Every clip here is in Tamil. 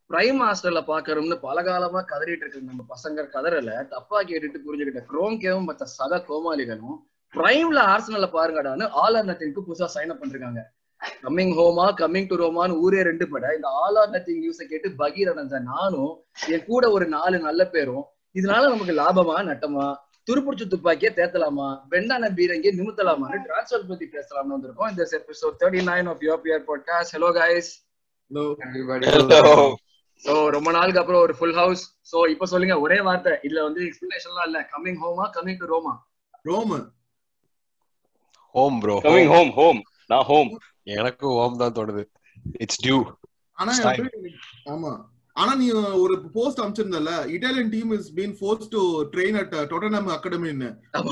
பிரைம் மாஸ்டர்ல பாக்குறோம்னு பல காலமா கதறிட்டு இருக்கு நம்ம பசங்க கதறல தப்பா கேட்டுட்டு புரிஞ்சுக்கிட்ட குரோங்கேவும் மத்த சக கோமாளிகளும் பிரைம்ல ஆர்சனல்ல பாருங்கடான்னு ஆல் ஆர் நத்திங்க்கு புதுசா சைன் அப் பண்ணிருக்காங்க கம்மிங் ஹோமா கம்மிங் டு ரோமான்னு ஊரே ரெண்டு பட இந்த ஆல் ஆர் நத்திங் நியூஸை கேட்டு பகீர் அடைஞ்ச நானும் என் கூட ஒரு நாலு நல்ல பேரும் இதனால நமக்கு லாபமா நட்டமா துருப்புடிச்சு துப்பாக்கியே தேத்தலாமா வெண்டான பீரங்கிய நிமித்தலாமான்னு டிரான்ஸ்ஃபர் பத்தி பேசலாம்னு வந்திருக்கோம் இந்த episode thirty nine of your beer podcast hello guys so ரொம்ப நாளுக்கு அப்புறம் ஒரு ஃபுல் ஹவுஸ் சோ இப்ப சொல்லுங்க ஒரே வார்த்தை இதுல வந்து எக்ஸ்பிளனேஷன்லாம் இல்ல கம்மிங் ஹோமா coming to Roma Rome home bro coming home home நான் ஹோம் எனக்கு ஹோம் தான் தோணுது இட்ஸ் டியூ ஆனா It's time. எப்படி- ஆமா ஆனா நீ ஒரு போஸ்ட் அனுப்பிச்சிருந்தல Italian team is been force to train at Tottenham அகாடமின்னு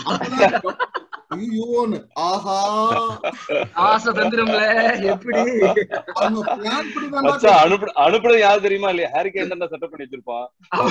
ஐயோன்னு ஆஹா ஆசை தந்துரும்ல எப்படி அவங்க பிளான் பண்ணி மச்சான் அனுப்பு அனுப்புறது யாரு தெரியுமா இல்லையா ஹாரி கேன் தான் செட்டப் பண்ணி வச்சிருப்பான்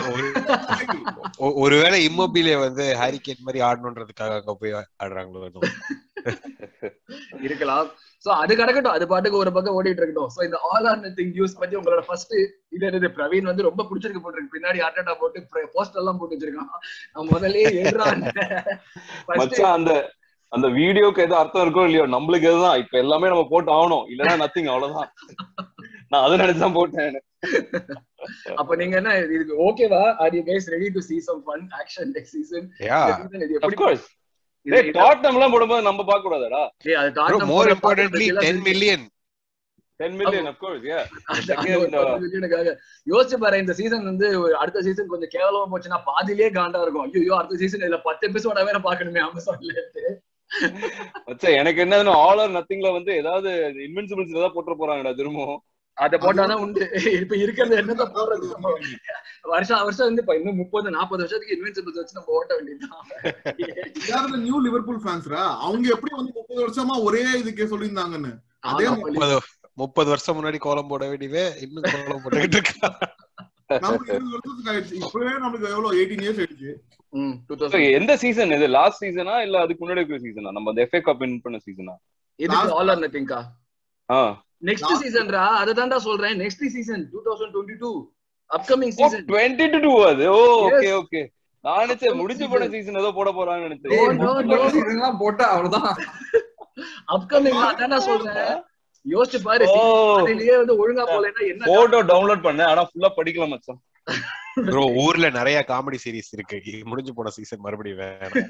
ஒ- ஒருவேளை இம்மோபிலே வந்து ஹாரிகேன் மாதிரி ஆடணுன்றதுக்காக அங்க போய் ஆடுறாங்களோ என்னமோ. இருக்கலாம் சோ அது கிடக்கட்டும் அது பாட்டுக்கு ஒரு பக்கம் ஓடிட்டு இருக்கட்டும் சோ இந்த ஆல் ஆர் நத்திங் நியூஸ் பத்தி உங்களோட ஃபர்ஸ்ட் இது என்னது பிரவீன் வந்து ரொம்ப பிடிச்சிருக்கு போட்டுருக்கு பின்னாடி அட்டா போட்டு போஸ்டர் எல்லாம் போட்டு வச்சிருக்கான் நான் முதல்லயே எழுறான் மச்சான் அந்த அந்த வீடியோக்கு எது அர்த்தம் இருக்கோ இல்லையோ நம்மளுக்கு எதுதான் இப்ப எல்லாமே நம்ம போட்டு ஆகணும் இல்லன்னா நத்திங் அவ்வளவுதான் நான் அதை நினைச்சுதான் போட்டேன் அப்ப நீங்க என்ன இதுக்கு ஓகேவா are you guys ready to see some fun action next season Yeah. இந்த season இது எப்படி அப்கோர்ஸ் இது- டேய் இது- டாட்னம் எல்லாம் போடும்போது நம்ம பார்க்க கூடாதா ஏய், அது Bro, Tottenham more போடுற importantly, பாட்டு 10 million. டென் மில்லியன் அப்கோர்ஸ் ஏ அந்த அந்த ஒரு பத்து மில்லியனுக்காக யோசிச்சு பாரு இந்த சீசன் வந்து ஒரு அடுத்த சீசன் கொஞ்சம் கேவலமா போச்சுன்னா பாதியிலே காண்டா இருக்கும் ஐயோ அடுத்த சீசன் இதுல பத்து எபிசோட வேற பாக்கணுமே அமேசான்ல மச்சான் எனக்கு என்னதுன்னா ஆல் ஆர் நத்திங்ல வந்து ஏதாவது இன்வென்சிபிள்ஸ் ஏதாவது போட்டு போறாங்கடா திரும்பவும் அத போட்டாதான் உண்டு இப்ப இருக்கிறது என்னதான் போடுறது நம்ம வருஷம் வருஷம் வந்து இப்ப இன்னும் முப்பது நாற்பது வருஷத்துக்கு இன்வென்சிபிள்ஸ் வச்சு நம்ம ஓட்ட வேண்டியதுதான் நியூ லிவர்பூல் ஃபேன்ஸ்ரா அவங்க எப்படி வந்து முப்பது வருஷமா ஒரே இதுக்கே சொல்லியிருந்தாங்கன்னு அதே ஆமா, முப்பது முப்பது வருஷம் முன்னாடி கோலம் போட வேண்டியவே இன்னும் கோலம் போட்டுக்கிட்டு இருக்கா நமக்கு இருபது வருஷத்துக்கு ஆயிடுச்சு இப்பவே நமக்கு எவ்வளவு எயிட்டீன் இயர்ஸ் ஆயிடுச்சு ம், So, 2000. எந்த சீசன் இது லாஸ்ட் சீசனா இல்ல அதுக்கு முன்னாடி இருக்கிற சீசனா நம்ம அந்த எஃப்ஏ கப் வின் பண்ண சீசனா இதுக்கு ஆல் ஆர் நத்திங்கா ஆ நெக்ஸ்ட் Last- சீசன்ரா அதுதான்டா சொல்றேன் next season two thousand twenty two upcoming season twenty two two அது ஓ Yes. ஓகே ஓகே நான் நினைச்சேன் முடிஞ்சு போன சீசன் ஏதோ போட போறாங்கன்னு நினைச்சேன் No, no, no. இதெல்லாம் போட்டா அவ்வளவுதான் அப்கமிங் அதான்டா சொல்றேன் யோசிச்சு பாரு ஓ அதுலயே வந்து ஒழுங்கா போலன்னா என்ன போட்டோ டவுன்லோட் பண்ணேன் ஆனா ஃபுல்லா படிக்கல மச்சான் ப்ரோ ஊர்ல நிறைய காமெடி சீரிஸ் இருக்கு இது முடிஞ்சு போன சீசன் மறுபடியும் வேணும்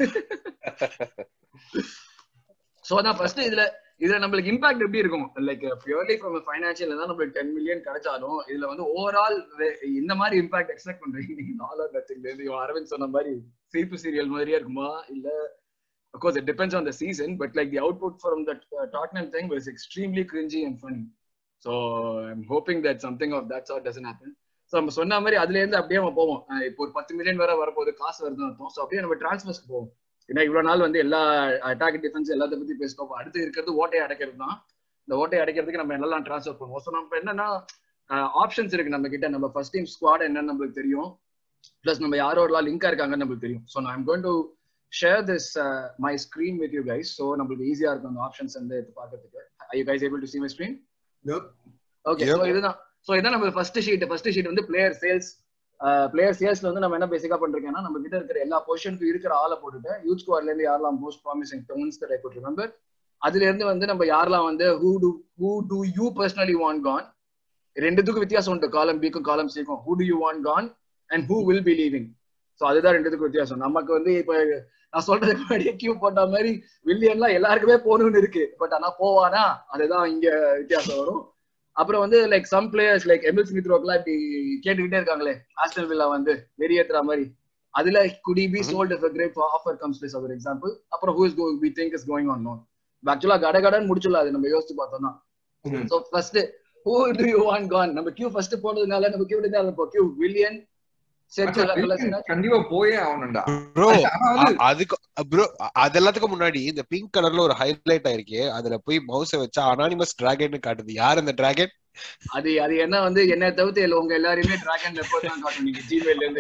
சோ அதான் ஃபர்ஸ்ட் இதுல இதுல நம்மளுக்கு இம்பாக்ட் எப்படி இருக்கும் லைக் பியூர்லி ஃப்ரம் ஃபைனான்சியல் தான் நம்மளுக்கு டென் மில்லியன் கிடைச்சாலும் இதுல வந்து ஓவரால் இந்த மாதிரி இம்பாக்ட் எக்ஸ்பெக்ட் பண்றீங்க நீங்க நாலா நத்திங்ல இருந்து இவன் அரவிந்த் சொன்ன மாதிரி சிரிப்பு சீரியல் மாதிரியே இருக்குமா இல்ல of course it depends on the season but like the output from that uh, Tottenham thing was extremely cringy and funny so I'm hoping that something of that sort doesn't happen so நம்ம சொன்ன மாதிரி அதுல இருந்து அப்படியே நம்ம போவோம் அஹ் இப்போ ஒரு பத்து மில்லியன் வேற வரப்போகுது காசு வருதுன்னு அர்த்தம் ஸோ அப்படியே நம்ம டிரான்ஸ்ஃபர்ஸ்க்கு போவோம் ஏன்னா இவ்வளவு நாள் வந்து எல்லா அட்டாக் டிஃபென்ஸ் எல்லாத்த பத்தி பேசிட்டோம் அடுத்து இருக்கிறது ஓட்டையை அடைக்கிறது தான் இந்த ஓட்டையை அடைக்கிறதுக்கு நம்ம என்னெல்லாம் ட்ரான்ஸ்ஃபர் பண்ணுவோம் ஸோ நம்ம என்னன்னா ஆப்ஷன்ஸ் இருக்கு நம்ம கிட்ட நம்ம ஃபர்ஸ்ட் டீம் ஸ்குவாட் என்னன்னு நம்மளுக்கு தெரியும் பிளஸ் நம்ம யாரோடலாம் லிங்கா இருக்காங்கன்னு நம்மளுக்கு தெரியும் ஸோ நான் going to share this my screen with you guys so நம்மளுக்கு ஈஸியா இருக்கும் அந்த ஆப்ஷன்ஸ் வந்து எடுத்து பார்க்கறதுக்கு I you guys able to see my screen Yep. Okay Yep. So இதுதான் ஸோ இதான் நம்ம ஃபர்ஸ்ட் ஷீட் ஃபர்ஸ்ட் ஷீட் வந்து பிளேயர் சேல்ஸ் பிளேயர் சேல்ஸ்ல வந்து நம்ம என்ன பேசிக்கா பண்றோம்னா நம்ம கிட்ட இருக்கிற எல்லா பொசிஷனுக்கு இருக்கிற ஆளை போட்டுட்டு யூத் ஸ்குவாட்ல இருந்து யாரெல்லாம் most promising ones that I could remember அதுல இருந்து வந்து நம்ம யாரெல்லாம் வந்து who do who do you personally want gone ரெண்டுத்துக்கும் வித்தியாசம் உண்டு காலம் பிக்கும் காலம் சிக்கும் who do you want gone and who will be leaving so அதுதான் ரெண்டுத்துக்கும் வித்தியாசம் நமக்கு வந்து இப்ப நான் சொல்றதுக்கு முன்னாடியே கியூ போட்ட மாதிரி வில்லியன்லாம் எல்லாருக்குமே போகணும்னு இருக்கு பட் ஆனா போவானா அதுதான் இங்க வித்தியாசம் வரும் அப்புறம் வந்து like some players like Emile Smith ரோக்லாம் இப்படி கேட்டுக்கிட்டே இருக்காங்களே ஆஸ்டன் வில்லா வந்து வெறியேற்றுற மாதிரி அதுல could be sold if great offer comes பிளேஸ் ஒரு எக்ஸாம்பிள் அப்புறம் who is go we think is going on loan ஆக்சுவலா கட கடன் முடிச்சிடலாம் அது நம்ம யோசிச்சு பார்த்தோம்னா so first who do you want gone நம்ம கியூ ஃபர்ஸ்ட் போனதுனால நம்ம கியூ தான் இப்போ கியூ வில்லியன் கண்டிப்பா போயே ஆகணும்டா ப்ரோ ஆனா வந்து அதுக்கு ப்ரோ அது எல்லாத்துக்கும் முன்னாடி இந்த பிங்க் கலர்ல ஒரு ஹைலைட் ஆயிருக்கு அதுல போய் மவுஸ வச்சா அனானிமஸ் டிராகன் காட்டுது யார் அந்த டிராகன் அது அது என்ன வந்து என்ன தவிர்த்து இல்ல உங்க எல்லாரையுமே டிராகன் லெப்பர்ட் தான் காட்டும் நீங்க ஜிமெயில்ல இருந்து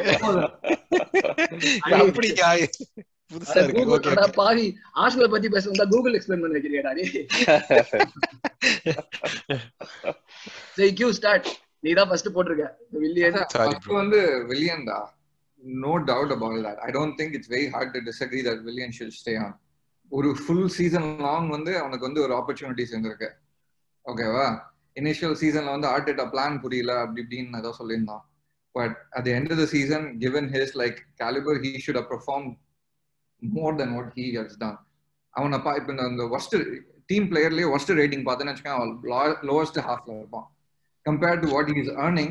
அப்படியா புதுசா அட இருக்கு Google, ஓகே அட பாவி ஆர்சனல் பத்தி பேச வந்தா கூகுள் எக்ஸ்பிளைன் பண்ணி வைக்கிறியாடா டேய் சரி கியூ ஸ்டார்ட் நீ தான் ஃபர்ஸ்ட் போட்டிருக்க வில்லியன் Sorry, First bro. வந்து வில்லியன் தான் no doubt about that I don't think it's very hard to disagree that Willian should stay on ஒரு ஃபுல் சீசன் லாங் வந்து அவனுக்கு வந்து ஒரு ஆப்பர்ச்சுனிட்டிஸ் இருந்திருக்கு ஓகேவா இனிஷியல் சீசன்ல வந்து ஆர்டேட்டா பிளான் புரியல அப்படி இப்படின்னு ஏதோ சொல்லியிருந்தான் but at end of the season given his like calibre he should uh perform more then what he has done அவனை பா இப்போ இந்த ஒஸ்ட் டீம் பிளேயர்லயே ஒஸ்ட் ரேட்டிங் பார்த்தேன்னு வச்சுக்கோங்க லோவஸ்ட் ஹாஃப்ல இருப்பான் compared to what he is earning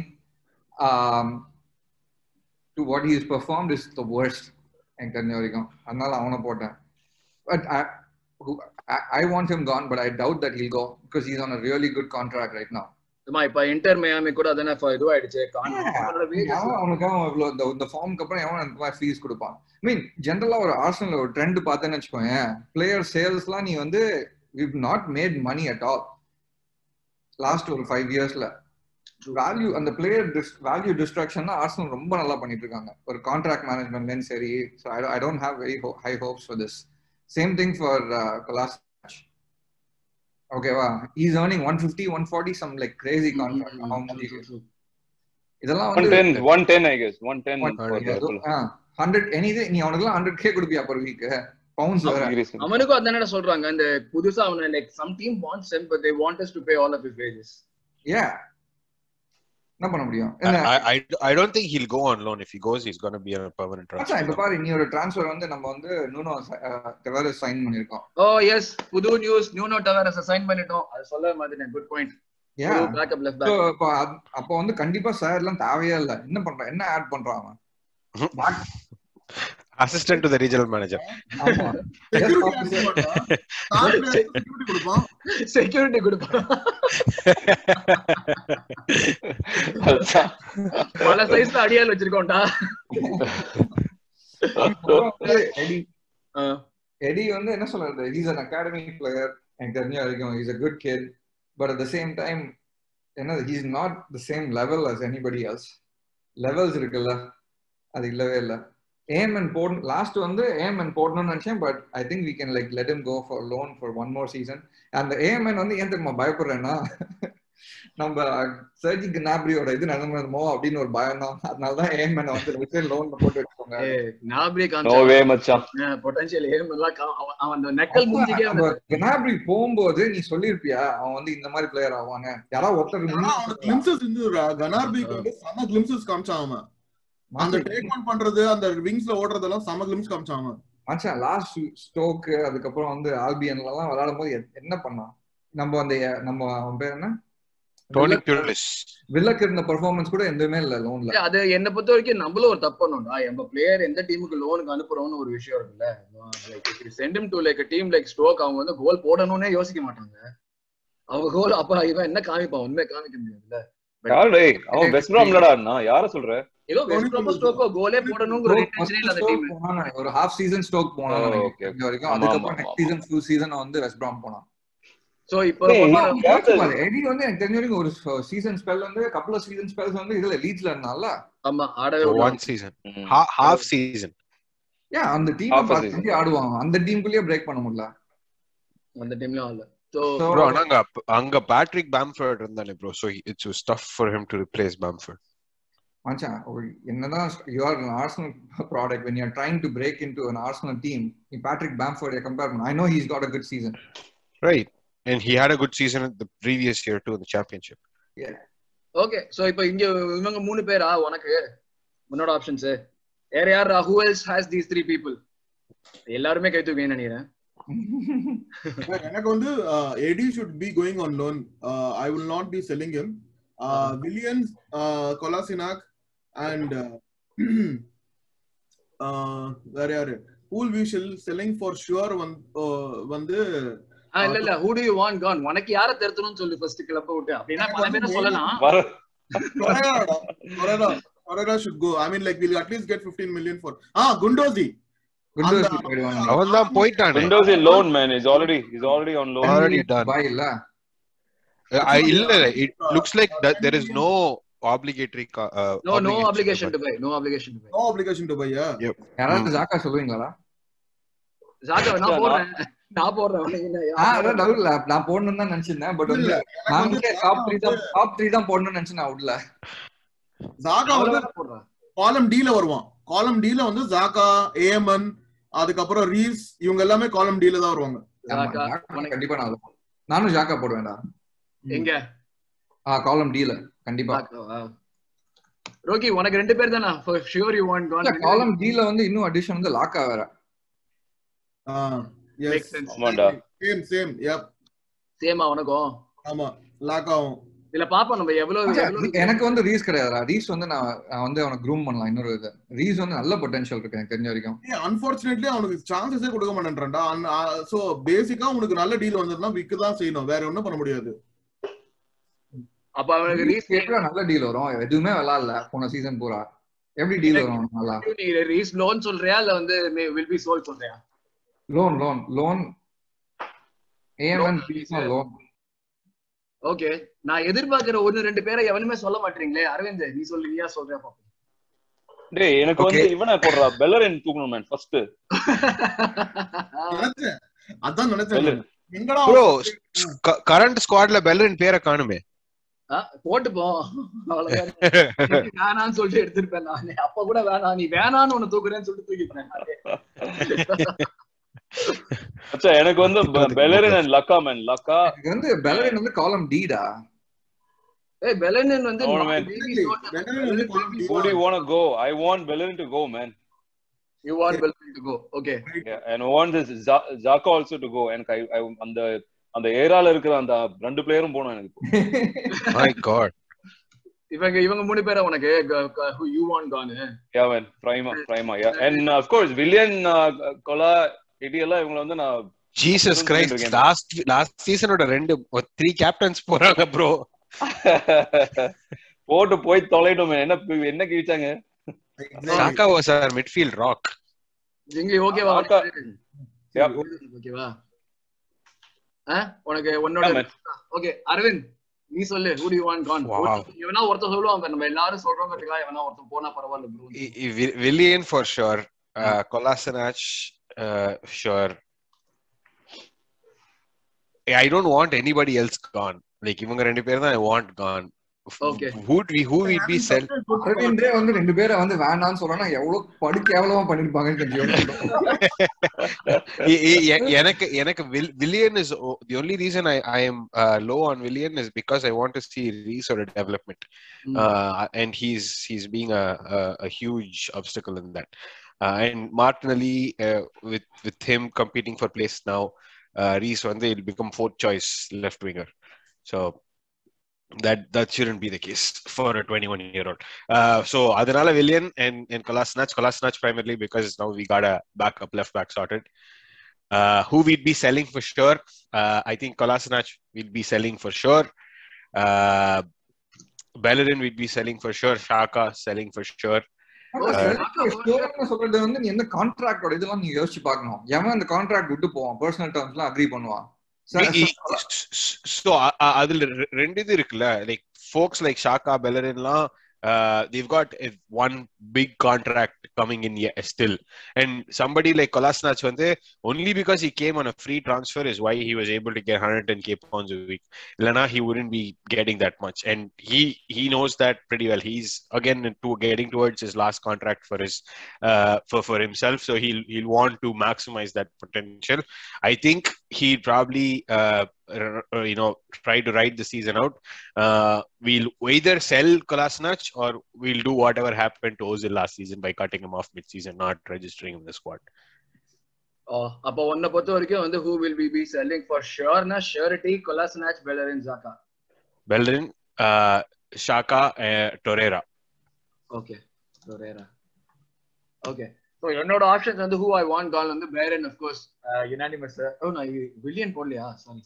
to what he is performed is the worst எனக்கு தெரிஞ்ச வரைக்கும் அதனால அவனை போட்டேன் but I want him gone but I doubt that he'll go because is on a really good contract right now ஆமா இப்ப இன்டர் மியாமி கூட அதானே இதுவாயிடுச்சு அவன் அவனுக்கு அவன் இவ்வளவு இந்த இந்த ஃபார்முக்கு அப்புறம் எவன் அந்த மாதிரி ஃபீஸ் கொடுப்பான் மீன் ஜென்ரலா ஒரு ஆர்சனல் ஒரு ட்ரெண்ட் பார்த்தேன்னு வச்சுக்கோங்க பிளேயர் சேல்ஸ்லாம் நீ வந்து we've not made money at all last ஒரு ஃபைவ் இயர்ஸ்ல வேல்யூ அந்த பிளேயர் வேல்யூ டிஸ்ட்ராக்ஷன் ஆர்சனல் ரொம்ப நல்லா பண்ணிட்டு இருக்காங்க ஒரு கான்ட்ராக்ட் மேனேஜ்மெண்ட்லேயும் சரி so I don't have very high hopes for this same thing for கொலாஸ் ஓகேவா is earning one fifty one forty some like crazy contract இதெல்லாம் ஒன் வந்து ten one ten I guess one ten hundred எனிதே நீ அவனுக்குலாம் ஹண்ட்ரட் கே கொடுப்பியா பர் வீக் பவுண்ட்ஸ் வேற அவனுக்கும் அதானே சொல்றாங்க இந்த புதுசா அவன like some team wants him but they want us to pay all of his wages ஏ என்ன பண்ண முடியும் I, I, I- I don't think he'll go on loan. If he goes, he's going to be on a permanent மச்சான் transfer. இப்ப பாரு நீ ஒரு டிரான்ஸ்ஃபர் வந்து நம்ம வந்து நூனோ டெவரஸ் சைன் பண்ணிருக்கோம் ஓ எஸ் புது news Nuno Tavares assign பண்ணிட்டோம் அது சொல்ல மாதிரி good point a backup left So, back இப்ப அப்- அப்ப வந்து கண்டிப்பா சார் எல்லாம் தேவையே இல்ல என்ன பண்றான் என்ன ஆட் பண்றான் அவன் Assistant to the regional manager. ஆமா Yes, officer. செக்யூரிட்டி கொடுப்பான் செக்யூரிட்டி கொடுப்பான் பல சைஸ்ல அடியால் வச்சிருக்கோம்டா எடி ஆ. எடி வந்து என்ன சொல்றது ஹீஸ் அன் அகாடமி பிளேயர் எனக்கு தெரிஞ்ச வரைக்கும் is a good kid but at the same time என்ன he's not the same level as anybody else levels இருக்குல்ல அது இல்லவே இல்ல ஏஎம்என் போட லாஸ்ட் வந்து ஏஎம்என் போடணும்னு நினைச்சேன் but I think we can like let him go for loan for one more season அந்த ஏஎம்என் வந்து ஏன் தெரியுமா பயப்படுறேன்னா நம்ம சர்ஜி கினாப்ரியோட இது நடந்தமோ அப்படின்னு ஒரு பயம் தான் அதனாலதான் ஏஎம்என் வந்து விட்டு லோன்ல போட்டு வச்சுக்கோங்க ஏய் நாப்ரி நோ வே மச்சான் பொட்டன்ஷியல் ஏம் எல்லாம் கா- அவன் அவன் அந்த நெக்கல் மூஞ்சிக்கே நம்ம கினாப்ரி போகும்போது நீ சொல்லிருப்பியா அவன் வந்து இந்த மாதிரி பிளேயர் ஆவாங்க யாராவது ஒருத்தர் ஆனா அவனுக்கு கிளிம்சஸ் இருந்து கனார்பிக்கு வந்து செம கிளிம்சஸ் காமிச்சான் அவன் அந்த டேக் ஆன் பண்றது அந்த விங்ஸ்ல ஓடுறதெல்லாம் செம கிளிம்ஸ் காமிச்சான் அவன் மச்சான் லாஸ்ட் ஸ்டோக் அதுக்கப்புறம் வந்து ஆல்பியன்ல எல்லாம் விளையாடும் போது எ- என்ன பண்ணான் நம்ம அந்த நம்ம அவன் பேர் என்ன Tony Pulis. வில்லக்கு இருந்த பெர்ஃபார்மன்ஸ் கூட எதுவுமே இல்ல லோன்ல இல்ல, அது என்ன பொறுத்த வரைக்கும் நம்மளும் ஒரு தப்பு பண்ணோம்டா நம்ம பிளேயர் எந்த டீமுக்கு லோனுக்கு அனுப்புறோம்னு ஒரு விஷயம் இருக்குல்ல like send him to like team like Stoke அவங்க வந்து கோல் போடணும்னே யோசிக்க மாட்டாங்க அவங்க கோல் அப்ப இவன் என்ன காமிப்பான் உண்மை காமிக்க முடியாதுல்ல யாரு டேய் அவன் வெஸ்ட் பிராம்லடா இருந்தான் யார சொல்ற ஏதோ வெஸ்ட் ப்ரோமோ ஸ்டோக்கோ கோலே போடணுங்கிற ஒரு இன்டென்ஷனே இல்ல அந்த டீம் ஒரு ஹாஃப் சீசன் ஸ்டோக் போனான் Oh, நினைக்கிறேன் okay. தெரிஞ்ச வரைக்கும் ஆமா, அதுக்கப்புறம் ஆமா, நெக்ஸ்ட் சீசன் ஃபுல் சீசன் வந்து வெஸ்ட் பிராம் போனான் சோ இப்போ ஏய், கொண்டு- ஏன் captain? எடி வந்து எனக்கு தெரிஞ்ச வரைக்கும் ஒரு சீசன் ஸ்பெல் வந்து கப்பல் ஆஃப் சீசன் ஸ்பெல்ஸ் வந்து இதுல லீட்ஸ்ல இருந்தான்ல ஆமா ஆடவே For விடல. one season. Ha- half season. ஏன் அந்த டீம் Half a பார்த்து ஆடுவாங்க அந்த டீமுக்குள்ளேயே பிரேக் பண்ண முடியல அந்த டீம்லயும் ஆடல சோ So, Bro, ஆனா அங்க அங்க Patrick Bamford இருந்தானே bro. So he- it was tough for him to replace Bamford. மச்சான் ஒரு என்னதான் you are an Arsenal product when you are trying to break into an Arsenal team நீ பேட்ரிக் பேம்ஃபோர்ட் கம்பேர் பண்ண I know he's got a good season Right. And he had a good season the previous year too in the championship. Okay so இப்போ இங்க இவங்க மூணு பேரா உனக்கு உன்னோட ஆப்ஷன்ஸ் வேற யார் who else has these three people எல்லாருமே கை தூக்கி நினைக்கிறேன் எனக்கு வந்து Eddie should be going on loan I will not be selling him Willian's Kolasinac and வேற யாரு பூல் விஷல் செல்லிங் ஃபார் ஷுவர் வந்து ஆ, இல்ல இல்ல who do you want gone உனக்கு யார திருத்தணும்னு சொல்லு ஃபர்ஸ்ட் கிளப்ப விட்டு அப்படின்னா பல பேரை சொல்லலாம் வர Torreira Torreira should go. I mean, like we'll at least get 15 million for. Ah, Gundozi. குண்டோஸ் அந்த- போயிடுவாங்க அவன் தான் போயிட்டானே windows in loan man is already is already on loan already done. பாய் இல்ல I, இல்ல it looks like that there is no obligatory co- uh, no no obligation obligation to to buy no obligation to buy No obligation to buy. Yeah. யாராவது ஜாக்கா சொல்லுவீங்களா ஜாக்கா நான் போடுறேன் நான் போடுறேன் உனக்கு என்ன? ஆஹ் அதான் doubt இல்ல நான் போடணும்னு தான் நினைச்சிருந்தேன் பட் வந்து இல்ல, எனக்கு நான் வந்து வந்து டாப் த்ரீ தான் டாப் த்ரீ தான் போடணும்னு நினைச்சு நான் விடல ஜாகா வந்து அவ்வளவுதான் போடுறேன். காலம் டி ல வருவான் காலம் டி ல வந்து ஜாகா ஏஎம்என் அதுக்கப்புறம் ரீஸ் இவங்க எல்லாமே காலம் டி ல தான் வருவாங்க ஆமா, ஜாக்கா, ஜாக்கா உனக்கு- கண்டிப்பா நான் அதை- நானும் ஜாக்கா போடுவேன்டா எங்க ஆ காலம் டீல கண்டிப்பா ஜாக்காவா? ரோகி உனக்கு ரெண்டு பேர் தானா ஷியோர் யூ வாண்ட் காலம் டீல வந்து இன்னும் அடிஷன் வந்து லாக்கா வேற Makes sense. ஆமாண்டா சேம் சேம் யப் சேமா உனக்கும் ஆமா லாக் ஆகும் இதுல பாப்போம் நம்ம எவ்வளவு எவ்வளவு எனக்கு வந்து ரீஸ் கிடையாதுடா ரீஸ் வந்து நான் நான் வந்து அவனை க்ரூம் பண்ணலாம் இன்னொரு இது ரீஸ் வந்து நல்ல பொட்டன்ஷியல் இருக்கு எனக்கு தெரிஞ்ச வரைக்கும் அன்பார்ச்சுனேட்லி அவனுக்கு சான்சஸே கொடுக்க மாட்டேன்றான்டா சோ பேசிக்கா உனக்கு நல்ல டீல் வந்ததுன்னா விக்கு தான் செய்யணும் வேற ஒண்ணும் பண்ண முடியாது அப்ப அவனுக்கு ரீஸ் கேட்கல நல்ல டீல் வரும் எதுவுமே விளாடல போன சீசன் பூரா எப்படி டீல் வரும் அவனுக்கு நல்லா நீ ரீஸ் லோன் சொல்றியா இல்ல வந்து வில் பி சோல் சொல்றியா லோன் லோன் லோன் ஏஎம்என் லோன் ஓகே நான் எதிர்பார்க்கிற ஒன்னு ரெண்டு பேரை எவனுமே சொல்ல மாட்டீங்களே அரவிந்த் நீ சொல்லு நீயா சொல்றியா பாப்போம் டேய் எனக்கு வந்து Okay. இவனை போடுறா பெல்லரின் தூக்கணும் மேன் ஃபர்ஸ்ட் நினைச்சேன் அதான் நினைச்சேன் பெல்லரின் எங்கடா ப்ரோ கரண்ட் ஸ்குவாட்ல பெல்லரின் பேரை காணுமே ஆ, போட்டுப்போம் அவ்வளவுதான் வேணான்னு சொல்லிட்டு எடுத்திருப்பேன் நானே அப்ப கூட வேணாம் நீ வேணான்னு ஒண்ணு தூக்குறேன்னு சொல்லிட்டு தூக்கிட்டேன் அச்சா எனக்கு வந்து பெல்லரின் அண்ட் லக்கா மேன் லக்கா எனக்கு வந்து பெலரின் வந்து காலம் டீடா ஏய் பெலனின் வந்து No, man. பெல்லரின் வந்து column D who do you want to go i want bellerin to go man you want Bellerin to go okay yeah, and I want this Za- Zaka also to go எனக்கு I- I- அந்த அந்த ஏரால இருக்கிற அந்த ரெண்டு பிளேயரும் போகணும் எனக்கு மை காட் இவங்க இவங்க மூணு பேரை உனக்கு you want gone yeah man prima prima yeah and uh, of course Willian Kola Eddie எல்லாம் இவங்க வந்து நான் ஜீசஸ் கிரைஸ்ட் லாஸ்ட் லாஸ்ட் சீசனோட ரெண்டு த்ரீ கேப்டன்ஸ் போறாங்க ப்ரோ போட்டு போய் தொலைட்டோமே என்ன என்ன கிழிச்சாங்க Xhaka was our midfield rock ஜிங்லி ஓகேவா ஆக்கா. Yep. ஓகேவா ஆ உனக்கு உன்னோட Yeah, man. ஓகே அரவிந்த் நீ சொல்லு who do you want gone Wow. இவனா ஒருத்தன் சொல்லுவாங்க நம்ம எல்லாரும் சொல்றோங்கிறதுக்காக இவனா ஒருத்தன் போனா பரவாயில்ல bro Willian for sure Kolasinac sure I don't want anybody else gone like இவங்க ரெண்டு பேர் தான் I want gone Okay. who we who will be sell அரவிந்தே வந்து ரெண்டு பேரை வந்து வேண்டாம்னு சொல்லனா எவ்வளவு படு கேவலமா பண்ணிருப்பாங்கன்னு கொஞ்சம் யோசிச்சு எ- எ- எ- எனக்கு எனக்கு Willian is the only reason I I am low on Willian is because I want to see ரீஸோட development Mm. uh, and he's he's being a, a, a huge obstacle in that. Uh, and Martinelli, uh, with with him competing for place now, uh, Reese one day will become fourth choice left winger. So that that shouldn't be the case for a 21 year old. Uh, so Adanala Willian and and Kolasinac, Kolasinac primarily because now we got a backup left back sorted. Uh, who we'd be selling for sure? Uh, I think Kolasinac will be selling for sure. Uh, Bellerin we'd be selling for sure. Shaka selling for sure. ஸ்டோர்னு சொல்றது வந்து நீ எந்த கான்ட்ராக்டோட இதெல்லாம் நீ யோசிச்சு பார்க்கணும் எவன் அந்த கான்ட்ராக்ட் விட்டு போவான் பர்சனல் டேர்ம்ஸ்லாம் அக்ரி பண்ணுவான் We- i- so அ- அ- அதுல ரெ- ரெண்டு இது இருக்குல்ல லைக் ஃபோக்ஸ் லைக் ஷாக்கா பெலரின்லாம் they've got a, one big contract coming in yet still and somebody like Kolasinac வந்து only because he came on a free transfer is why he was able to get 110k pounds a week Lana he wouldn't be getting that much and he he knows that pretty well he's again to getting towards his last contract for his uh, for for himself so he'll he'll want to maximize that potential I think he'd probably uh, r- r- you know try to ride the season out. Uh, we'll either sell Kolasinac or we'll do whatever happened to Ozil last season by cutting him off mid-season, not registering him in the squad. அப்ப உன்னை பொறுத்த வரைக்கும் வந்து who will we be selling for sure னா surety Kolasinac Bellerin Xhaka Bellerin, uh, Shaka, uh, Torreira. Okay Torreira okay so என்னோட ஆப்ஷன்ஸ் வந்து ஹூ ஐ வாண்ட் கால் வந்து பேரன் ஆஃப் கோர்ஸ் யுனானிமஸ் ஓ நான் வில்லியன் போடலையா சாரி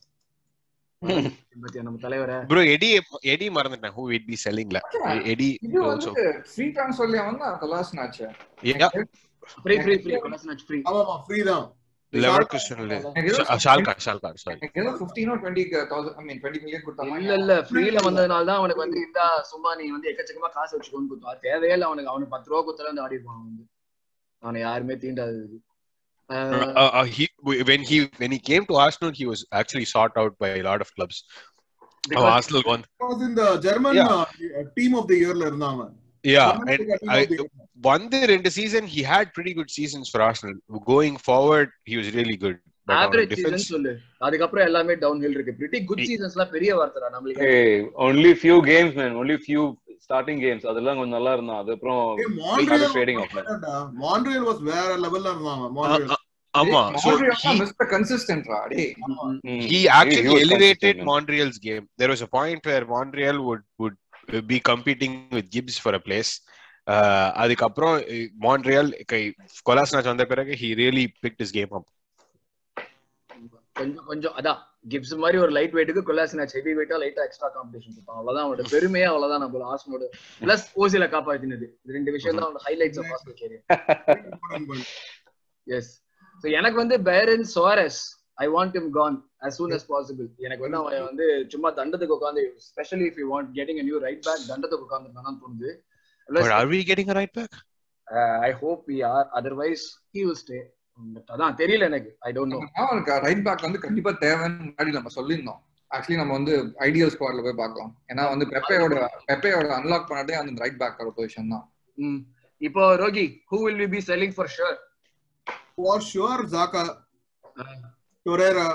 பத்தியா நம்ம தலைவரை Bro, Eddie, Eddie மறந்துட்டேன் who we'd be selling. La. Eddie இது also. வந்து ஃப்ரீ ட்ரான்ஸ்ஃபர்லயே வந்து Kolasinac Yeah, free free free Kolasinac free ஆமாமா ஃப்ரீ தான் Leverkusen. Schalke, Schalke, sorry. எனக்கு ஏதோ ஃபிஃப்டீனோ twenty thousand I mean twenty million கொடுத்தாங்க இல்ல இல்ல ஃப்ரீல வந்ததுனால தான் அவனுக்கு வந்து இந்த சும்மா நீ வந்து எக்கச்சக்கமா காசு வச்சுக்கோன்னு கொடுத்தா தேவையே இல்ல அவனுக்கு அவனுக்கு பத்து ரூபா கொடுத்தாலும் வந்து ஆடி இருப்பான் அவன் வந்து அவனை யாருமே தீண்டாது Uh, Uh, uh, he when he when he came to Arsenal, he was actually sought out by a lot of clubs. Oh, because- Arsenal won. was in the German Yeah. uh, team of the yearல இருந்தாங்க Yeah, German and team I, of the year. one the ரெண்டு season he had pretty good seasons for Arsenal. Going forward, he was really good. But on average defense, season சொல்லு அதுக்கப்புறம் எல்லாமே டவுன் ஹில் இருக்கு பிரிட்டி குட் He- சீசன்ஸ்லாம் பெரிய வார்த்தைடா நம்மளுக்கு Hey, only few games, man. Only few starting games. அதெல்லாம் கொஞ்சம் நல்லா இருந்தான் அதுக்கப்புறம் ஏய், Montreal started fading off, man. வேறடா. Montreal was வேற லெவல்ல இருந்தாங்க Montreal. uh, ஆமா so he, மிஸ்டர் கன்சிஸ்டன்ட்ரா டேய் Mm. he He- actually he was elevated consistent, man. Montreal's game. There was a point where Montreal would would be competing with Gibbs for a place. Uh, அதுக்கப்புறம் மான்ட்ரியல் கொலாஸ்னாச் வந்த பிறகு he really picked his game up. கொஞ்சம் கொஞ்சம் அதான் கிப்ஸ் மாதிரி ஒரு லைட் வெயிட்டுக்கு கொல்லாசினாச் ஹெவி வெயிட்டா லைட்டா எக்ஸ்ட்ரா காம்படிஷன் இருப்பான் அவ்வளவுதான் அவனோட பெருமையே அவ்வளவுதான் நம்ம ஆஸ்மோட பிளஸ் ஓசில காப்பாத்தினது இது ரெண்டு விஷயம் தான் அவனோட ஹைலைட்ஸ் ஆஃப் ஆஸ்மோ கேரியர் எஸ் சோ எனக்கு வந்து பேரன் சோரஸ் I want him gone as soon as possible எனக்கு வந்து அவன் வந்து சும்மா தண்டத்துக்கு உட்காந்து specially if you want getting a new right back தண்டத்துக்கு உட்காந்துருந்தான்னு தோணுது But are we getting a right back? I hope we are otherwise he will stay அதான் தெரியல எனக்கு ஐ டோன்ட் நோ அவனுக்கு ரைட் பேக் வந்து கண்டிப்பா தேவைன்னு முன்னாடி நம்ம சொல்லியிருந்தோம் ஆக்சுவலி நம்ம வந்து ஐடியல் ஸ்குவாட்ல போய் பார்க்கலாம் ஏன்னா வந்து பெப்பையோட பெப்பையோட அன்லாக் பண்ணதே அந்த ரைட் பேக்கோட பொசிஷன் தான் ம் இப்போ ரோகி who will we be selling for sure For sure, Zaka, Torreira.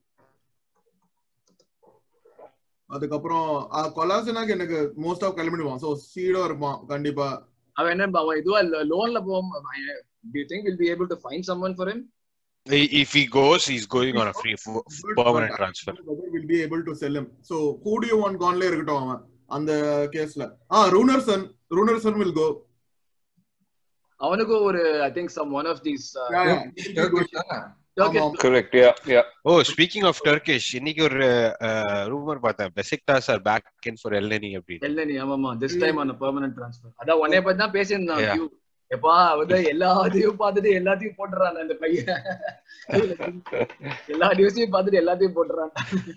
அதுக்கப்புறம் கொலாசனாக்கு எனக்கு மோஸ்ட் ஆஃப் கிளம்பிடுவான் சோ சீடோ இருப்பான் கண்டிப்பா அவன் என்ன அவன் இதுவா லோன்ல போவோம் do you think we'll be able to find someone for him If he goes, he's going on a free f- permanent transfer. will be able to sell him so who do you want கான்ல இருக்கட்டும் அவன் அந்த கேஸ்ல ஆ ரூனர்சன் ரூனர்சன் will go அவனுக்கு ஒரு I think someone of these Yeah, yeah. Turkish தானே? ஆமா. Correct, yeah, yeah. Oh, speaking of Turkish, இன்னைக்கு ஒரு ரூமர் பார்த்தேன் Besiktas are back in for Elneny அப்படின்னு எல்னி ஆமாமா this time on permanent transfer அதான் உன்னைய பத்தி தான் பேசியிருந்தான் Yeah. Q. எப்பா வந்து எல்லாத்தையும் பார்த்துட்டு எல்லாத்தையும் போட்டுறான் அந்த பையன் எல்லா நியூஸையும் பார்த்துட்டு எல்லாத்தையும் போட்டுறான்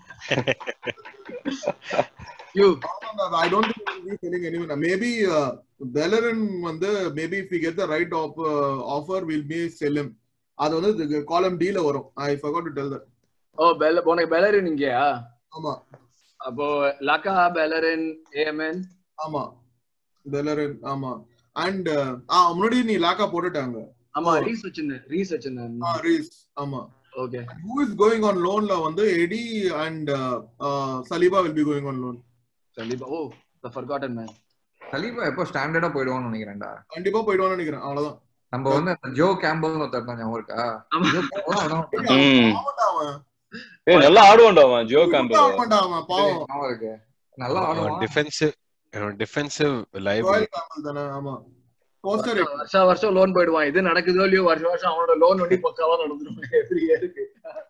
you I don't think we'll be selling anyone. Maybe uh, Bellerin வந்து maybe if we get the right op- uh, offer, we'll be sell him. அது வந்து காலம் டீல வரும் ஐ forgot to tell that. ஓ பெல உனக்கு பெலரின் இங்கயா ஆமா அப்போ லக்கா பெலரின் ஏஎம்என் ஆமா பெலரின் ஆமா அண்ட் ஆ முன்னாடி நீ லாக்கா போட்டுட்டாங்க ஆமா Oh. ரீஸ் வச்சிருந்தேன் ரீஸ் வச்சிருந்தேன் ஆ ரீஸ் ஆமா okay who is going on loan ல வந்து Eddie and Saliba will be going on loan கண்டிப்பா oh the forgotten man Saliba எப்போ ஸ்டாண்டர்டா போயிடுவான்னு நினைக்கிறேன்டா கண்டிப்பா போயிடுவான்னு நினைக்கிறேன் அவ்வளவுதான் நம்ம வந்து அந்த ஜோ கேம்பல் ஒருத்தர் தான் ஞாபகம் இருக்கா ஆமா. ஜோ கேம்பல் அவன் ம். பாவம்டா அவன் ஏய் நல்லா ஆடுவான்டா அவன் ஜோ கேம்பல் ஆமாண்டா அவன் பாவம் ஞாபகம் இருக்கு நல்லா ஆடுவான் டிஃபென்சிவ் டிஃபென்சிவ் லைவ் ராயல் கேம்பல் தானே ஆமா கோஸ்டர் வருஷம் வருஷம் லோன் போயிடுவான் இது நடக்குதோ இல்லையோ வருஷம் வருஷம் அவனோட லோன் வண்டி பக்காவா நடந்துரும் எவ்ரி இயருக்கு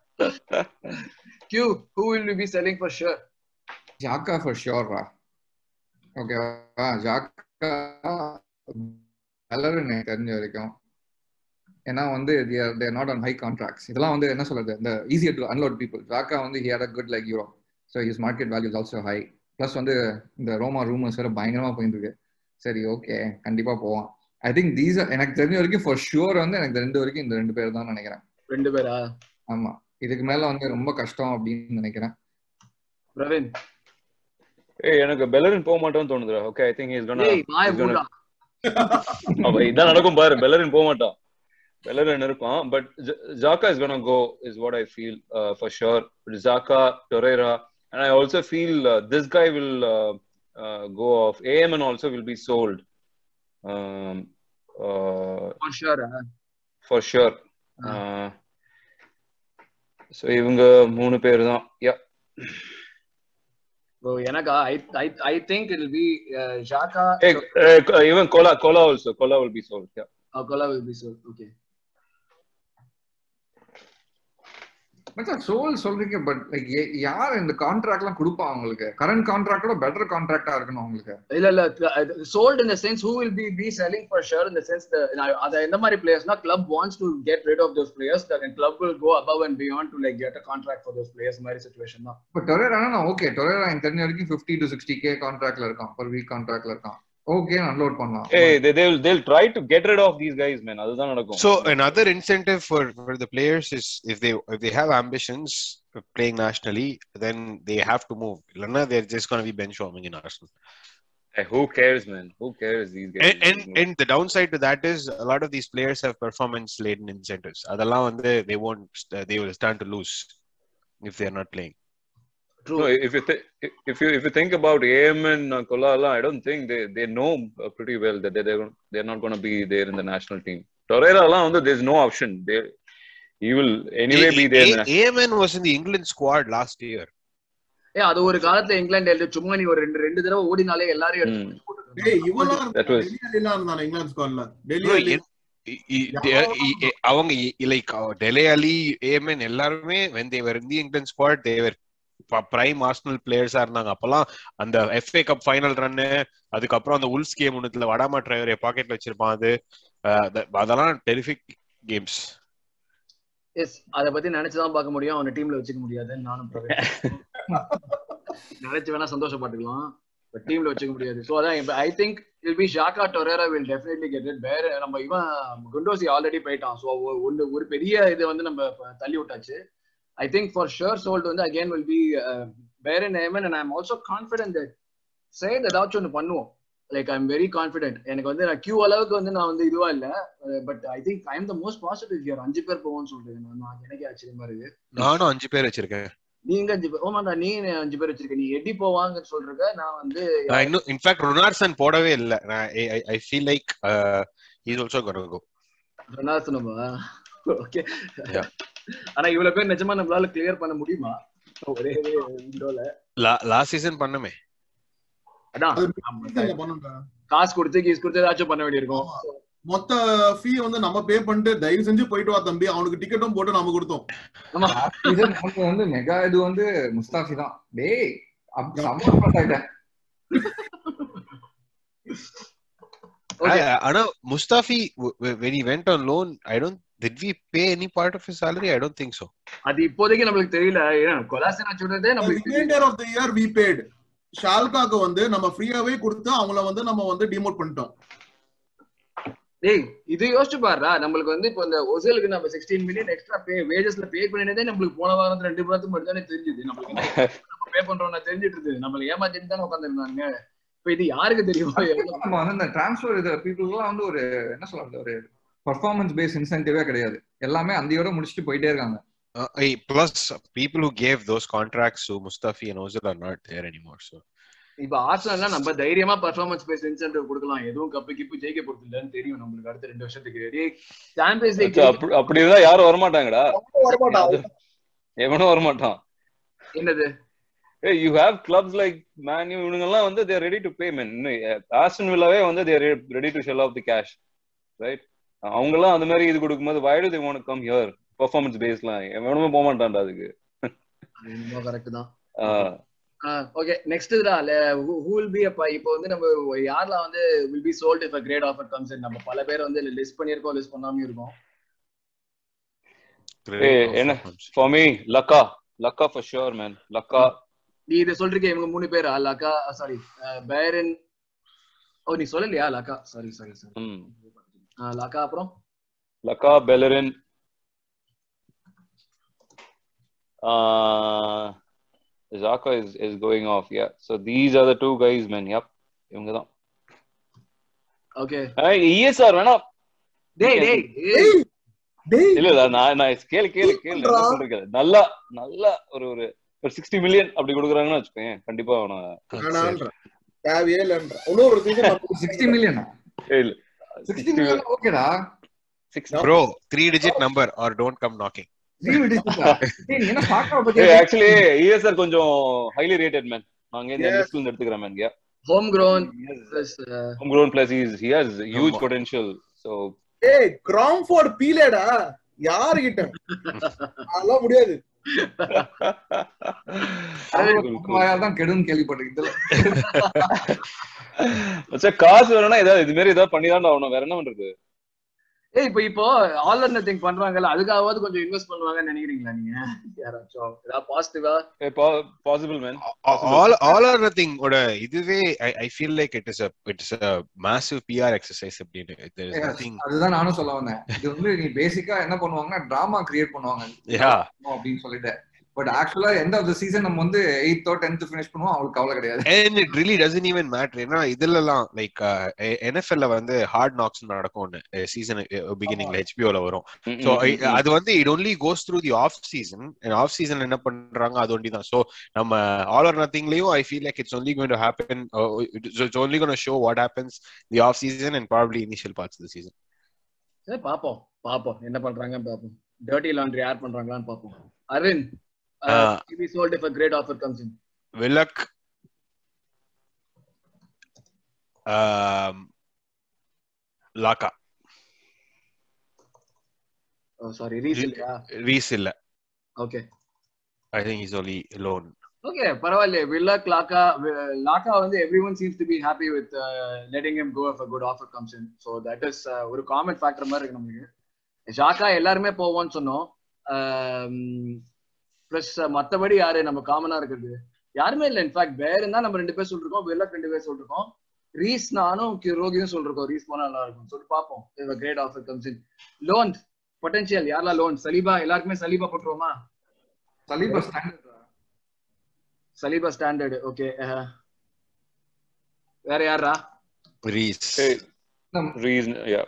கியூ who will be selling for sure Xhaka for ஷியோர்ரா ஓகேவா ஜாக்கா எல்லாரும் எனக்கு தெரிஞ்ச வரைக்கும் ஏன்னா வந்து they're not on high contracts இதெல்லாம் வந்து என்ன சொல்றது இந்த easier to unload people Xhaka வந்து he had a good like Euro so his market value also high plus வந்து இந்த ரோமா ரூமர்ஸ் வேற பயங்கரமா போயிட்டு இருக்கு சரி ஓகே கண்டிப்பா போவான் ஐ திங்க் தீஸ் எனக்கு தெரிஞ்ச வரைக்கும் ஃபார் ஷுவர் வந்து எனக்கு ரெண்டு வரைக்கும் இந்த ரெண்டு பேர் தான் நினைக்கிறேன் ரெண்டு பேரா ஆமா இதுக்கு மேல வந்து ரொம்ப கஷ்டம் அப்படின்னு நினைக்கிறேன் பிரவீன் ஏய் எனக்கு பெலரின் போக மாட்டான்னு தோணுதுடா okay I think is gonna ஏய் வாய மூடா அப்ப இதான் நடக்கும் பாரு பெலரின் போக மாட்டான் பெலரின் இருப்பான் but Xhaka is gonna go is what I feel for sure Xhaka Torreira and I also feel uh, this guy will uh, uh, go off. AMN also will be sold um, uh, for sure for sure. Uh, so இவங்க மூணு பேர் தான் யா ப்ரோ எனக்கு I I I think it will be Xhaka even Kola Kola also Kola will be sold yeah Kola will be so okay மச்சான் சோல் சொல்றீங்க பட் லைக் யார் இந்த கான்ட்ராக்ட் எல்லாம் கொடுப்பா அவங்களுக்கு கரண்ட் கான்ட்ராக்டோட பெட்டர் கான்ட்ராக்டா இருக்கணும் அவங்களுக்கு இல்ல இல்ல sold in the sense who will be be selling for sure in the sense அது எந்த மாதிரி பிளேயர்ஸ்னா club wants to get rid of those players that club will go above and beyond to like get a contract for those players மாதிரி சுச்சுவேஷன் தான் இப்போ டொரேரா நான் ஓகே டொரேரா எனக்கு தெரிஞ்ச வரைக்கும் ஃபிஃப்டி டு சிக்ஸ்டி கே கான்ட்ராக்ட்ல இருக்கான் பர் வீக் கான்ட்ராக்ட்ல இருக்கான் ஓகே அன்லோட் பண்ணலாம் Hey, they, they'll they'll try to get rid of these guys, man. அதுதான் நடக்கும். So another incentive for, for the players is if they if they have ambitions of playing nationally, then they have to move. Ilana, they're just going to be bench warming in Arsenal. Hey, who cares, man? Who cares? These guys. And, and and the downside to that is a lot of these players have performance laden incentives. அதெல்லாம் வந்து they won't st- they will stand to lose if they are not playing. True. No, if you th- if you if you think about AM and uh, Kolala, I don't think they they know uh, pretty well that they they're, they're not going to be there in the national team. Torreira, லாம் வந்து there's no option. They he will anyway be there. in the- A- AMN was in the England squad last year. ஏ அது ஒரு காலத்துல இங்கிலாந்து எழுதி சும்மா நீ ஒரு ரெண்டு ரெண்டு தடவை ஓடினாலே எல்லாரையும் எடுத்து Hmm. போட்டுட்டு டேய் இவெல்லாம் That was- டெல்லி அலிலாம் இருந்தானே இங்கிலாந்து ஸ்குவாட்ல டெல்லி Bro, அலி என்- இ- இ- de- இ- இ- அவங்க லைக் டெலே அலி ஏமன் எல்லாருமே when they were in the England squad they were prime Arsenal பிளேயர்ஸா இருந்தாங்க அப்பெல்லாம் அந்த எஃப்ஏ கப் ஃபைனல் ரன்னு அதுக்கப்புறம் அந்த உல்ஸ் கேம் ஒண்ணுத்துல வடாமா டிரைவரை பாக்கெட்ல வச்சிருப்பான் அது அஹ், த- அதெல்லாம் டெரிஃபிக் கேம்ஸ் எஸ் அத பத்தி நினைச்சுதான் பார்க்க முடியும் அவன டீம்ல வச்சுக்க முடியாதுன்னு நானும் பிரவீன். நினைச்சு வேணா சந்தோஷப்பட்டுக்கலாம் பட் டீம்ல வச்சுக்க முடியாது சோ அதான் ஐ think will be Xhaka Torreira will definitely get it வேற நம்ம இவன் குண்டோசி ஆல்ரெடி போயிட்டான் சோ ஒன்னு ஒரு பெரிய இது வந்து நம்ம இப்ப தள்ளி விட்டாச்சு I think for sure sold வந்து அகைன் வில் பி வேற நேமன் and I am also confident that side ஏதாச்சும் ஒன்று பண்ணுவோம் like I am very confident எனக்கு வந்து நான் கியூ அளவுக்கு வந்து நான் வந்து இதுவா இல்ல but I think I am the most positive here அஞ்சு பேர் போவோம்னு சொல்றேன் நான் நான் எனக்கே ஆச்சரியமா இருக்கு நானும் அஞ்சு பேர் வச்சிருக்கேன் நீங்க அஞ்சு பேர் ஓமாண்டா நீ அஞ்சு பேர் வச்சிருக்க நீ எட்டி போவாங்கன்னு சொல்றத நான் வந்து நான் இன்னும் இன்ஃபேக்ட் ரொனால்ட்சன் போடவே இல்ல நான் I feel like is also gonna go சொன்னமா ஓகே Yeah. ஆனா இவ்வளவு பேர் நிஜமா நம்மளால கிளியர் பண்ண முடியுமா ஒரே விண்டோல லாஸ்ட் சீசன் பண்ணமே அதான் அது நம்ம சீசன்ல பண்ணுங்க காசு கொடுத்து கீஸ் கொடுத்து ஏதாச்சும் பண்ண வேண்டியிருக்கும் மொத்த ஃபீ வந்து நம்ம பே பண்ணிட்டு தயவு செஞ்சு போயிட்டு வா தம்பி அவனுக்கு டிக்கெட்டும் போட்டு நாம கொடுத்தோம் சீசன் நமக்கு வந்து மெகா இது வந்து முஸ்தாஃபி தான் டேய் அப்~ செம்ம front ஆயிட்டேன் Okay. ஆனா முஸ்தாஃபி when he went on loan i don't did we pay any part of his salary i don't think so அது இப்போதைக்கு நம்மளுக்கு தெரியல ஏன்னா கொலாசனா சொல்றதே நம்மளுக்கு தெரியல. Reminder of the year we paid ஷால்காக்கு வந்து நம்ம ஃப்ரீயாவே கொடுத்து அவங்கள வந்து நம்ம வந்து டிமோட் பண்ணிட்டோம் டேய் இது யோசிச்சு பாருடா நம்மளுக்கு வந்து இப்போ இந்த ஒசேலுக்கு நம்ம சிக்ஸ்டீன் மில்லியன் எக்ஸ்ட்ரா பே வேஜஸ்ல பே பண்ணினதே நம்மளுக்கு போன வாரத்துல ரெண்டு வாரத்துக்கு மட்டும் தானே தெரிஞ்சது நம்மளுக்கு என்ன நம்ம பே பண்றோம் தெரிஞ்சிட்டு இருந்தது நம்மள ஏமாத்திட்டு தானே உட்காந்துருந்தாங்க இப்ப இது யாருக்கு தெரியும் எவ்வளவு நம்ம வந்து இந்த டிரான்ஸ்ஃபர் இது பீப்புள்லாம் வந்து ஒரு என்ன சொல்றது ஒரு பர்ஃபார்மன்ஸ் பேஸ் இன்சென்டிவே கிடையாது எல்லாமே அந்தியோட முடிச்சுட்டு போயிட்டே இருக்காங்க uh, eh, plus people who gave those contracts to mustafi and ozil are not there anymore so இப்ப ஆர்சனல்ல நம்ம தைரியமா பர்ஃபார்மன்ஸ் பேஸ் இன்சென்டிவ் கொடுக்கலாம் எதுவும் கப்பு கிப்பு ஜெயிக்க போறது இல்லன்னு தெரியும் நம்மளுக்கு அடுத்த ரெண்டு வருஷத்துக்கு டேய் சாம்பியன்ஸ் லீக் அச்சா, அப்படி- அப்படிதான் யாரும் வரமாட்டாங்கடா வரமாட்டான் எவனும் வரமாட்டான் என்னது Hey, you have clubs like Man U இவனுங்கெல்லாம் வந்து they are ready to pay man Aston வில்லாவே வந்து they are ready to shell off the cash right அவங்கெல்லாம் அந்த மாதிரி இது கொடுக்கும்போது why do they want to come here performance பேஸ்லாம் எவனுமே போக மாட்டான்டா அதுக்கு கரெக்ட் தான் ஆஹ் ஓகே நெக்ஸ்ட் இதுடா ஹூ வில் பி அப்ப இப்போ வந்து நம்ம யாரெல்லாம் வந்து will be sold if great offer comes நம்ம பல பேர் வந்து லிஸ்ட் பண்ணியிருக்கோம் லிஸ்ட் பண்ணாம இருக்கோம் great Eh, offer என்ன- comes. for me லக்கா லக்கா for sure man லக்கா நீ இதை சொல்றீங்க இவங்க மூணு பேர் லக்கா சாரி பேரன் ஓ நீ சொல்லலையா லக்கா சாரி சாரி சாரி ம் லக்கா அப்புறம் லக்கா பெலரின் uh Zaka is is going off yeah so these are the two guys man yep இவங்க தான் ஓகே இஎஸ்ஆர் வேணாம் டேய் டேய் டேய், டேய் இல்ல இல்ல நான் நான் கேளு கேளு கேளு என்ன சொல்றீங்க நல்லா நல்லா ஒரு ஒரு ஒரு சிக்ஸ்டி மில்லியன் அப்படி கொடுக்குறாங்கன்னு வச்சுக்கோங்க கண்டிப்பா அவன வேணான்ற தேவையே இல்லைன்ற இன்னும் ஒரு சீசன் சிக்ஸ்டி மில்லியன் இல்ல சிக்ஸ்டி மில்லியன் ஓகேடா bro three digit number or don't come knocking என்ன சாக்கா பத்தி ஆக்சுவலி இஎஸ்ஆர் கொஞ்சம் ஹைலி ரேட்டட் மேன் நாங்க இந்த Yes. லிஸ்ட்ல இருந்து எடுத்துக்கிறேன் man yeah home grown plus home grown plus he's he has huge ஆமா. potential so ஏய் கிராம்ஃபோர்ட் பீலேடா யாரு கிட்ட அதெல்லாம் முடியாது தான் கெடுன்னு கேள்விப்பட்டிருக்கேன் மச்சா காசு வேணும்னா ஏதாவது இது மாதிரி ஏதாவது பண்ணி தான் ஆகணும் வேற என்ன பண்றது ஏய் இப்போ இப்போ ஆல் ஆர் நத்திங் பண்றாங்கல்ல அதுக்காவது கொஞ்சம் இன்வெஸ்ட் பண்ணுவாங்கன்னு நினைக்கிறீங்களா நீங்க யாராச்சும் ஏதாவது பாசிட்டிவா possible man all all or nothing ஓட இதுவே I feel like it is it is massive PR exercise அப்படின்னு there is Yes, nothing அதுதான் நானும் சொல்ல வந்தேன் இது வந்து நீ பேசிக்கா என்ன பண்ணுவாங்கன்னா டிராமா கிரியேட் பண்ணுவாங்க yeah அப்படின்னு சொல்லிட்டு பட் ஆக்சுவலா எண்ட் ஆஃப் த சீசன் நம்ம வந்து எயித்தோ டென்த் ஃபினிஷ் பண்ணுவோம் அவங்களுக்கு கவலை கிடையாது and it really doesn't even matter ஏன்னா இதுலலாம் லைக் என்எஃப்எல்ல வந்து ஹார்ட் நாக்ஸ் நடக்கும் ஒன்னு சீசன் பிகினிங்ல ஹெச்பிஓல வரும் சோ அது வந்து it only goes through the off season off season என்ன பண்றாங்க அது ஒண்டி தான் சோ நம்ம ஆல் ஆர் நத்திங்லயும் I feel like it's only going to happen it's only gonna show what happens the off season and probably initial parts the season சரி பாப்போம் பாப்போம் என்ன பண்றாங்க பாப்போம் டர்ட்டி லாண்ட்ரி யார் பண்றாங்களான்னு பாப்போம் Aravind Ah. be sold if a great offer comes in Willock லாக்கா oh sorry ரீஸ் இல்லையா ரீஸ் இல்ல okay I think is only loan okay பரவாயில்ல வில்லக் லாக்கா லாக்கா வந்து everyone seems to be happy with letting him go if a good offer comes in so that is ஒரு காமன் ஃபேக்டர் மாதிரி இருக்கு நம்மளுக்கு ஷாக்கா எல்லாருமே போவோம்னு சொன்னோம் ப்ளஸ் மத்தபடி யாரு நம்ம காமனா இருக்குது யாருமே இல்லை இன்ஃபேக்ட் பேர் தான் நம்ம ரெண்டு பேர் சொல்லிருக்கோம் வில்லக் ரெண்டு பேர் சொல்லிருக்கோம் ரீஸ் நானும் ரோகியும் சொல்லிருக்கோம் ரீஸ் போனா நல்லா இருக்கும் சொல்லிட்டு பார்ப்போம் great offer comes in loan potential யாரெல்லாம் லோன் சலீபா எல்லாருக்குமே சலீபா போட்டுருவோமா Saliba standard Saliba standard okay வேற யாரா ரீஸ் ரீசன் யா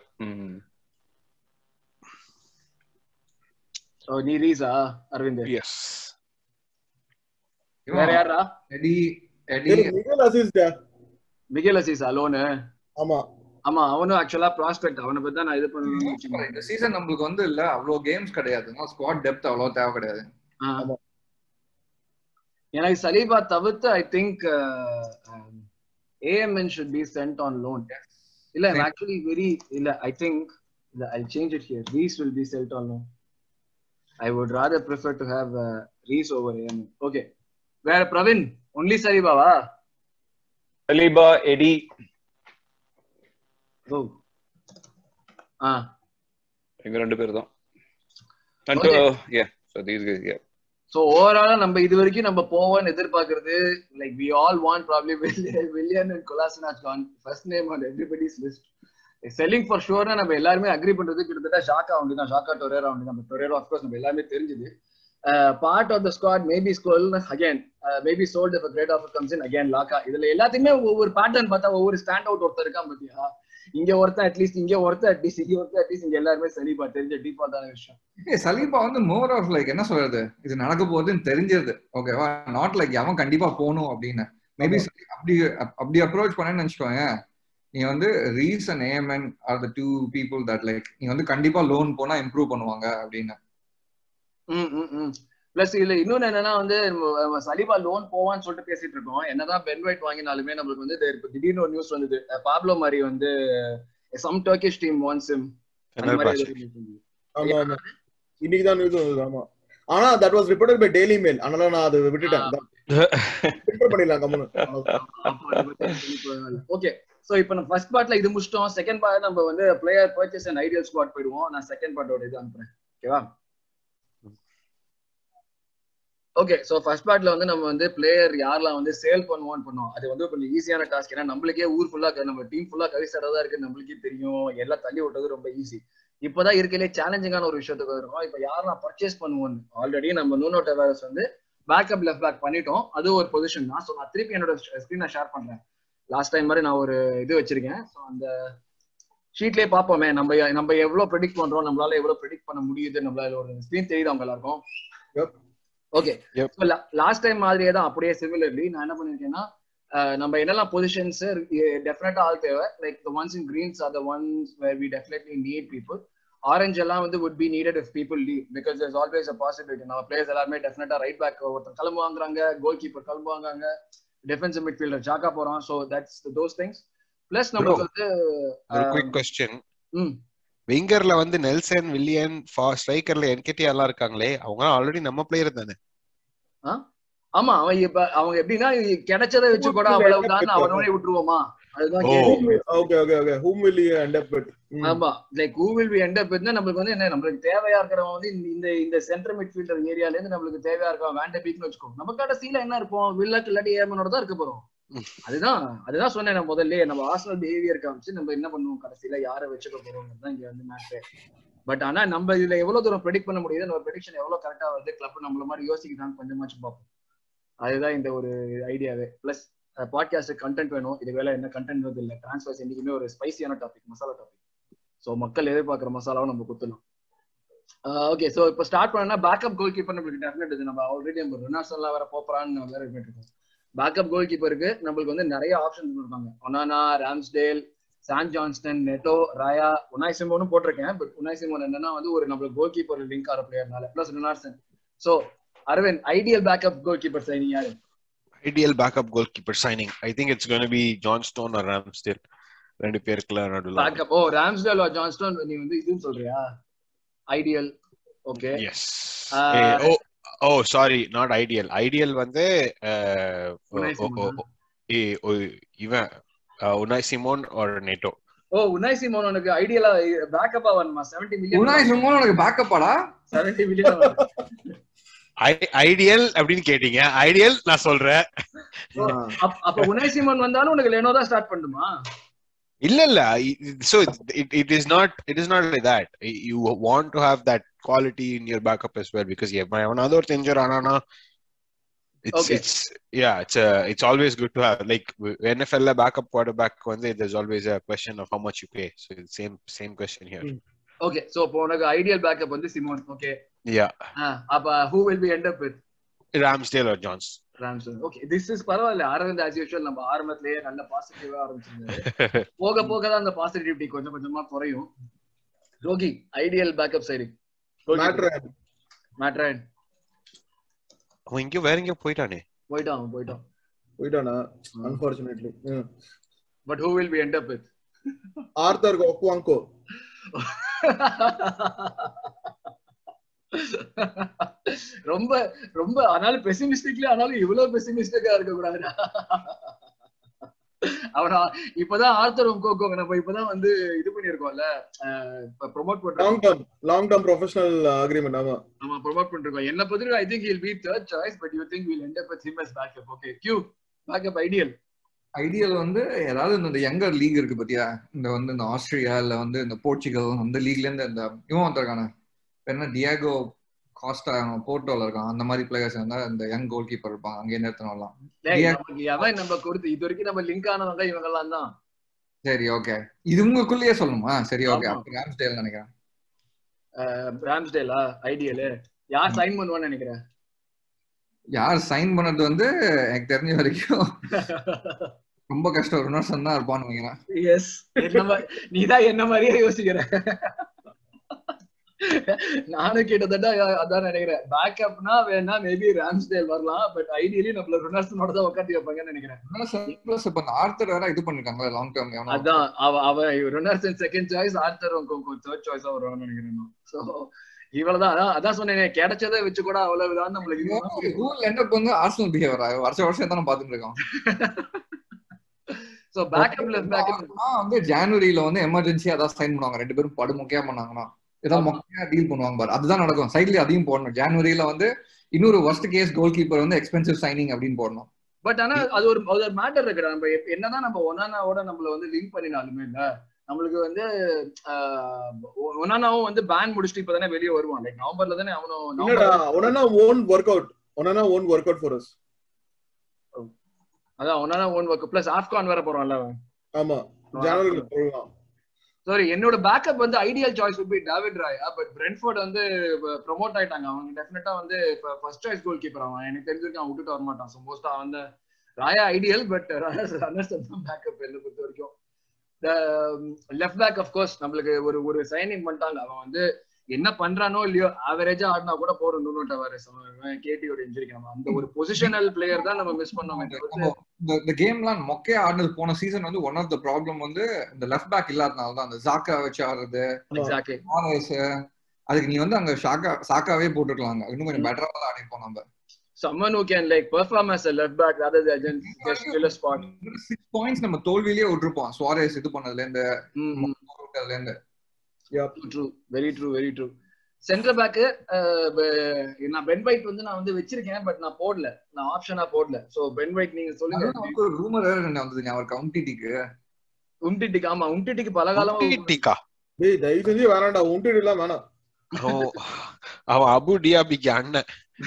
ஓ நீ ரீஸா அரவிந்த் எஸ் வேற யாரா Eddie Eddie Miguel Azeez Miguel Azeez loan ஆமா ஆமா அவனும் ஆக்சுவலா ப்ராஸ்பெக்ட் அவனை பத்தி தான் நான் இது பண்ணணும் இந்த சீசன் நம்மளுக்கு வந்து இல்ல அவ்வளவு கேம்ஸ் கிடையாது ஸ்குவாட் டெப்த் அவ்வளவு தேவை கிடையாது எனக்கு சலீபா தவிர்த்து I think AMN should be sent on loan இல்ல ஆக்சுவலி வெரி இல்ல ஐ திங்க் இல்ல I change it here Reiss will be sent on loan I would rather prefer to have Reiss over AMN okay வேற பிரவீன் ஒன்லி சலீபாவா சலீபா எடி ஓ ஆ இவங்க ரெண்டு பேர் தான் and Okay. uh, yeah so these guys yeah so ஓவராலா நம்ம இது வரைக்கும் நம்ம போவோம்னு எதிர்பார்க்கறது like we all want probably Willian and Kolasinac gone first name on everybody's list selling for ஷூர்னா நம்ம எல்லாருமே அக்ரி பண்றது கிட்டத்தட்ட ஷாக்கா உண்டு தான் ஷாக்கா டொரேரா உண்டு நம்ம டொரேரா ஆஃப்கோர்ஸ் நம்ம எல்லாமே தெரிஞ்சது part of the squad maybe school again maybe sold if great offer comes in again லாக்கா இதுல எல்லாத்தையுமே ஒவ்வொரு பேட்டர்ன் பார்த்தா ஒவ்வொரு ஸ்டாண்ட் அவுட் ஒருத்தர் இருக்கான் பாத்தியா இங்க ஒருத்தன் அட்லீஸ்ட் இங்க ஒருத்தர் அட்லீஸ்ட் இங்க ஒருத்தர் அட்லீஸ்ட் இங்க எல்லாருமே சரிப்பா தெரிஞ்ச டிஃபால்ட்டான விஷயம் ஏய், சலீபா வந்து மோர் ஆஃப் லைக் என்ன சொல்றது இது நடக்க போகுதுன்னு தெரிஞ்சது ஓகேவா நாட் லைக் அவன் கண்டிப்பா போகணும் அப்படின்னு மேபி அப்படி அப்படி அப்ரோச் பண்ணேன்னு வச்சுக்கோங்க நீ வந்து Reiss and AMN are the two people that like நீ வந்து கண்டிப்பா லோன் போனா இம்ப்ரூவ் பண்ணுவாங்க அப்படின்னு பிளஸ் இதுல இன்னொன்னு என்னன்னா வந்து நம்ம- நம்ம சலீபா லோன் போவான்னு சொல்லிட்டு பேசிட்டு இருக்கோம் என்னதான் பென் ஒயிட் வாங்கினாலுமே நம்மளுக்கு வந்து இப்ப திடீர்னு ஒரு நியூஸ் வந்தது பாப்லோ மாதிரி வந்து some Turkish team wants him அந்த மாதிரி ஏதோ news வந்தது. ஆமா ஆமா இன்னைக்கு தான் நியூஸ் வந்தது ஆமா ஆனா that was reported by Daily Mail அதனால நான் அதை விட்டுட்டேன் ஃபில்டர் பண்ணிடலாம் கம்முனு ஓகே சோ இப்போ நம்ம ஃபர்ஸ்ட் பார்ட்ல இது முடிச்சிட்டோம் செகண்ட் பார்ட் நம்ம வந்து player purchase and ideal squad போயிடுவோம் நான் செகண்ட் பார்ட்டோட இது அனுப்புறேன் ஓகேவா ஓகே சோ ஃபர்ஸ்ட் பார்ட்ல வந்து நம்ம வந்து பிளேயர் யாரெல்லாம் வந்து சேல் பண்ணுவோம்னு பண்ணோம் அது வந்து கொஞ்சம் ஈஸியான டாஸ்க் ஏன்னா நம்மளுக்கே ஊர் ஃபுல்லா நம்ம டீம் ஃபுல்லா கவிசரதா இருக்கு நம்மளுக்கே தெரியும் எல்லாம் தள்ளி விட்டது ரொம்ப ஈஸி இப்பதான் இருக்கையிலே சேலஞ்சிங்கான ஒரு விஷயத்துக்கு இருக்கும் இப்ப யாரெல்லாம் பர்ச்சேஸ் பண்ணுவோம் ஆல்ரெடி நம்ம நூனோ டெவாரஸ் வந்து பேக்கப் லெஃப்ட் பேக் பண்ணிட்டோம் அது ஒரு பொசிஷன் தான் ஸோ நான் திருப்பி என்னோட ஸ்கிரீனை ஷேர் பண்றேன் லாஸ்ட் டைம் மாதிரி நான் ஒரு இது வச்சிருக்கேன் ஸோ அந்த ஷீட்லயே பார்ப்போமே நம்ம நம்ம எவ்வளவு ப்ரெடிக்ட் பண்றோம் நம்மளால எவ்வளவு ப்ரெடிக்ட் பண்ண முடியுது நம்மளால ஒரு ஸ்கிரீன் தெரியுது அவங்க எல்லாருக்கும் Yep. Okay Yep. Last time மாதிரியே தான் அப்படியே சிமிலர்லி நான் என்ன பண்ணிருக்கேன்னா அஹ், நம்ம என்னெல்லாம் பொசிஷன்ஸ் டெஃபினட்டா ஆள் தேவை like the ones in greens are the ones where we definitely need people orange எல்லாம் வந்து would be needed if people leave because there's always a possibility நம்ம பிளேயர்ஸ் எல்லாருமே டெஃபினட்டா ரைட் பேக் ஒருத்தர் கிளம்பு வாங்குறாங்க கோல் கீப்பர் கிளம்பு வாங்குறாங்க டிஃபென்சிவ் மிட்ஃபீல்டர் ஜாக்கா போறோம் so that's those things plus நமக்கு வந்து ஒரு அஹ், குவிக் கொஸ்டின் ம் விங்கர்ல வந்து நெல்சன் வில்லியன் ஸ்ட்ரைக்கர்ல என்கேடி எல்லாம் இருக்காங்களே அவங்க ஆல்ரெடி நம்ம பிளேயர் தானே ஆ? ஆமா அவன் இப்ப அவங்க எப்படின்னா கிடைச்சதை வச்சு கூட அவ்வளவுதான் அவனோட விட்டுருவோமா அதுதான் ஓ. கேள்வி. Okay okay okay whom will he end up with ம். ஆமா like who will be end up நம்மளுக்கு வந்து என்ன நம்மளுக்கு தேவையா இருக்கிறவன் வந்து இந்த- இந்த இந்த சென்டர் மிட்ஃபீல்டர் ஏரியால இருந்து நம்மளுக்கு தேவையா இருக்கவன் வேண்ட பீக்னு வச்சுக்கோ நம்ம கடைசியில என்ன இருப்போம் வில்லட் இல்லாட்டி ஏமனோட தான் இருக்க போறோம் ம். அதுதான் அதுதான் சொன்னேன் நான் முதல்ல நம்ம ஆர்சனல் பிஹேவியர் காமிச்சு நம்ம என்ன பண்ணுவோம் கடைசியில யாரை வச்சுக்க போறோம் தான் இங்க வந்து மேட்ச் பட் ஆனா நம்ம இதுல எவ்வளவு தூரம் ப்ரெடிக்ட் பண்ண முடியுது நம்ம ப்ரெடிக்ஷன் எவ்வளவு கரெக்டா வருது கிளப் நம்மள மாதிரி யோசிக்கிறான்னு கொஞ்சமாச்சும் பார்ப்போம் அதுதான் இந்த ஒரு ஐடியாவே பிளஸ் பாட்காஸ்ட் கண்டென்ட் வேணும் இது வேலை என்ன கண்டென்ட் வருது இல்ல டிரான்ஸ்ஃபர்ஸ் என்னைக்குமே ஒரு ஸ்பைசியான டாபிக் மசாலா டாபிக் ஸோ மக்கள் எதிர்பார்க்குற மசாலாவை நம்ம கொடுத்துடலாம் ஓகே ஸோ இப்போ ஸ்டார்ட் பண்ணா பேக்கப் கோல் கீப்பர் நம்மளுக்கு டெஃபினட் இது நம்ம ஆல்ரெடி நம்ம ரொனால்டோலாம் வேற போப்பரான்னு வேற இருக்கோம் பேக்கப் கோல் கீப்பருக்கு நம்மளுக்கு வந்து நிறைய ஆப்ஷன் இருக்காங்க Onana Ramsdale Sam Johnstone Neto Raya Unai சிமோனும் போட்டிருக்கேன் பட் உனாய் சிமோன் என்னன்னா வந்து ஒரு நம்மளுக்கு கோல் கீப்பர் லிங்க் ஆகிற பிளேயர்னால plus Runarsson so Aravind ideal backup goalkeeper signing யாரு ideal backup goalkeeper signing I think it's gonna be Johnstone or Ramsdale ரெண்டு பேருக்குள்ள நடுவில் பேக்கப் ஓ ராம்ஸ்டேல் ஜான்ஸ்டோன் நீ வந்து இதுன்னு சொல்றியா ஐடியல் ஓகே எஸ் Uh, ஓ ஓ சாரி நாட் ஐடியல் ஐடியல் வந்து uh, Unai ஓ- ஓ- Simon. ஓ- ஏ- ஓ- இவன் உனாய் சிமோன் ஒரு நெட்டோ ஓ உனாய் சிமோன் உனக்கு ஐடியலா பேக்கப்பா வரணுமா 70 மில்லியன் உனாய் சிமோன் உனக்கு பேக்கப்பாடா 70 மில்லியன் ஐடியல் அப்படின்னு கேட்டீங்க ஐடியல் நான் சொல்றேன் அப்ப உனாய் சிமோன் வந்தாலும் உனக்கு லெனோ தான் ஸ்டார்ட் பண்ணுமா இல்ல இல்ல so it, it is not it is not like that you want to have that quality in your backup as well because எவனாவது ஒரு தெரிஞ்சர் ஆனானா it's Okay. it's yeah it's uh, it's always good to have like NFL ல backup quarterback வந்து there's always a question of how much you pay so it's same same question here Mm. Okay so இப்போ உனக்கு ஐடியல் பேக்கப் வந்து சிமோன் ஓகே yeah அப்ப who will be end up with Ramsdale or Johns ராம்சன் ஓகே திஸ் இஸ் பரவாயில்ல அரவிந்த் ஆஸ் யூஷுவல் நம்ம ஆரம்பத்திலேயே நல்ல பாசிட்டிவா ஆரம்பிச்சிருந்தாரு போக போக தான் அந்த பாசிட்டிவிட்டி கொஞ்சம் கொஞ்சமா குறையும் ரோகி ஐடியல் பேக்கப் சைடு மேட்ரு மேட்ரன் அவன் எங்கேயோ வேற எங்கேயோ போயிட்டானே போயிட்டான் அவன் போயிட்டான் போயிட்டானா unfortunately but who will be end up with Arthur Okonkwo ரொம்ப ரொம்ப ஆனாலும் பெசிமிஸ்டிக்ல ஆனாலும் இவ்வளவு பெசிமிஸ்டிக்கா இருக்க கூடாதுடா அவனா இப்பதான் ஆர்த்தர் உங்கோங்க நம்ம இப்பதான் வந்து இது பண்ணிருக்கோம்ல ப்ரொமோட் பண்றோம் long term long term professional agreement ஆமா நம்ம ப்ரொமோட் பண்ணிருக்கோம் என்ன பத்தி I think he'll be third choice but you think will end up with him as backup okay Q backup ideal ideal வந்து ஏதாவது இந்த யங்கர் லீக் இருக்கு பாத்தியா இந்த வந்து இந்த ஆஸ்திரியா இல்ல வந்து இந்த போர்ச்சுகல் அந்த லீக்ல இருந்து இந்த இவன் வந்திருக்கானே என்ன டியாகோ காஸ்டா போர்ட்டோல இருக்கான் அந்த மாதிரி பிளேயர்ஸ் இருந்தா இந்த யங் கோல் கீப்பர் இருப்பாங்க அங்கே நிறுத்தணும் வரலாம் டேய், Yeah. நமக்கு எவன் நம்ம கொடுத்து இது வரைக்கும் நம்ம லிங்க் ஆனவங்க இவங்க எல்லாம் தான் சரி ஓகே இது உங்களுக்குள்ளேயே சொல்லணுமா சரி ஓகே ஆமா. அப்ப ராம்ஸ்டேல் நினைக்கிறேன் ராம்ஸ்டேலா ஐடியல் யார் சைன் பண்ணுவான்னு நினைக்கிறேன் யார் சைன் பண்ணது வந்து எனக்கு தெரிஞ்ச வரைக்கும் ரொம்ப கஷ்டம் ஒரு வருஷம் தான் இருப்பான்னு நினைக்கிறேன் எஸ் என்ன மா- நீதான் என்ன மாதிரியே யோசிக்கிற நானும் கிட்டத்தட்ட அதான் நினைக்கிறேன் பேக்கப்னா வேணா மேபி ராம்ஸ்டேல் வரலாம் பட் ஐடியலி நம்மள ரொனால்டனோட தான் உட்காந்து வைப்பாங்கன்னு நினைக்கிறேன் பிளஸ் இப்ப இந்த ஆர்த்தர் வேற இது பண்ணிருக்காங்களா லாங் டேர்ம் அதான் அவ அவ Runarsson second choice Arthur third சாய்ஸா வருவான்னு நினைக்கிறேன் சோ இவ்வளவுதான் அதான் அதான் சொன்னேனே கிடைச்சதை வச்சு கூட அவ்வளவுதான் நம்மளுக்கு இது ரூல் என்ன வந்து ஆர்சனல் பிஹேவியர் வருஷம் வருஷம் தானே பாத்துட்டு இருக்கோம் சோ பேக்கப்ல பேக்கப் ஆனா வந்து ஜனவரியில வந்து எமர்ஜென்சியா அதான் சைன் பண்ணுவாங்க ரெண்டு பேரும் படு மொக்கையா பண்ணாங்கன்னா ஏதாவது மொக்கையா டீல் பண்ணுவாங்க பாரு அதுதான் நடக்கும் சைட்ல அதையும் போடணும் ஜனவரியில வந்து இன்னொரு worst கேஸ் கோல் கீப்பர் வந்து எக்ஸ்பென்சிவ் சைனிங் அப்படின்னு போடணும் பட் ஆனா அது ஒரு அது ஒரு மேட்டர் இருக்குடா நம்ம எப்ப- என்னதான் நம்ம ஒனானாவோட நம்மள வந்து லிங்க் பண்ணினாலுமே இல்ல நம்மளுக்கு வந்து ஆஹ், ஒ- ஒனானாவும் வந்து பேன் முடிச்சுட்டு இப்பதானே வெளியே வருவான் லைக் நவம்பர்ல தானே அவனும் இல்லடா நவம்பர் ஒன்னா ஓன் ஒர்க் அவுட் ஒன்னா won't work out for us அதான் Onana won't work plus AFCON வேற போறான்ல அவன் ஆமா ஜனவரில போடலாம் சாரி என்னோட பேக்கப் வந்து ideal choice would be David Raya but Brentford வந்து ப்ரொமோட் ஆயிட்டாங்க அவங்க டெஃபினட்டா வந்து இப்போ ஃபர்ஸ்ட் சாய்ஸ் கோல் கீப்பர் அவன் எனக்கு தெரிஞ்சிருக்கு அவன் விட்டுட்டு வர மாட்டான் ஸோ மோஸ்டா வந்து ராயா ஐடியல் பட் ரன்னர்ஸ் தான் பேக்கப் என்ன பொறுத்த வரைக்கும் லெஃப்ட் பேக் ஆஃப் கோர்ஸ் நம்மளுக்கு ஒரு ஒரு சைனிங் பண்ணிட்டாங்க அவன் வந்து என்ன பண்றானோ இல்லையோ ஆவரேஜா ஆடினா கூட போறோம் நூறு டவரஸ் அவன் கேட்டியோட இன்ஜுரிக்கு நம்ம அந்த ஒரு பொசிஷனல் பிளேயர் தான் நம்ம மிஸ் பண்ணோமே தவிர்த்து நம்ம இந்த இந்த கேம்லாம் மொக்கையா ஆடினது போன சீசன் வந்து ஒன் ஆஃப் த ப்ராப்ளம் வந்து இந்த லெஃப்ட் பேக் இல்லாதனால தான் அந்த ஜாக்கா வச்சு ஆடுறது எக்ஸாக்ட்லி ஆர்எஸ் அதுக்கு நீ வந்து அங்க ஷாக்கா சாக்காவே போட்டுருக்கலாம் இன்னும் கொஞ்சம் பெட்டரா தான் ஆடி இருப்போம் நம்ம someone who can like perform as a left back rather than just fill a spot. Six points நம்ம தோல்வியிலேயே விட்டுருப்போம் சுவாரேஸ் இது பண்ணதுல இருந்து Mm, mm. அதுல இருந்து true very true very true centre back நான் பென் வைட் வந்து நான் வந்து வச்சிருக்கேன் பட் நான் போடல நான் ஆப்ஷனா போடல சோ பென் வைட் நீங்க சொல்லுங்க அதான் நமக்கு ஒரு ரூமர் வேற என்ன வந்ததுங்க அவர் கவுண்டிட்டிக்கு உம்டிட்டிக்கு ஆமா உம்டிட்டிக்கு பல காலமா டிகா டேய் தயவு செஞ்சு வேணாம்டா உண்டு எல்லாம் வேணாம் அவன் அபு டியாபிக்கு அண்ணன்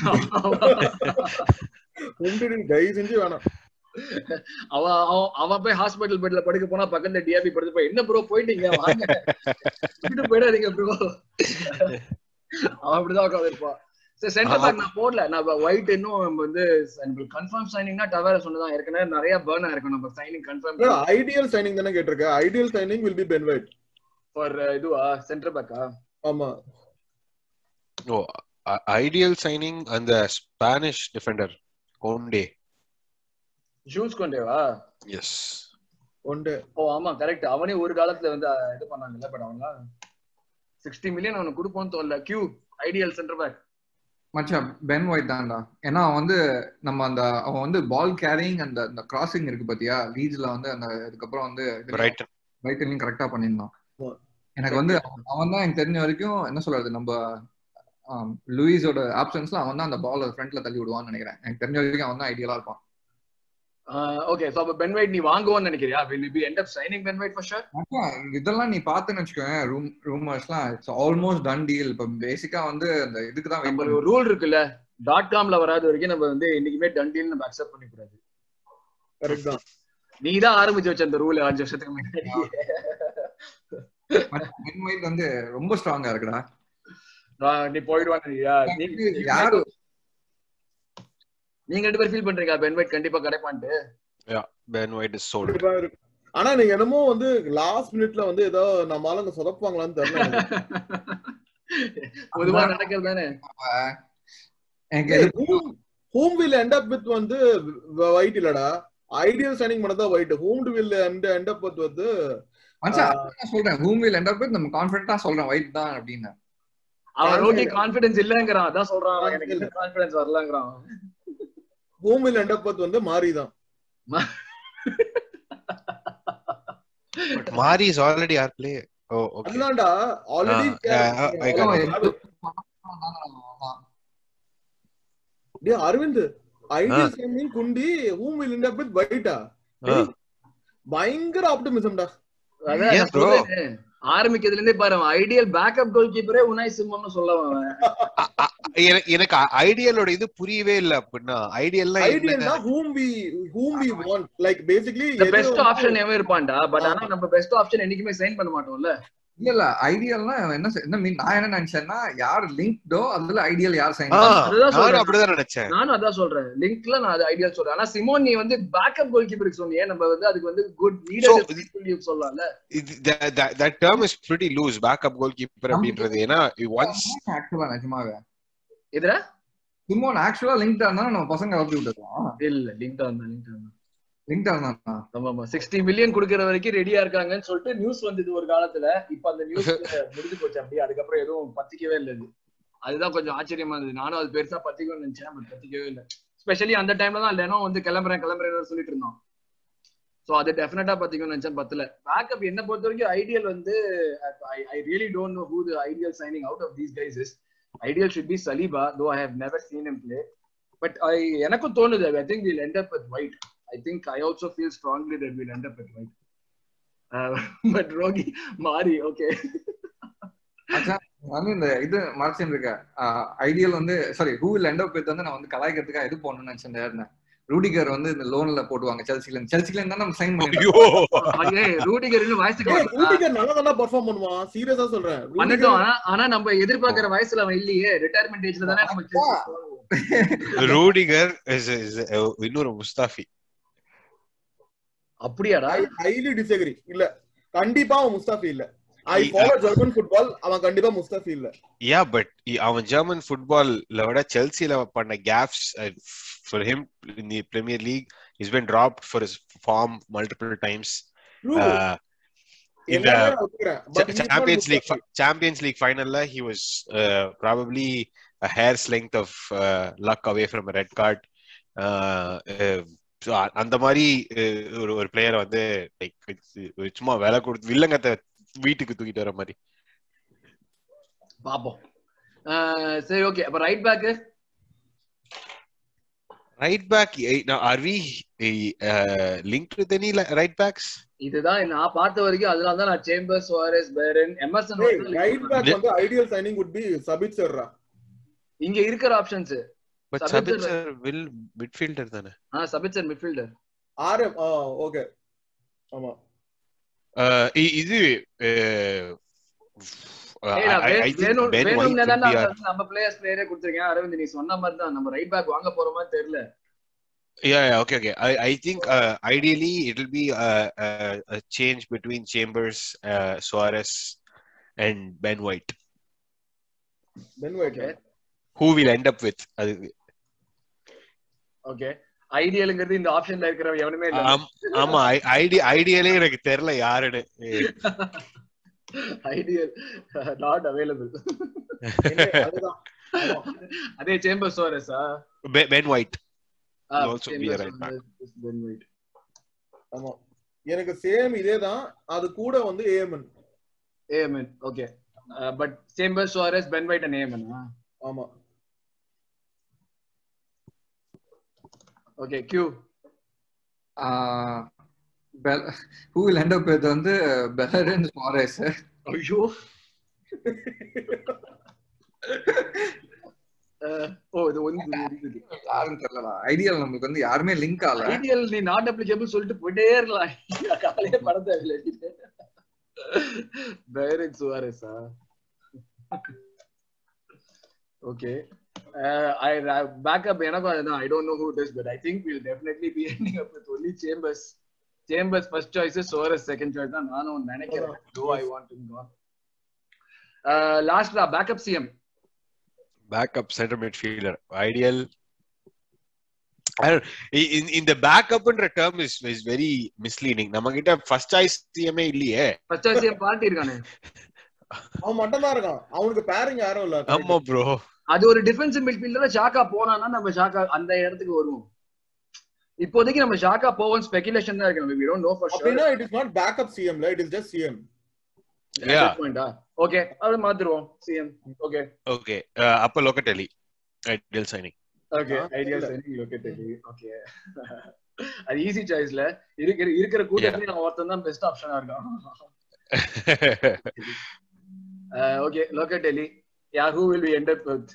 உண்டு தயவு செஞ்சு வேணாம் அவன் அவன் அவன் போய் ஹாஸ்பிடல் பெட்ல படுக்க போனா பக்கத்துல டிஆபி படுத்து போய் என்ன ப்ரோ போயிட்டீங்க வாங்க விட்டு போயிடாதீங்க ப்ரோ அவன் அப்படிதான் உட்காந்துருப்பான் சரி சென்டர் பேக் நான் போடல நான் ஒயிட் இன்னும் வந்து கன்ஃபார்ம் சைனிங்னா டவர சொன்னதான் ஏற்கனவே நிறைய பேர்ன் ஆயிருக்கும் நம்ம சைனிங் கன்ஃபார்ம் ஐடியல் சைனிங் தானே கேட்டிருக்க ideal signing will be Ben White for இதுவா சென்டர் பேக்கா ஆமா ஓ ஐடியல் சைனிங் அந்த ஸ்பானிஷ் டிஃபெண்டர் கோண்டே ஜூஸ் கொண்டேவா எஸ் ஒன்று ஓ ஆமா கரெக்ட் அவனே ஒரு காலத்துல வந்து அஹ், இது பண்ணாங்கல்ல பட் அவங்க சிக்ஸ்டி மில்லியன் அவனுக்கு கொடுப்போம்னு தோணல கியூ ஐடியல் சென்டர் பேக் மச்சான் பென் ஒயிட் தான்டா ஏன்னா அவன் வந்து நம்ம அந்த அவன் வந்து பால் கேரிங் அந்த அந்த கிராசிங் இருக்கு பாத்தியா லீட்ஸ்ல வந்து அந்த இதுக்கப்புறம் வந்து ரைட் ரைட்லையும் கரெக்டா பண்ணியிருந்தான் ஆமா. எனக்கு வந்து அவன் தான் எனக்கு தெரிஞ்ச வரைக்கும் என்ன சொல்றது நம்ம ஆம், லூயிஸோட ஆப்ஷன்ஸ்ல அவன் தான் அந்த பால் ஃப்ரண்ட்ல தள்ளி விடுவான்னு நினைக்கிறேன் எனக்கு தெரிஞ்ச வரைக்கும் அவன் தான் ஐடியலா இருப்பான் ஓகே சோ அப்ப பென் வைட் நீ வாங்குவோன்னு நினைக்கிறியா will be end up signing Ben White for sure மச்சான், இதெல்லாம் நீ பாத்துன்னு வச்சுக்கோங்க ரூம் ரூமர்ஸ்லாம் இட்ஸ் ஆல்மோஸ்ட் டன் டீல் இப்ப பேசிக்கா வந்து அந்த இதுக்கு தான் வெயிட் நம்ம ஒரு ரூல் இருக்குல்ல டாட் காம்ல வராத வரைக்கும் நம்ம வந்து என்னைக்குமே டண்டில் நம்ம அக்செப்ட் பண்ண கூடாது கரெக்ட் தான் நீ தான் ஆரம்பிச்சு வச்ச அந்த ரூல் அஞ்சு வருஷத்துக்கு முன்னாடி பென் ஒயிட் வந்து ரொம்ப ஸ்ட்ராங்கா இருக்குடா நான் நீ போயிடுவான்னு நீ யாரு நீங்க ரெண்டு பேரும் ஃபீல் பண்றீங்க பென் வைட் கண்டிப்பா கிடைப்பான்ட்டு பென் ஒயிட் இஸ் சோல்ட் கண்டிப்பா இருக்கு. ஆனா நீங்க என்னமோ வந்து லாஸ்ட் மினிட்ல வந்து ஏதோ நம்ம ஆளுங்க சொதப்பாங்களான்னு தெரியல எனக்கு. பொதுவா நடக்கிறது தானே எனக்கு எது whom will end up with வந்து ஒயிட் இல்லடா ஐடியல் சைனிங் பண்ணதா White whom will end end up with வந்து மச்சான் அதான் நான் சொல்றேன் ஹூம் வில் எண்ட் அப் நம்ம கான்ஃபிடென்ட்டா சொல்றேன் ஒயிட் தான் அப்படின்னு அவன் ரோகி கான்பிடன்ஸ் இல்லங்கறான் அதான் சொல்றான் எனக்கு கான்பிடன்ஸ் வரலங்கறான் whom will end up with வந்து மாறி தான் but Mari is already our play ஓ ஓகே அதுதான்டா already Ah, yeah, I got it. Aravind ideal signing குண்டி whom will end up with ஒயிட்டா பயங்கர ஆப்டிமிசம்டா அதான் ஏன் நான் bro? சொல்றேனே. ஆரம்பிக்கிறதுல இருந்தே பாரு ஐடியல் பேக்கப் கோல் கீப்பரே உனாய் சிம்மம்னு சொல்ல அவன் எனக்கு ஐடியலோட இது புரியவே இல்ல அப்படின்னா ஐடியல்லாம் ஐடியல்னா whom we whom we want like basically the best option எவன் இருப்பான்டா பட் ஆனா நம்ம பெஸ்ட் ஆப்ஷன் என்னைக்குமே சைன் பண்ண மாட்டோம்ல இல்ல இல்ல ஐடியல்னா என்ன செ- என்ன மீன் நான் என்ன நினைச்சேன்னா யார் லிங்க்டோ அதுல ஐடியல் யார் சைன் அதுதான் நானும் சொல்றேன். அப்படிதான் நினைச்சேன் நானும் அதான் சொல்றேன் லிங்க்ல நான் அது ஐடியா சொல்றேன் ஆனா சிமோன் நீ வந்து பேக்கப் கோல் கீப்பருக்கு சொன்னியே நம்ம வந்து அதுக்கு வந்து குட் So, நீடட் சொல்லலாம்ல that term is pretty loose backup goalkeeper அப்படின்றது ஏன்னா ஒன்ஸ் ஆக்சுவலா நிஜமாவே இதுல சிமோன் ஆக்சுவலா லிங்க்டா இருந்தா நம்ம பசங்க கலப்பி விட்டுருக்கோம் இல்ல லிங்க் தான் லிங்க் தான் லிங்க்டா இருந்தா ஆமா ஆமா சிக்ஸ்டி மில்லியன் குடுக்கற வரைக்கும் ரெடியா இருக்காங்கன்னு சொல்லிட்டு நியூஸ் வந்தது ஒரு காலத்துல இப்ப அந்த நியூஸ் முடிஞ்சு போச்சு அப்படியே அதுக்கப்புறம் எதுவும் பத்திக்கவே இல்லை இது அதுதான் கொஞ்சம் ஆச்சரியமா இருந்தது நானும் அது பெருசா பத்திக்கும்னு நினைச்சேன் பட் பத்திக்கவே இல்லை ஸ்பெஷலி அந்த டைம்ல தான் லெனோ வந்து கிளம்புறேன் கிளம்புறேன்னு சொல்லிட்டு இருந்தான் சோ அது டெஃபினட்டா பத்திக்கும்னு நினைச்சேன் பத்துல பேக்கப் என்ன பொறுத்த வரைக்கும் ஐடியல் வந்து I really don't know who the ideal signing out of these guys is ideal should be Saliba though I have never seen him play but I எனக்கும் தோணுது I think will end up with White I think I also feel strongly that we'll end up at white. Uh, but Rogi, Mari, okay. மச்சான், நான் வந்து இந்த இது மறைச்சுட்டு இருக்க ஐடியல் வந்து sorry who will end up வந்து நான் வந்து கலாய்க்கிறதுக்காக இது போடணும்னு நினைச்சேன் இருந்தேன் ரூடிகர் வந்து இந்த லோன்ல போடுவாங்க செல்சில செல்சில இருந்தா நம்ம சைன் பண்ணி ஐயோ Hey, Rudiger இன்னும் வயசுக்கு ஏய் வரல. ரூடிகர் நல்லா தானே பெர்ஃபார்ம் பண்ணுவான் சீரியஸா சொல்றேன் பண்ணட்டும் ஆனா ஆனா நம்ம எதிர்பார்க்கிற வயசுல அவன் இல்லையே ரிட்டையர்மெண்ட் ஏஜ்ல தானே நம்ம Chelsea- ரூடிகர் is is இன்னொரு முஸ்தாஃபி அப்படியாடா ஹைலி டிஸ்அக்ரி இல்ல கண்டிப்பா அவன் முஸ்தாஃபி இல்ல I He- follow German football அவன் கண்டிப்பா முஸ்தாஃபி இல்ல யா பட் அவன் ஜெர்மன் ஃபுட்பால்ல விட செல்சில பண்ண caps for him in the Premier League is been dropped for his form multiple times True. Uh, இந்த எல்லாமே நான் ஒத்துக்கிறேன். But he's not Champions League Mustafi. Champions League ஃபைனல்ல he was probably a hair's length of uh, luck away from a red card. Uh, uh, so அ- அந்த மாதிரி uh, ஒரு ஒரு பிளேயரை வந்து லைக் சும்மா விலை கொடுத்து வில்லங்கத்தை வீட்டுக்கு தூக்கிட்டு வர மாதிரி பாப்போம் அஹ் சரி ஓகே அப்ப right back right back are we link with any right backs இதுதான் நான் பார்த்த வரைக்கும் அதனால தான் நான் Chambers Suarez Bellerin Emerson right back வந்து ஐடியல் சைனிங் would be சபிச்சர்ரா இங்க இருக்கிற options but Sabitzer- Sabitzer will midfielder தானே ஆ சபிச்சர் மிட்ஃபீல்டர் ஆர்எம் ஓகே ஆமா Uh, இ- இது uh, uh, ஏய், நான் I- I வே- think வேணும் Ben White வேணும்னே will தான் be நான் our- வந்து நம்ம பிளேயர்ஸ் பிளேயரே கொடுத்துருக்கேன் அரவிந்த் நீ சொன்ன மாதிரி தான் நம்ம ரைட் பேக் வாங்க போற மாதிரி தெரியல Yeah, yeah, okay, okay. I, I think uh, ideally it'll be a, a, a change between Chambers, uh, Suarez, and Ben White. Ben White Okay. Who will end up with? அது ஓகே ஐடியலுங்கிறது இந்த ஆப்ஷன்ல இருக்கிற எவனுமே இல்ல ஆம்- ஆமா ஐடி ஐடியலே எனக்கு தெரியல யாருன்னு ஐடியல் நாட் அவைலபிள் அதுதான் ஆமா. அதே சேம்பர் சோரஸா Be- Ben White. Will also be a right back. Ben White ஆமா எனக்கு சேம் இதே தான் அது கூட வந்து AMN AMN okay but Chamber Suarez Ben White and AMN ஆமா okay Q who will end up with வந்து பெலரன் சுவாரஸ் ஐயோ அஹ், ஓ இது ஒன்று யாருன்னு தெரியல ஐடியல் நம்மளுக்கு வந்து யாருமே லிங்க் ஆகல ஐடியல் நீ நாட் அப்ளிகபிள் சொல்லிட்டு போயிட்டே இருக்கலாம் காலையே பட தேவையில்லை பைரன் சுவாரஸா ஓகே ஐ பேக்கப் எனக்கும் அதுதான் I don't know who it is but I think will definitely be ending up with only Chambers Chambers first choice Suarez second choice தான் நானும் நினைக்கிறேன் too I want to gone லாஸ்ட்லா backup CM Backup center midfielder. Ideal. I don't, i- in, in the backup and term is, is very misleading. நம்ம கிட்ட first choice CMA இல்லையே ஃபர்ஸ்ட் சாய்ஸ் சிஎம் பார்ட்டி இருக்கானே அவன் மட்டும் தான் இருக்கான் அவனுக்கு பேரிங் யாரும் இல்ல ஆமா ப்ரோ அது ஒரு டிஃபென்சிவ் மிட்ஃபீல்டர் ஷாக்கா போனானா நம்ம ஷாக்கா அந்த இடத்துக்கு வருவோம் இப்போதைக்கு நம்ம ஷாக்கா போவோம் ஸ்பெகுலேஷன் தான் இருக்கு we don't know for sure அப்படின்னா இட் இஸ் நாட் பேக்கப் சிஎம்ல it is just CM Yeah. Okay அது மாத்திருவோம் சிஎம் ஓகே ஓகே அப்ப லோக்கட்டலி ஐடியல் சைனிங் ஓகே ஆ, ஐடியா இல்ல. சரி ஓகே தெரி ஓகே அது ஈஸி சாய்ஸ்ல இருக்கிற இருக்கிற கூட்டத்துல நான் ஒருத்தன் தான் பெஸ்ட் ஆப்ஷனா இருக்கான் ஓகே லோக்கே டெல்லி yeah who will be end up with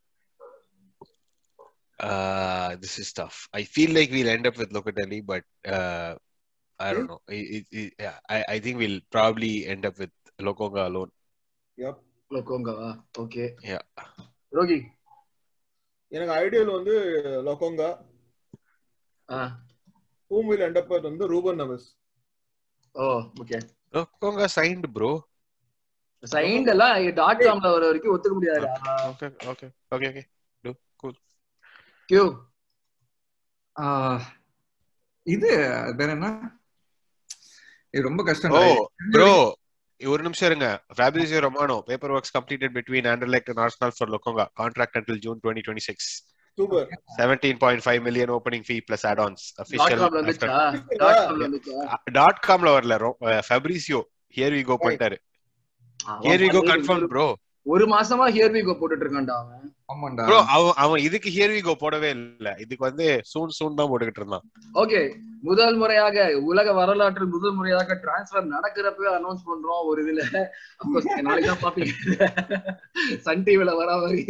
uh, this is tough. I feel like we'll end up with Locatelli, but uh, I don't know. It, it, it- yeah, I, I think we'll probably end up with Lokonga alone. Yep லோகோங்கவா ஓகே Yeah. ரோகி எனக்கு ஐடியல் வந்து லொகோங்கா ஆ ஹூம் வில் எண்ட் அப் வந்து ரூபன் நவஸ் ஓ okay Lokonga signed, bro. Signed எல்லாம் டாட் காம்ல வர வரைக்கும் ஒத்துக்க முடியாது Okay, okay, okay, okay. Do cool. Q ஆஹ், இது அது பேர் என்ன இது ரொம்ப கஷ்டம் Oh, bro. ஒரு நிமிஷம் இருங்க Fabrizio Romano paper works completed between Anderlecht and Arsenal for Lokonga contract until June 2026 super 17.5 million opening fee plus add-ons dot official காம்ல after வந்துச்சா டாட் காம்ல வந்துச்சா டாட் காம்ல வரல ஃபெப்ரிசியோ ஹியர் வி கோ பண்ணிட்டாரு here we go confirm bro ஒரு மாசமா ஹியர் வி கோ போட்டுட்டு இருக்கான்டா அவன் ஆமாண்டா ப்ரோ அவன் அவன் இதுக்கு ஹியர் வி கோ போடவே இல்ல இதுக்கு வந்து சூன் சூன் தான் போட்டுக்கிட்டு இருந்தான் ஓகே முதல் முறையாக உலக வரலாற்றில் முதல் முறையாக டிரான்ஸ்ஃபர் நடக்கிறப்பவே அனௌன்ஸ் பண்றோம் ஒரு இதுல Of course, நாளைக்கு தான் பாப்பீங்க சன் டிவில வர மாதிரி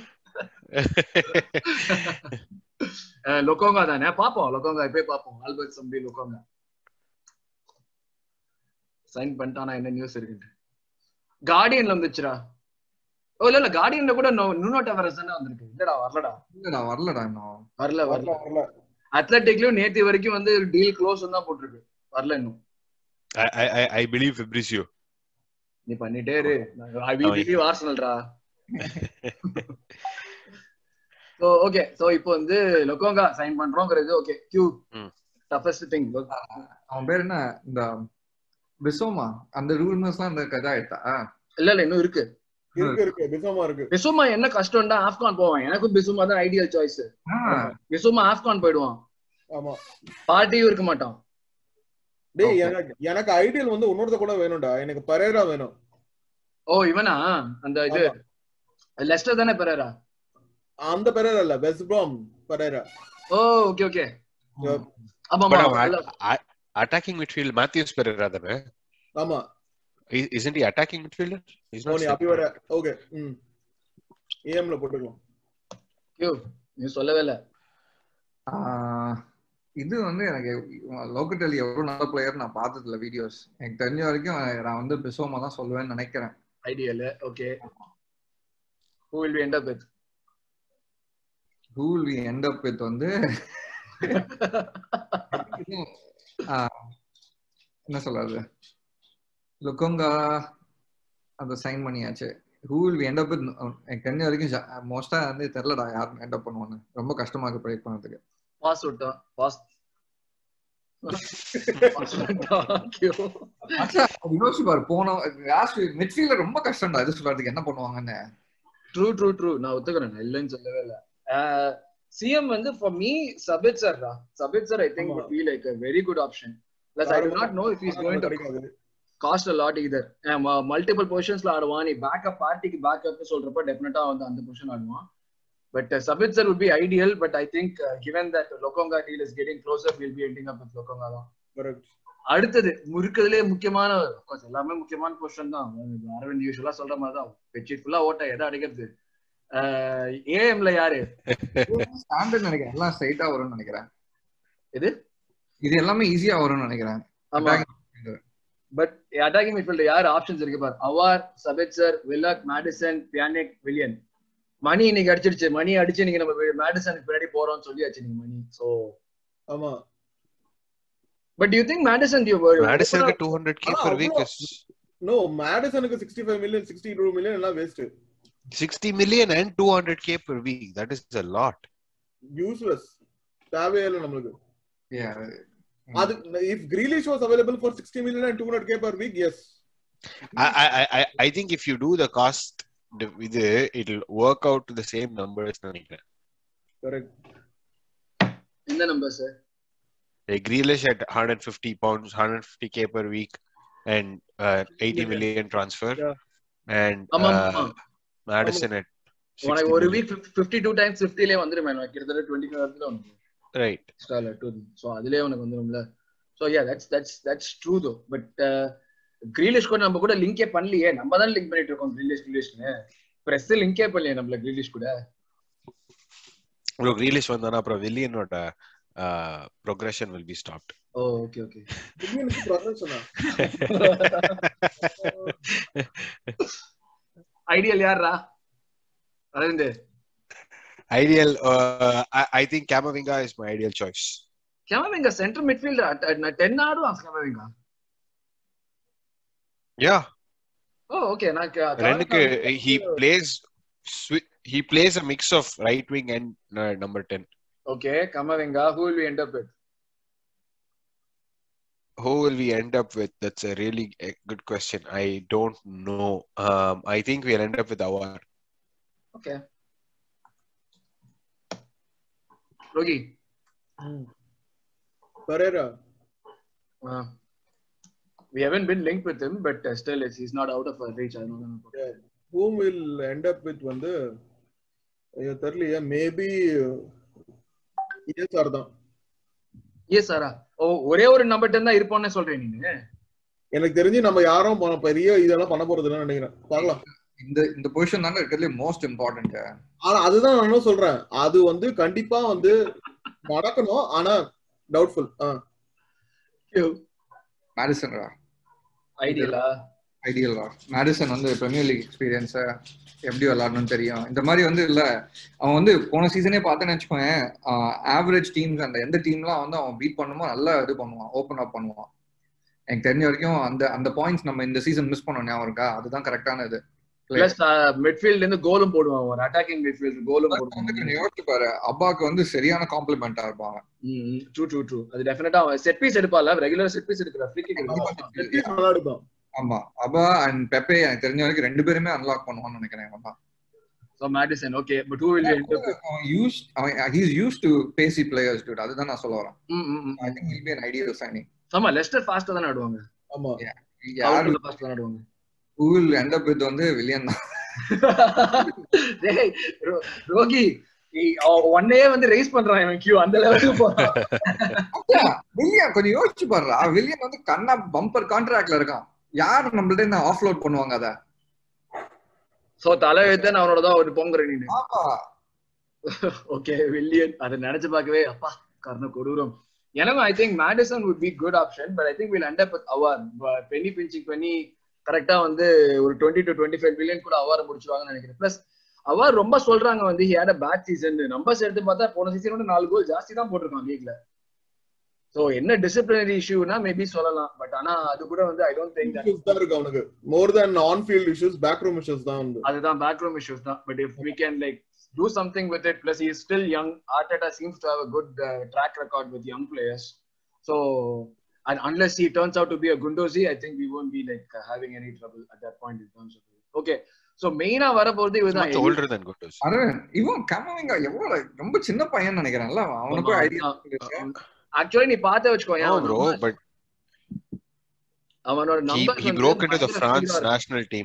அஹ், லொக்கோங்கா தானே பாப்போம் லொக்கோங்கா இப்பயே பாப்போம் ஆல்பர்ட் சம்பி லொக்கோங்கா சைன் பண்ணிட்டானா என்ன நியூஸ் இருக்கு கார்டியன்ல வந்துச்சுடா ஓ இல்ல இல்ல கார்டியன்ல கூட நுனோ டவரஸ் தானே வந்திருக்கு இல்லடா வரலடா இல்லடா வரலடா இன்னும் வரல வரல வரல வரல அத்லட்டிக்லயும் நேத்து வரைக்கும் வந்து டீல் க்ளோஸ் தான் போட்டிருக்கு வரல இன்னும் I, I, I- I believe Fabrizio. நீ பண்ணிட்டே இரு ஐ வி பிலீவ் ஆர்சனல்ரா சோ ஓகே சோ இப்போ வந்து லொக்கோங்கா சைன் பண்றோங்கிறது ஓகே கியூ ம். டஃபஸ்ட் திங் அவன் பேர் என்ன இந்த பிசோமா அந்த ரூல்மர்ஸ் எல்லாம் இந்த கதை ஆயிட்டா இல்ல இல்ல இன்னும் இருக்கு இருக்கு இருக்கு பிசோமா இருக்கு பிசுமா என்ன கஷ்டம்டா ஆப்கான் போவான் எனக்கும் பிசுமா தான் ஐடியல் சாய்ஸ் பிசுமா ஆப்கான் போயிடுவான் ஆமா பார்ட்டியும் இருக்க மாட்டான் டேய் Okay. எனக்கு எனக்கு ஐடியல் வந்து இன்னொருத்த கூட வேணும்டா எனக்கு பரேரா வேணும் ஓ இவனா அந்த இது ஆமா. லெஸ்டர் தானே பெரேரா அந்த பரேரா இல்ல West Brom Pereira oh okay okay Yeah. ஆமா But ஆமா அவன் a- attacking midfield Matthews Pereira தானே ஆமா I- isn't he attacking midfielder he's O not நீ அப்படி வர ஓகே ம் ஏஎம்ல போட்டுக்கலாம் ஐயோ, நீ சொல்லவே இல்ல ஆஹ் இது வந்து எனக்கு லோக்கட்டலி எவ்வளவு நல்ல பிளேயர் நான் பார்த்தது இல்ல வீடியோஸ் எனக்கு தெரிஞ்ச வரைக்கும் நான் வந்து பிசோமா தான் சொல்லுவேன்னு நினைக்கிறேன் ideal okay who will we end up with who will we end up with வந்து ஆஹ் என்ன சொல்றது லுக்கோங்கா அதை சைன் பண்ணியாச்சு who will we end up with எனக்கு தெரிஞ்ச வரைக்கும் மோஸ்டா வந்து தெரியலடா யார் end up பண்ணுவான்னு ரொம்ப கஷ்டமா இருக்கு ப்ரெடிக்ட் பண்ணதுக்கு பாஸ் விட்டான் பாஸ் யோசிச்சு பாரு போன லாஸ்ட் மிட்ஃபீல்டர் ரொம்ப கஷ்டம்டா இது சொல்றதுக்கு என்ன பண்ணுவாங்கன்னு ட்ரூ ட்ரூ ட்ரூ நான் ஒத்துக்கிறேன் நான் இல்லைன்னு சொல்லவே இல்ல சிஎம் வந்து ஃபார் மீ சபித் சார் தான் சபித் சார் ஐ திங்க் ஆமா. would be like a very good option plus i do not know if he's going to கிடைக்காது cost a lot either multiple பொசிஷன்ஸ்ல ஆடுவான் நீ பேக்கப் பார்ட்டிக்கு பேக்கப் சொல்றப்ப டெஃபினட்டா வந்து அந்த பொசிஷன் ஆடுவான் but Sabitzer would be ideal but i think uh, given that Lokonga deal is getting closer we'll be ending up with Lokonga தான் கரெக்ட் அடுத்தது முறுக்கிறதுலே முக்கியமான of course, எல்லாமே முக்கியமான பொசிஷன் தான் அரவிந்த் யூஸ்வலா சொல்ற மாதிரி தான் பெட்ஷீட் ஃபுல்லா ஓட்ட எதை அடிக்கிறது ஏஎம்ல யாரு ஸ்டாண்டர்ட் நினைக்கிறேன் எல்லாம் ஸ்ட்ரைட்டா வரும்னு நினைக்கிறேன் எது? இது எல்லாமே ஈஸியா வரும்னு நினைக்கிறேன் ஆமா பட் அட்டாக்கிங் மிட்ஃபீல்டர் யார் ஆப்ஷன்ஸ் இருக்கு பாரு Aouar Sabitzer Willock Maddison Pjanic Willian money இன்னைக்கு அடிச்சிருச்சு மணி அடிச்சு நீங்க நம்ம மேடிசனுக்கு பின்னாடி போறோம்னு சொல்லியாச்சு நீங்க மணி சோ ஆமா but you think Maddison you Madisonக்கு 200k ஆனா per week is நோ மேடிசனுக்கு 65 மில்லியன் 62 மில்லியன் எல்லாம் waste 60 million and 200k per week that is a lot useless தேவையே இல்லை நம்மளுக்கு Yeah. அது if Grealish was available for 60 million and 200k per week yes I, I I I I think if you do the cost the- இது it'll work out to the same numbers நினைக்கிறேன் கரெக்ட் இந்த numbers like Grealish at 150 pounds 150k per week and uh, 80 million transfer Yeah. and ஆமா uh, ஆமா. Madison at 60 உனக்கு ஒரு million. Week fifty two times ஃபிஃப்டிலே வந்துருமே எனக்கு கிட்டத்தட்ட டுவெண்ட்டி ஃபைவ் இடத்துல வந்து right எக்ஸ்ட்ரா டூ ஸோ அதுலயே உனக்கு வந்துரும்ல so yeah that's that's that's true though but Grealish கூட நம்ம கூட லிங்கே பண்ணலையே நம்ம தான் லிங்க் பண்ணிட்டு இருக்கோம் கிரீலிஷ் கிரீலிஷ்னு பிரஸ் லிங்கே பண்ணலையே நம்மள கிரீலிஷ் கூட bro Grealish வந்தானா அப்புறம் வில்லியனோட progression will be stopped oh okay okay மில்லியனுக்கு ப்ரொஃபஷனா ஐடியல் யாரா Aravind ideal uh, I, I think Camavinga is my ideal choice Camavinga centre midfielder ten ஆடுவான் கெமவிங்க yeah ஓ ஓகே நான் ரெண்டுக்கு he plays swi- he plays a mix of right wing and uh, number 10 okay Camavinga who will we end up with who will we end up with that's a really uh, good question i don't know um i think we'll end up with our okay Rocky Pereira Uh, we haven't been linked with him, but uh, still, it's, he's not out of our reach. I don't know. whom will end up with வந்து ஐயோ தெரியலையே மேபி ஏசார் தான் Yes, சாரா ஓ ஒரே ஒரு நம்பர் டென் தான் இருப்போம்னு சொல்றேன் நீங்க எனக்கு தெரிஞ்சு நம்ம யாரும் ப- பெரிய இதெல்லாம் பண்ண போறது இல்லைன்னு நினைக்கிறேன் பார்க்கலாம் இந்த இந்த பொசிஷன் தாங்க இருக்கிறதுல மோஸ்ட் இம்பார்ட்டன்ட் ஆனா அதுதான் நானும் சொல்றேன் அது வந்து கண்டிப்பா வந்து நடக்கணும் ஆனா டவுட்ஃபுல் மேடிசன்ரா ஐடியலா ஐடியல்ரா மேடிசன் வந்து பிரீமியர் லீக் எக்ஸ்பீரியன்ஸ எப்படி விளாடணும்னு தெரியும் இந்த மாதிரி வந்து இல்ல அவன் வந்து போன சீசனே பார்த்தேன்னு வச்சுக்கோங்க ஆவரேஜ் டீம்ஸ் அந்த எந்த டீம்லாம் வந்து அவன் பீட் பண்ணுமோ நல்லா இது பண்ணுவான் ஓப்பன் அப் பண்ணுவான் எனக்கு தெரிஞ்ச வரைக்கும் அந்த அந்த பாயிண்ட்ஸ் நம்ம இந்த சீசன் மிஸ் பண்ணோம் ஞாபகம் இருக்கா அதுதான் கரெக்டான இது பிளஸ் மிட்ஃபீல்ட்ல இருந்து கோலும் போடுவான் ஒரு அட்டாக்கிங் மிட்ஃபீல்ட் கோலும் வந்து போடுவான் கொஞ்சம் யோசிச்சு பாரு அப்பாக்கு வந்து சரியான காம்ப்ளிமெண்டா இருப்பாங்க ட்ரூ ட்ரூ ட்ரூ அது டெஃபினட்டா அவன் செட் பீஸ் எடுப்பால ரெகுலர் செட் பீஸ் எடுக்கிற ஃப்ரீ கிக் நல்லா எடுக்கும் ஆமா அபா அண்ட் பெப்பே எனக்கு தெரிஞ்ச வரைக்கும் ரெண்டு பேருமே அன்லாக் பண்ணுவான்னு நினைக்கிறேன் இவன் தான் So Madison, okay, but who will end up? with- அவன் யூஸ் அவன் ஹீஸ் யூஸ் டு பேசி பிளேயர்ஸ் டூட் அதுதான் நான் சொல்ல வரேன் ம், ம், ம். I think will be an ideal signing ஆமா லெஸ்டர் ஃபாஸ்டா தான் ஆடுவாங்க ஆமா யாரு ஃபாஸ்டா தான் ஆடுவாங்க who will end up with வந்து வில்லியன் தான் டேய், ரோ- ரோகி ஒன்னே வந்து ரைஸ் பண்றான் இவன் கியூ அந்த லெவலுக்கு போறான் வில்லியன் கொஞ்சம் யோசிச்சு பாருடா வில்லியன் வந்து கண்ணா பம்பர் கான்ட்ராக்ட்ல இருக்கான் யார் நம்மள்ட்ட இருந்து ஆஃப்லோட் பண்ணுவாங்க அத சோ தலை எழுத்தன் அவனோட தான் ஒரு பொங்குற நீ ஆமா ஓகே வில்லியன் அதை நினைச்சு பார்க்கவே அப்பா கர்ண கொடூரம் எனக்கும் I think Maddison would be good option but I think we'll end up with அவர் பென்னி பிஞ்சிங் பண்ணி கரெக்டா வந்து ஒரு twenty to twenty five billion கூட அவார முடிச்சுவாங்கன்னு நினைக்கிறேன் பிளஸ் அவர் ரொம்ப சொல்றாங்க வந்து he had a bad season numbers எடுத்து பார்த்தா போன சீசன் வந்து நாலு கோல் ஜாஸ்தி தான் போட்டிருக்கான் லீக்ல சோ என்ன டிசிப்ளினரி இஷ்யூனா மேபி சொல்லலாம் பட் ஆனா அது கூட வந்து ஐ டோன்ட் திங்க் issues தான் இருக்கு அவனுக்கு more than on field issues back room issues தான் வந்து அதுதான் பேக்ரூம் இஷ்யூஸ் தான் but if we can like do something with it plus is still young Arteta seems to have a good track record with young players so and unless he turns out to be a Gundozi, I think we won't be like uh, having any trouble at that point in terms of it. Okay, so main வர போறது Much இதுதான் older than Gundogan. அரவிந்த் இவன் கமவிங்க எவ்வளவு ரொம்ப சின்ன பையன் நினைக்கிறேன்ல அவன். அவனுக்கும் ஐடியா ஆக்சுவலி நீ பார்த்து வச்சுக்கோ No, bro, but அவனோட he, number he broke into the France national team.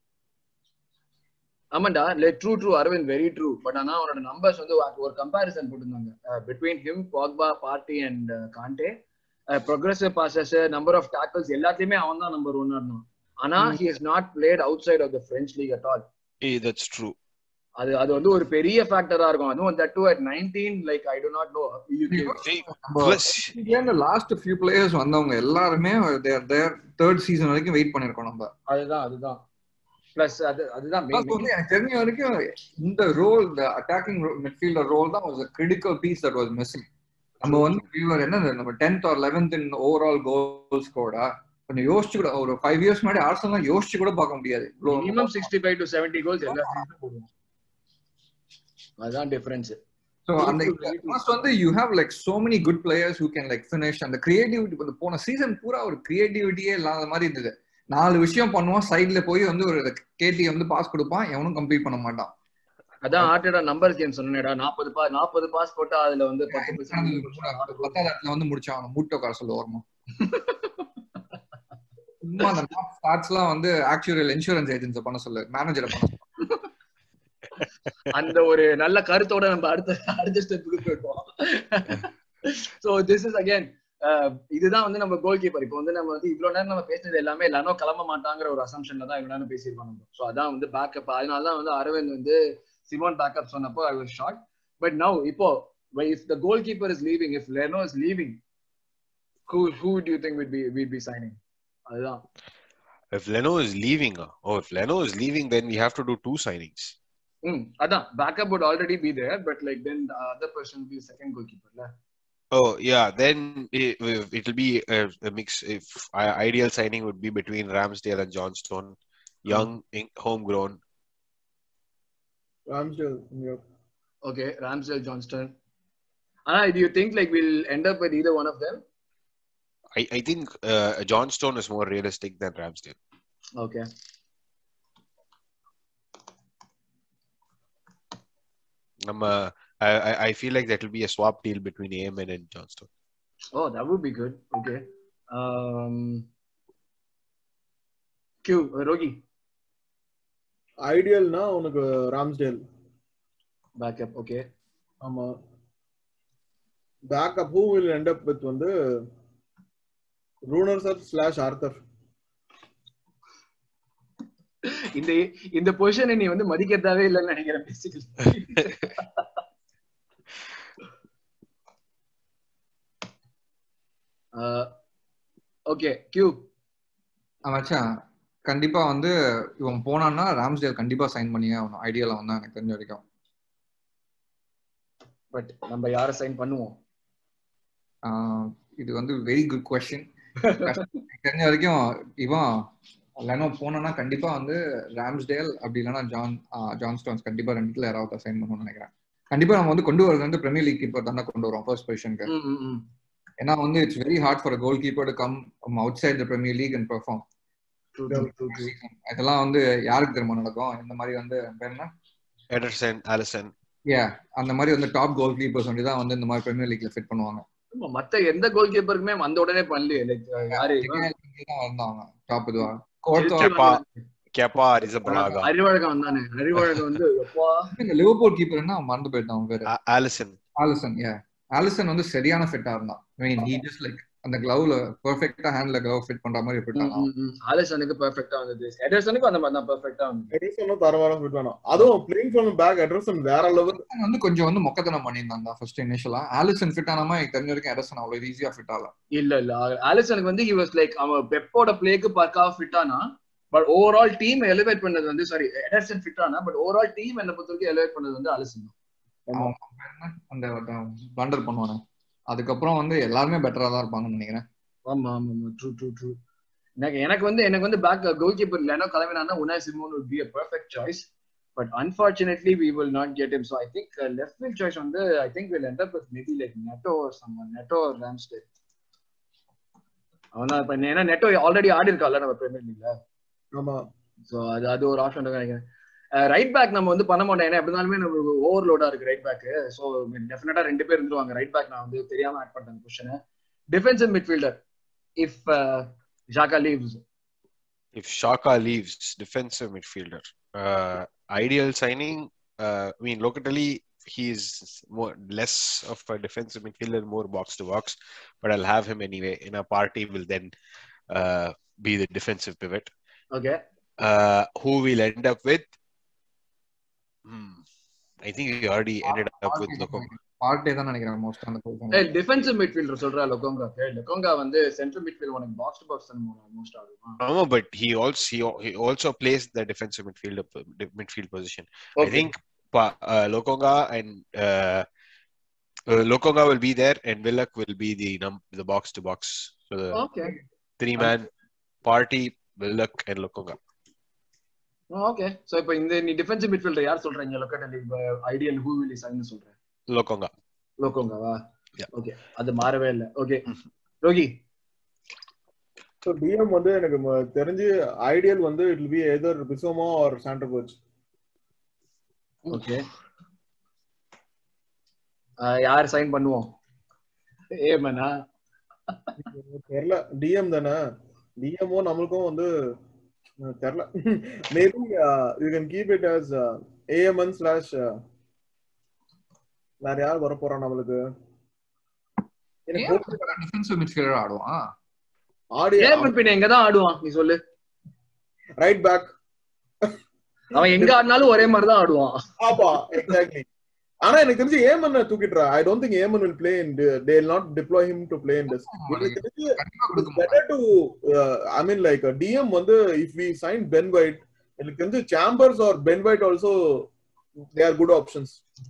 ஆமாண்டா like true true Aravind very true but ஆனா அவனோட நம்பர்ஸ் வந்து ஒரு கம்பாரிசன் போட்டிருந்தாங்க between him Pogba Partey and Kante progressive passes number of tackles எல்லாத்தையுமே அவன் தான் நம்பர் ஒன் இருந்தான் ஆனா he is not played outside of the French league at all Eh, that's true. அது அது வந்து ஒரு பெரிய ஃபேக்டரா இருக்கும் அதுவும் that too at nineteen like I do not know See, plus, last few players வந்தவங்க எல்லாருமே தேர் தேர் தேர்ட் சீசன் வரைக்கும் வெயிட் பண்ணிருக்கோம் நம்ம அதுதான் அதுதான் பிளஸ் அது அதுதான் Plus வந்து எனக்கு தெரிஞ்ச வரைக்கும் இந்த ரோல் இந்த அட்டாக்கிங் மிட்ஃபீல்டர் ரோல் தான் was critical piece that was missing நம்ம வந்து வியூவர் என்ன நம்ம tenth or eleventh in overall goals கூட கொஞ்சம் யோசிச்சு கூட ஒரு ஃபைவ் இயர்ஸ் முன்னாடி ஆர்சனல் யோசிச்சு கூட பார்க்க முடியாது இவ்வளவு minimum sixty five to seventy goals எல்லா சீசனும் போடுவோம் அதுதான் டிஃபரன்ஸ் ஸோ அந்த ஃபர்ஸ்ட் வந்து you have like so many good players who can like finish அந்த கிரியேட்டிவிட்டி போன சீசன் பூரா ஒரு கிரியேட்டிவிட்டியே இல்லாத மாதிரி இருந்தது நாலு விஷயம் பண்ணுவான் சைட்ல போய் வந்து ஒரு கேட்டி வந்து பாஸ் கொடுப்பான் எவனும் கம்ப்ளீட் பண்ண மாட்டான் அதான் ஆர்டடா நம்பர் கேம் சொன்னேடா நாற்பது பா நாற்பது பாஸ் போட்டா அதுல வந்து பத்து percent பத்தாவது இடத்துல வந்து முடிச்சான் அவன் மூட்டோ கார் சொல்ல வருமா சும்மா அந்த ஸ்டார்ட்ஸ் எல்லாம் வந்து ஆக்சுவல் இன்சூரன்ஸ் ஏஜென்சி பண்ண சொல்லு மேனேஜரை பண்ண சொல்லு. அந்த ஒரு நல்ல கருத்தோட நம்ம அடுத்த அடுத்த ஸ்டெப்புக்கு போயிடுவோம் சோ திஸ் இஸ் அகைன் இதுதான் வந்து நம்ம கோல் கீப்பர் இப்போ வந்து நம்ம வந்து இவ்வளவு நேரம் நம்ம பேசினது எல்லாமே எல்லாரும் கிளம்ப மாட்டாங்கிற ஒரு அசம்ஷன்ல தான் இவ்வளவு நேரம் பேசியிருக்கோம் நம்ம ஸோ அதான் வந்து பேக்கப் அதனால தான் வந்து அரவிந்த் வந்து சிமோன் பேக்கப் சொன்னப்போ I was short but now இப்போ if the goalkeeper is leaving if Leno is leaving who who do you think would be we'd be signing அதுதான் if Leno is leaving, uh, oh, if Leno is leaving, then we have to do two signings. ம் அதான் backup would already be there but like then the other person will be second goalkeeper ல Oh, yeah, then it, it'll be a, a mix. If I, ideal signing would be between Ramsdale and Johnstone, young, in, homegrown. Ramsdale, yeah. Okay, Ramsdale, Johnston. Anna, do you think like we'll end up with either one of them? I, I think uh, Johnstone is more realistic than Ramsdale. Okay. Um, uh, I, I- I feel like that will be a swap deal between Amen and Johnstone. Oh, that would be good. Okay. Um. Q, uh, Rogi, ஐடியல்னா உனக்கு ராம்ஸ்டேல் backup. Okay. ஆமா backup who will end up with வந்து ரூனர் சார் ஸ்லாஷ் ஆர்த்தர் இந்த இந்த பொசிஷனை நீ வந்து மதிக்கிறதாவே இல்லைன்னு நினைக்கிறேன் பேசிக்கலி ஓகே கியூ அவன் மச்சான் கண்டிப்பா வந்து இவன் போனான்னா ராம்ஸ்டேல் கண்டிப்பா சைன் பண்ணியே ஆகணும் ஐடியால வந்தா எனக்கு தெரிஞ்ச வரைக்கும் பட் நம்ம யாரை சைன் பண்ணுவோம் ஆஹ் இது வந்து வெரி குட் கொஸ்டின் தெரிஞ்ச வரைக்கும் இவன் லெனோ போனான்னா கண்டிப்பா வந்து ராம்ஸ்டேல் அப்படி இல்லைன்னா ஜான் ஜான் ஸ்டோன்ஸ் கண்டிப்பா ரெண்டுல யாராவது சைன் பண்ணணும்னு நினைக்கிறேன் கண்டிப்பா நம்ம வந்து கொண்டு வரது வந்து பிரீமியர் லீக் கீப்பர் தான் கொண்டு வரோம் ஃபர்ஸ்ட் பொசிஷனுக்கு ம், ம், ம். ஏன்னா வந்து it's very hard for goalkeeper to come outside the Premier League and perform True, true, true, true. இதெல்லாம் வந்து யாருக்கு தெரியுமா நடக்கும் இந்த மாதிரி வந்து பேர் என்ன எடர்சன் ஆலிசன் ஏ அந்த மாதிரி வந்து டாப் கோல் கீப்பர்ஸ் வந்து தான் வந்து இந்த மாதிரி பிரீமியர் லீக்ல ஃபிட் பண்ணுவாங்க ஆமா, மத்த எந்த கோல் கீப்பருக்குமே வந்த உடனே பண்ணலையே லைக் யாரு தான் வந்தாங்க டாப் இதுவா கோர்த்தோ கெப்பா கெப்பா அரிசபலாகா அறிவழகம் வந்தானே அறிவழகம் வந்து எப்பா இந்த லிவர்பூல் கீப்பர்னா மறந்து போயிட்டான் அவன் பேரு ஆலிசன் ஆலிசன் ஏ ஆலிசன் வந்து சரியான ஃபிட்டா இருந்தான் I mean he just like அந்த கிளவ்ல பெர்ஃபெக்ட்டா ஹேண்ட்ல கிளவ் ஃபிட் பண்ற மாதிரி ஃபிட் ஆனான் ஆலிசனுக்கு பெர்ஃபெக்ட்டா வந்தது எடர்சனுக்கும் அந்த மாதிரி தான் பெர்ஃபெக்ட்டா வந்தது எடர்சனும் தரமான ஃபிட் வேணும் அதுவும் பிளேயிங் ஃப்ரம் பேக் எடர்சன் வேற லெவல் ஆலிசன் வந்து கொஞ்சம் வந்து மொக்கத்தனம் பண்ணியிருந்தான் தான் ஃபர்ஸ்ட் இனிஷியலா ஆலிசன் ஃபிட் ஆனாம எனக்கு தெரிஞ்ச வரைக்கும் எடர்சன் அவ்வளவு ஈஸியா ஃபிட் ஆகல இல்ல இல்ல ஆலிசனுக்கு வந்து ஹி வாஸ் லைக் அவன் பெப்போட பிளேக்கு பக்கா ஃபிட் ஆனா பட் ஓவரால் டீம் எலிவேட் பண்ணது வந்து சாரி எடர்சன் ஃபிட் ஆனா பட் ஓவரால் டீம் என்ன பொறுத்த வரைக்கும் எலிவேட் பண்ணது வந்து அலிசன் அவன் அந்த பிளண்டர் பண்ணுவானே அதுக்கப்புறம் வந்து எல்லாருமே பெட்டரா தான் இருப்பாங்கன்னு நினைக்கிறேன் ஆமா ஆமா ஆமா ட்ரூ ட்ரூ ட்ரூ எனக்கு எனக்கு வந்து எனக்கு வந்து பேக் கோல் கீப்பர் இல்லைன்னா கிளம்பினா Unai Simon would be a perfect choice but unfortunately we will not get him so i think uh, left wing choice வந்து i think will end up with maybe like neto or someone neto or ramsdale அவனா இப்ப ஏன்னா நெட்டோ ஆல்ரெடி ஆடி இருக்கால நம்ம பிரீமியர் லீக்ல ஆமா சோ அது அது ஒரு ஆப்ஷன் நினைக்கிறேன் ரைட் பேக் நம்ம வந்து பண்ண மாட்டோம் ஏன்னா எப்படி இருந்தாலுமே நம்ம ஓவர்லோடா இருக்கு ரைட் பேக் சோ டெஃபினட்டா ரெண்டு பேர் இருந்துருவாங்க ரைட் பேக் நான் வந்து தெரியாம ஆட் பண்ணிட்டேன் question defensive midfielder if Xhaka leaves if Shaka leaves, defensive midfielder. Uh, ideal signing. Uh, I mean, locally he's more less of a defensive midfielder, more box to box. But I'll have him anyway. In a party, will then uh, be the defensive pivot. Okay Uh, who will end up with? Hmm. I think we already ended up with Lokonga. Partey தான் நினைக்கிறேன் மோஸ்ட் அந்த ஏய் position. டிஃபென்சிவ் மிட்ஃபீல்டர் சொல்றா லொகோங்கா லொகோங்கா வந்து சென்ட்ரல் மிட்ஃபீல்ட் உனக்கு பாக்ஸ் டு பாக்ஸ் தான் மோஸ்ட் ஆகும் No, but he also he, al- he also plays the defensive midfield midfield position. I think Pa- uh, Lokonga and uh, uh, Lokonga will be there, and Willock will be the num the box to box. So the okay three man party, Willock and Lokonga. Okay so இப்போ இந்த நீ டிஃபென்சிவ் மிட்ஃபீல்டர் யார் சொல்றீங்க Locatelli ideal who will sign சொல்றேன் Lokonga. லோகோங்காவா Yeah. ஓகே அது மாறவே இல்ல ஓகே ரோகி ஸோ டிஎம் வந்து எனக்கு ம- தெரிஞ்சு ஐடியல் வந்து it be either Bissouma or Sander Koch okay யார் சைன் பண்ணுவோம் ஏமனா தெரியல டிஎம் தானே டிஎம்ஓ நம்மளுக்கும் வந்து அஹ், தெரியல maybe you can keep it as AMN slash வேற யார் வர போறா நம்மளுக்கு எனக்கு டிஃபென்சிவ் மிட்ஃபீல்டர் ஆடுவான் ஆடி ஏமன் பின்ன எங்க தான் ஆடுவான் நீ சொல்லு ரைட் பேக் அவன் எங்க ஆடினாலும் ஒரே மாதிரி தான் ஆடுவான் ஆப்பா எக்ஸாக்ட்லி ஆனா எனக்கு தெரிஞ்சு ஏமன் தூக்கிட்டுறா I don't think AMN will play in they will not deploy him to play in this எனக்கு தெரிஞ்சு கண்டிப்பா கொடுக்க மாட்டான் better to uh, I mean like a DM வந்து if we sign Ben White எனக்கு தெரிஞ்சு Chambers or Ben White also they are good options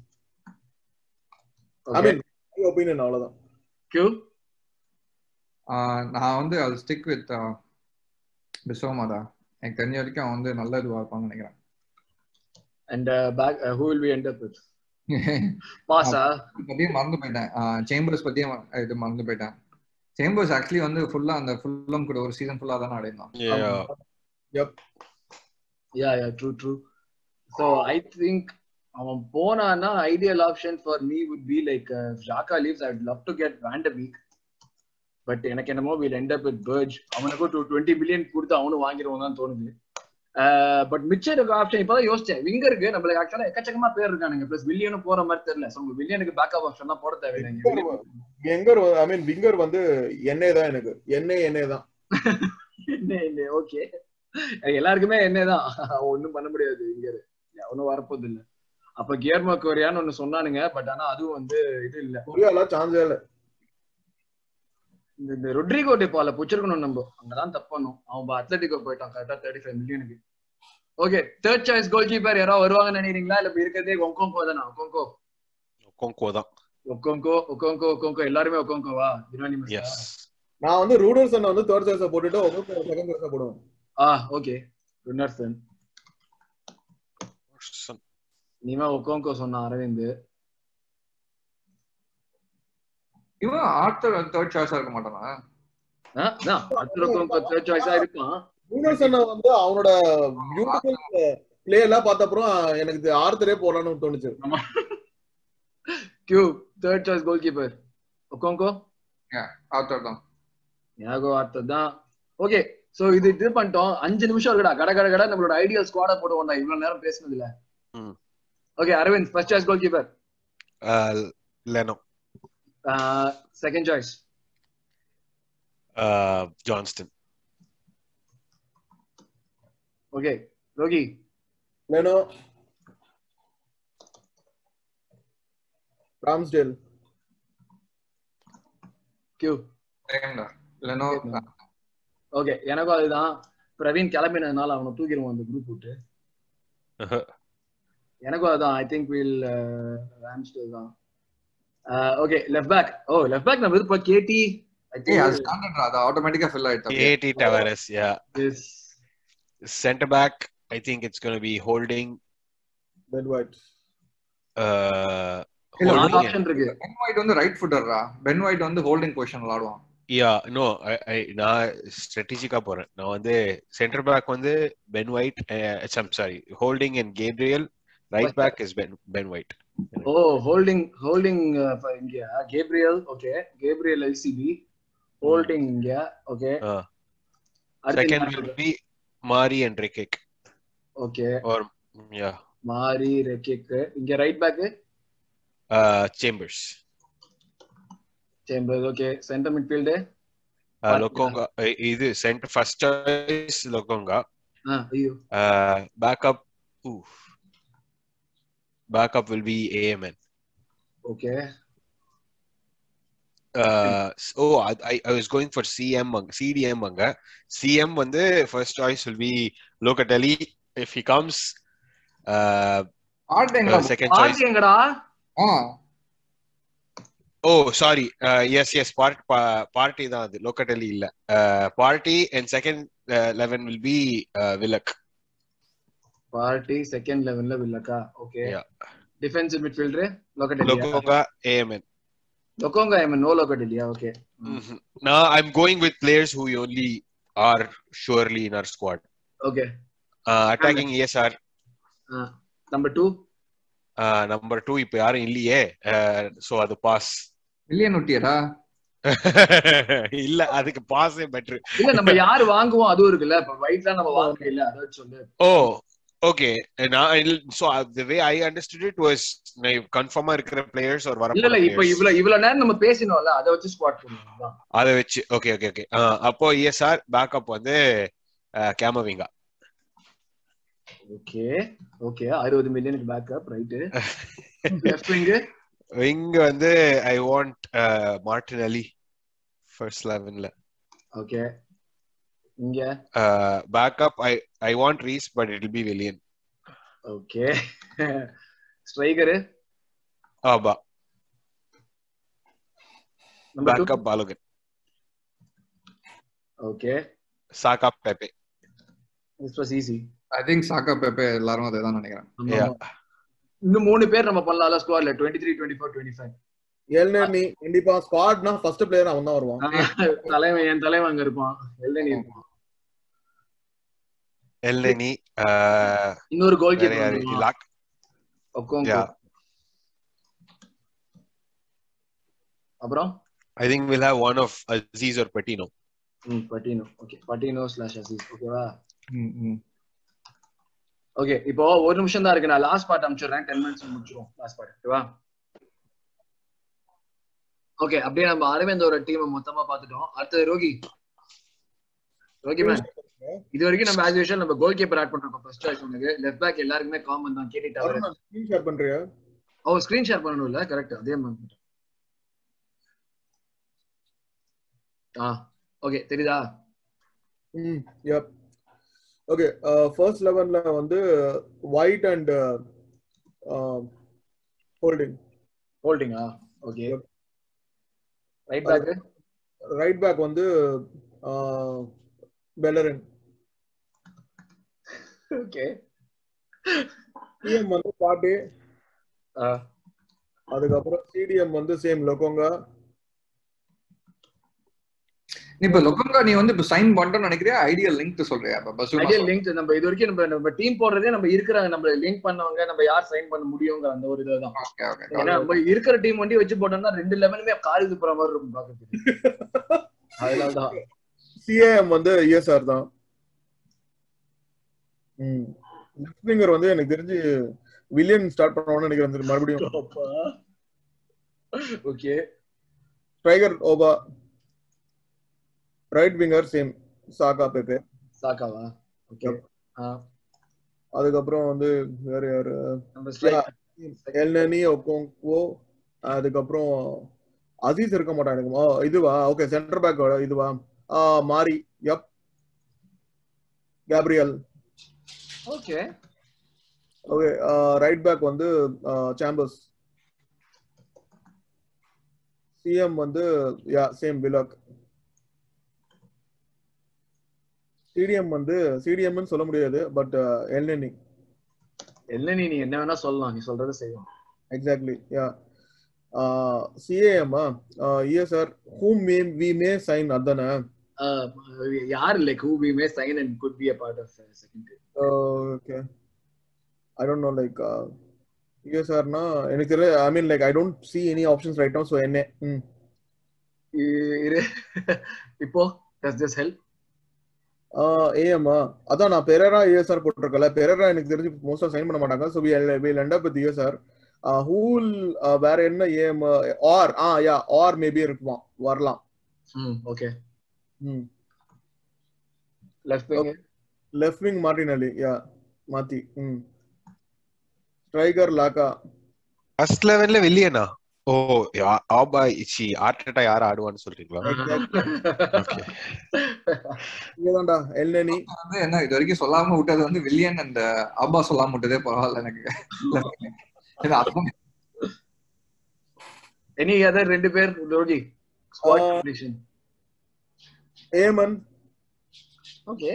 I mean my opinion அவ்வளவுதான் கியூ ஆஹ் நான் வந்து அது ஸ்டிக் வித் பிசோமா தான் எனக்கு தெரிஞ்ச வரைக்கும் அவன் வந்து நல்ல இதுவா இருப்பான்னு நினைக்கிறேன் and back who will be end up with பாஸா பத்தியும் மறந்து போயிட்டேன் சேம்பர்ஸ் பத்தியும் இது மறந்து போயிட்டேன் சேம்பர்ஸ் ஆக்சுவலி வந்து ஃபுல்லா அந்த ஃபுல்லம் கூட ஒரு சீசன் ஃபுல்லா தானே ஆடிருந்தான் Yeah. Yeah yeah true true so I think அவன் போனான்னா ideal option for me would be like Xhaka leaves I love to get வேண்ட வீக் பட் எனக்கு என்னமோ will end up with Berge அவனுக்கும் டூ டுவெண்ட்டி பில்லியன் கொடுத்து அவனும் வாங்கிடுவான் தான் தோணுது பட் மிச்சம் இருக்க ஆப்ஷன் இப்பதான் யோசிச்சேன் விங்கருக்கு நம்மளுக்கு ஆக்சுவலா எக்கச்சக்கமா பேர் இருக்கானுங்க பிளஸ் வில்லியனும் போற மாதிரி தெரியல ஸோ உங்க வில்லியனுக்கு பேக்கப் ஆப்ஷன் தான் போட தேவையில்லைங்க எங்கர் ஐ மீன் விங்கர் வந்து எண்ணே தான் எனக்கு எண்ணே எண்ணே தான் என்ன என்ன ஓகே எல்லாருக்குமே என்னதான் ஒண்ணும் பண்ண முடியாது இங்க அவனும் வரப்போது இல்ல அப்ப கியர்மா கோரியான்னு ஒண்ணு சொன்னானுங்க பட் ஆனா அதுவும் வந்து இது இல்ல கொரியாலாம் சான்ஸே இல்ல இந்த- இந்த ரொட்ரிகோ டெப்பால புச்சிருக்கணும் நம்ம அங்கதான் தப்பு பண்ணும் அவன் அத்லட்டிகோ போயிட்டான் கரெக்டா தேர்ட்டி ஃபைவ் மில்லியனுக்கு okay third choice goalkeeper யாராவது வருவாங்கன்னு நினைக்கிறீங்களா இல்ல இப்ப இருக்கிறதே ஒக்கோங்கோ தானா ஒக்கோங்கோ Okonkwo தான். ஒக்கோங்கோ ஒக்கோங்கோ ஒக்கோங்கோ எல்லாருமே ஒக்கோங்கோவா யுனானிமஸ் Yes. நான் வந்து ரூடர்சன் வந்து தேர்ட் சாய்ஸா போட்டுட்டு உங்களுக்கு செகண்ட் சாய்ஸா போடுவேன் ஆ ஓகே ருன்னர்சன் நீமா ஒக்கோங்கோ சொன்ன அரவிந்த் இவன் ஆர்த்தர் தேர்ட் சாய்ஸா இருக்க மாட்டானா அடுத்த ஒக்கோங்கோ தேர்ட் சாய்ஸா இருப்பான் யூனஸ் அண்ணா வந்து அவனோட பியூட்டிஃபுல் பிளே எல்லாம் பார்த்த அப்புறம் எனக்கு இது ஆர்த்தரே போடலாம்னு தோணுச்சு Q third choice goalkeeper Okonkwo Arthur தான் யாகோ ஆர்த்தர் தான் ஓகே சோ இது இது பண்ணிட்டோம் அஞ்சு நிமிஷம் இருக்குடா கட கட கட நம்மளோட ஐடியல் ஸ்குவாட போடுவோம்டா இவ்வளவு நேரம் பேசுனது இல்ல ம். Okay Aravind first choice goalkeeper Leno second choice Johnstone okay Rocky Leno Ramsdale Q சேம்டா லெனோ ஓகே எனக்கும் அதுதான் பிரவீன் கிளம்பினதுனால அவனை தூக்கிடுவோம் அந்த குரூப் விட்டு எனக்கும் அதுதான் ஐ திங்க் வில் ராம்ஸ்டேல் தான் okay left back oh left back நம்ம இது கேடி ஐ ஏய் அது திங்க் ஸ்டாண்டர்ட்ரா அது ஆட்டோமேட்டிக்கா ஃபில் ஆயிட்டா ஏடி டவரஸ் யா திஸ் center back i think it's going to be holding Ben White uh இல்ல, நாலு holding and- ஆப்ஷன் இருக்கு பென் ஒயிட் வந்து ரைட் ஃபுட்டர்ரா பென் ஒயிட் வந்து ஹோல்டிங் பொசிஷன் விளையாடுவான் yeah no I, I நான் ஸ்ட்ராட்டஜிக்கா போறேன் நான் வந்து சென்டர் பேக் வந்து Ben White I'm sorry holding and Gabriel right back is Ben Ben White oh holding holding இங்க Gabriel okay Gabriel LCB holding இங்க okay second will be Mari and Rekik okay or yeah Mari Rekik இங்க right back uh chambers Chamber okay centre midfield uh, lokonga uh, இது சென்டர் ஃபர்ஸ்ட் சாய்ஸ் lokonga ஆ ஐயோ uh backup oof. backup will be amn okay uh, oh, I, I- I was going for CM, அங்க- CDM அங்க. CM வந்து first choice will be Locatelli. If he comes, uh, ஆட்டேங்களா uh, second choice. பார்ட்டி எங்கடா ஆ Oh, sorry. Uh, yes, yes. Part, pa- party தான் அது. Locatelli இல்ல. Uh, party and second uh, 11 will be uh, Willock. Partey second லெவல்ல வில்லக்கா ஓகே Yeah. டிஃபென்சிவ் மிட்ஃபீல்டர் லோகட்டெலியா Lokonga, AMN. Lokonga I mean no லோகட்டெலியா okay Mhm. Now I'm going with players who only are surely in our squad. Okay Uh, attacking ESR. Number 2 Uh, number two இப்ப யாரும் இல்லையே uh, so அது பாஸ் மில்லியன் ஒட்டியடா இல்ல அதுக்கு பாஸே பெட்டர் இல்ல நம்ம யாரு வாங்குவோம் அதுவும் இருக்குல்ல இப்ப ஒயிட்லாம் நம்ம வாங்க இல்ல அத சொல்லு ஓ ஓகே நான் so the way i understood it was கன்ஃபார்மா இருக்கிற பிளேயர்ஸ் ஒரு வர இல்ல இல்ல இப்ப இவ்வளவு இவ்வளவு நேரம் நம்ம பேசினோம்ல அத வச்சு ஸ்குவாட் பண்ணுவோம் அத வச்சு ஓகே ஓகே ஓகே அப்போ ESR பேக்கப் வந்து கேமவிங்கா ஓகே ஓகே அறுபது மில்லியனுக்கு பேக்கப் ரைட்டு லெஃப்ட் விங் இங்க வந்து ஐ வாண்ட் மார்டினலி ஃபர்ஸ்ட் லெவன்ல ஓகே இங்க backup I I want Reiss but it will be Willian okay striker Auba number 2 backup Balogun okay Saka Pepe this was easy I think Saka Pepe எல்லாரும் அதே தான் நினைக்கிறேன் Yeah. இன்னும் மூணு பேர் நம்ம பண்ணலாம்ல ஸ்குவாட்ல 23 24 25 எல்னி கண்டிப்பா ஸ்குவாட்னா ஃபர்ஸ்ட் பிளேயர் அவன் தான் வருவான் தலைவன் என் தலைவன் அங்க இருப்பான் எல்லைனி இருப்பான் எல்னி இன்னொரு கோல் வேற யாரு கீப்பர் லாக் ஒக்கோங்கோ Yeah. அப்புறம் I think we'll have one of Aziz or Patino. ம் Patino okay Patino slash Aziz ஓகேவா ஓகே இப்போ ஒரு நிமிஷம் தான் இருக்கு நான் லாஸ்ட் பார்ட் அனுப்பிச்சிடுறேன் டென் மினிட்ஸ் முடிச்சிருவோம் லாஸ்ட் பார்ட் ஓகேவா ஓகே அப்படியே நம்ம அரவிந்தோட டீமை மொத்தமா பார்த்துட்டோம் அடுத்தது ரோகி ரோகி மேம் இது வரைக்கும் நம்ம ஆஸ் யூஷுவல் நம்ம கோல் கீப்பர் ஆட் பண்றோம் ஃபர்ஸ்ட் சாய்ஸ் உனக்கு லெஃப்ட் பேக் எல்லாருக்குமே காமன் தான் கேட்டி டவர் ஸ்கிரீன் ஷேர் பண்றியா ஓ ஸ்கிரீன் ஷேர் பண்ணணும்ல கரெக்ட் அதே மாதிரி ஆ ஓகே தெரியுதா ம் yep ஓகே ஃபர்ஸ்ட் லெவன்ல வந்து ஒயிட் அண்ட் ஹோல்டிங் ஹோல்டிங்கா okay right back right back வந்து பெலரின் ஓகே சிஎம் வந்து பாட்டி அதுக்கப்புறம் சிடிஎம் வந்து சேம் லொக்கோங்கா நீ இப்ப லொக்கங்கா நீ வந்து இப்ப சைன் பண்றேன்னு நினைக்கிறியா ஐடியல் லிங்க் சொல்றியா இப்ப பஸ் ஐடியல் லிங்க் நம்ம இது வரைக்கும் நம்ம நம்ம டீம் போடுறதே நம்ம இருக்கிற நம்ம லிங்க் பண்ணவங்க நம்ம யார் சைன் பண்ண முடியுங்கிற அந்த ஒரு இதுதான் ஓகே ஓகே ஏன்னா நம்ம இருக்கிற டீம் வண்டி வச்சு போட்டோம்னா ரெண்டு லெவலுமே காரி துப்புற மாதிரி இருக்கும் பாக்கிறதுக்கு அதனாலதான் சிஏஎம் வந்து இஎஸ்ஆர் தான் லெஃப்ட் விங்கர் வந்து எனக்கு தெரிஞ்சு வில்லியன் ஸ்டார்ட் பண்ணுவான்னு நினைக்கிறேன் மறுபடியும் okay tiger Auba right winger same Saka Pepe சாக்காவா ஓகே அதுக்கப்புறம் வந்து வேற யாரு நம்ம strike- எல்னி ஒக்கோங்கோ அதுக்கப்புறம் அசீஸ் இருக்க மாட்டான் எனக்கு ஓ, இதுவா ஓகே சென்டர் பேக் இதுவா ஆ, Mari yup Gabriel okay okay right back வந்து சாம்பர்ஸ் சிஎம் வந்து யா சேம் விலாக் சிடிஎம் வந்து சிடிஎம்னு சொல்ல முடியாது பட் எல்னி என்ன நீ நீ என்ன வேணா சொல்லலாம் நீ சொல்றது செய்யும் exactly yeah CAM ESR hmm may we may sign அதானே யார் like who we may sign and could be a part of second okay I don't know like இஎஸ்ஆர்னா எனக்கு தெரியல I mean like I don't see any options right no so என்ன ம் இரு இப்போ டஸ் திஸ் ஹெல்ப் ஏஎம்மா அதான் நான் பெரரா இஎஸ்ஆர் போட்டிருக்கல பெரரா எனக்கு தெரிஞ்சு மோஸ்டா சைன் பண்ண மாட்டாங்க so will end up with ESR ஹூல் வேற என்ன AM R ah yeah R maybe இருக்குமா வரலாம் hmm okay hmm left wing left wing Martinelli yeah மாத்தி ம் ஸ்ட்ரைக்கர் லாக்கா ஃபர்ஸ்ட் லெவன்ல வில்லியனா oh yeah- Auba see Arteta யார் ஆடுவான்னு சொல்றீங்களா ஓகே இதுதான்டா எல்னி வந்து என்ன இது வரைக்கும் சொல்லாம விட்டது வந்து வில்லியன் அந்த ஆபா சொல்லாம விட்டதே பரவாயில்ல எனக்கு ஏன்னா அதுதான் எனி அதர் ரெண்டு பேர் ரோஜி ஸ்குவாட் Uh, கண்டிஷன் ஏமன் ஓகே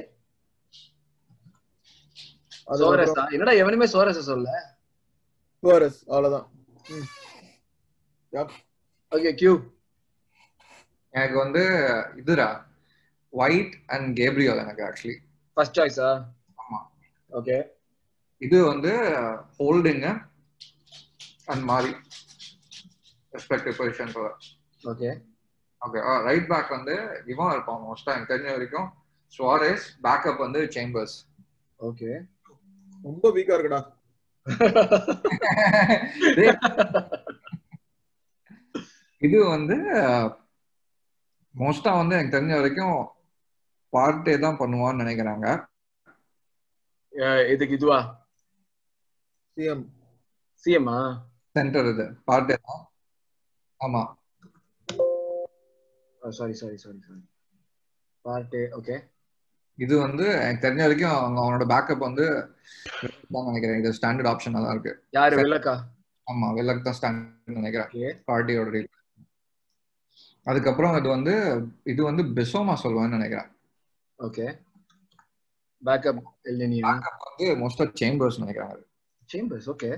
அதுக்கப்புறம் சோரஸா என்னடா எவனுமே சோரஸ் சொல்ல சுவாரஸ் அவ்வளவுதான் ம். Yup. ஓகே கியூ எனக்கு வந்து இதுரா ஒயிட் அண்ட் கேப்ரியல் எனக்கு ஆக்சுவலி ஃபர்ஸ்ட் சாய்ஸா ஆமா. ஓகே இது வந்து Holding and Mari respective position okay okay right back வந்து இவன் இருப்பான் மோஸ்டா எனக்கு தெரிஞ்ச வரைக்கும் சுவாரேஸ் பேக்கப் வந்து சேம்பர்ஸ் ஓகே ரொம்ப வீக்கா இருக்குடா இது வந்து மோஸ்டா வந்து எனக்கு தெரிஞ்ச வரைக்கும் பார்ட்டே தான் பண்ணுவான்னு நினைக்கிறாங்க இதுக்கு இதுவா சிஎம் சிஎம்மா சென்டர் இது பார்ட்டே தான் ஆமா sorry sorry sorry sorry Partey okay இது வந்து எனக்கு தெரிஞ்ச வரைக்கும் அவங்க அவனோட பேக்கப் வந்து தான் நினைக்கிறேன் இது ஸ்டாண்டர்ட் ஆப்ஷனா தான் இருக்கு யாரு வெள்ளக்கா ஆமா வெள்ளக்கு தான் ஸ்டாண்டர்ட் நினைக்கிறேன் ஓகே பார்ட்டியோட டீல் அதுக்கப்புறம் இது வந்து இது வந்து பெசோமா சொல்லுவேன்னு நினைக்கிறேன் ஓகே பேக்கப் எல்லினியா பேக்கப் வந்து மோஸ்டா சேம்பர்ஸ் நினைக்கிறாங்க சேம்பர்ஸ் ஓகே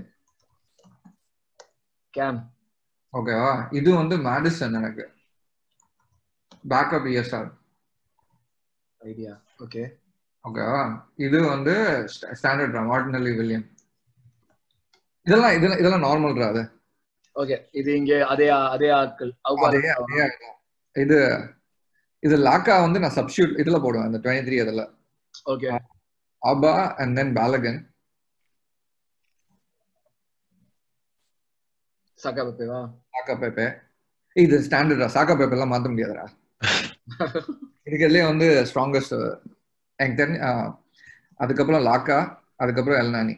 கேம் ஓகேவா இது வந்து மேடிசன் எனக்கு பேக்கப் இஎஸ்ஆர் ஐடியா ஓகே ஓகேவா இது வந்து ஸ்டாண்டர்ட் மார்டினலி வில்லியம் இதெல்லாம் இதெல்லாம் இதெல்லாம் நார்மல் அது ஓகே இது இங்க அதே அதே ஆட்கள் அதே அதே ஆயிடும். இது இது லாக்கா வந்து நான் சப்ஸ்டியூட் இதுல போடுவேன் இந்த டுவெண்ட்டி த்ரீ அதுல okay Auba and then Balogun Saka பப்பேவா சாக்கா பேப்பே இது ஸ்டாண்டர்டா சாக்கா பேப்பே எல்லாம் மாத்த முடியாதுடா இதுக்கெல்லாம் வந்து ஸ்ட்ராங்கஸ்ட் எனக்கு தெரிஞ்ச ஆ, அதுக்கப்புறம் லாக்கா அதுக்கப்புறம் எல்நானி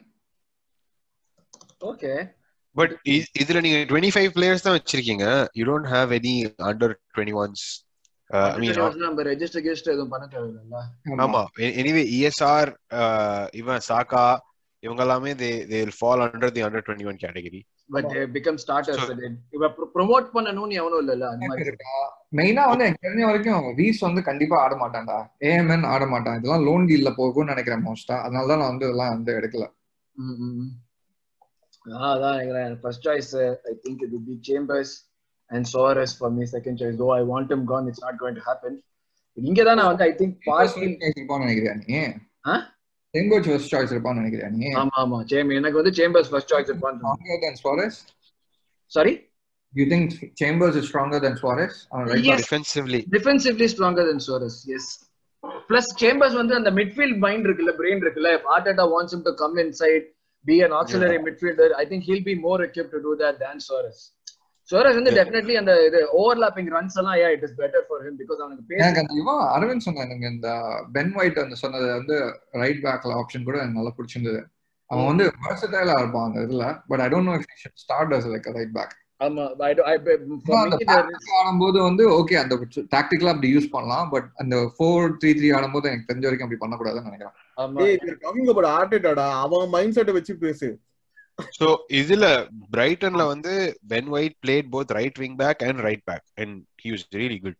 ஓகே பட் இதுல நீங்க 25 ஃபைவ் பிளேயர்ஸ் தான் வச்சிருக்கீங்க you don't have any under twenty ones I mean நம்ம ரெஜிஸ்டர் கிஸ்டர் எதுவும் பண்ண தேவையில்ல ஆமா எனிவே இஎஸ்ஆர் இவன் சாக்கா இவங்க எல்லாமே they they will fall under the under twenty one category but become starters இவ ப்ரோமோட் பண்ணணும்னு எவனும் இல்ல அந்த மாதிரி மெயினா வந்து எனக்கு தெரிஞ்ச வரைக்கும் வீஸ் வந்து கண்டிப்பா ஆட மாட்டான்டா ஏஎம்என் ஆட மாட்டான் இதெல்லாம் லோன் டீல்ல போகும்னு நினைக்கிறேன் மோஸ்டா அதனால தான் நான் வந்து இதெல்லாம் வந்து எடுக்கல ம், ம், ம். ஆ, அதான் நினைக்கிறேன் first choice I think it would be Chambers and Suarez for me second choice though I want him gone it's not going to happen இங்க தான் நான் வந்து ஐ திங்க் பார்ட்டி இருப்பான்னு நினைக்கிறியா நீ ஆ? சேம்பர்ஸ் ஃபர்ஸ்ட் சாய்ஸ் இருப்பான்னு நினைக்கிறியா நீ ஆமா ஆமா சேம் எனக்கு வந்து சேம்பர்ஸ் ஃபர்ஸ்ட் சாய்ஸ் இருப்பான்னு stronger than Suarez sorry do you think Chambers is stronger than Suarez on right Yes. back? Defensively defensively stronger then Suarez yes plus Chambers வந்து அந்த மிட்ஃபீல்ட் மைண்ட் இருக்குல்ல பிரெயின் இருக்குல்ல Arteta wants him to come inside be an auxiliary midfielder i think he'll be more equipped to do that than Suarez Suarez வந்து Yeah. டெஃபினெட்லி அந்த இது ஓவர்லாப்பிங் ரன்ஸ் எல்லாம் yeah it is better for him because அவனுக்கு பேஸ் எனக்கு அந்த இவன் அரவிந்த் சொன்ன எனக்கு இந்த பென் ஒயிட் அந்த சொன்னது வந்து ரைட் பேக்ல ஆப்ஷன் கூட எனக்கு நல்லா பிடிச்சிருந்தது அவன் வந்து versatile-ஆ இருப்பான் அந்த இதுல but I don't know if should start as like right back ஆமா I do- I for அந்த me there is tactical ஆடும்போது வந்து ஓகே அந்த டாக்டிக்கலா அப்படி யூஸ் பண்ணலாம் பட் அந்த ஃபோர் த்ரீ த்ரீ ஆடும்போது எனக்கு தெரிஞ்ச வரைக்கும் அப்படி பண்ணக்கூடாதுன்னு நினைக்கிறேன் ஆமா ஏய் you're talking about ஆர்டேட்டாடா அவன் மைண்ட் செட்டை வச்சு பேசு சோ இதுல பிரைட்டன்ல வந்து Ben White played both right wing back and right back and he was really good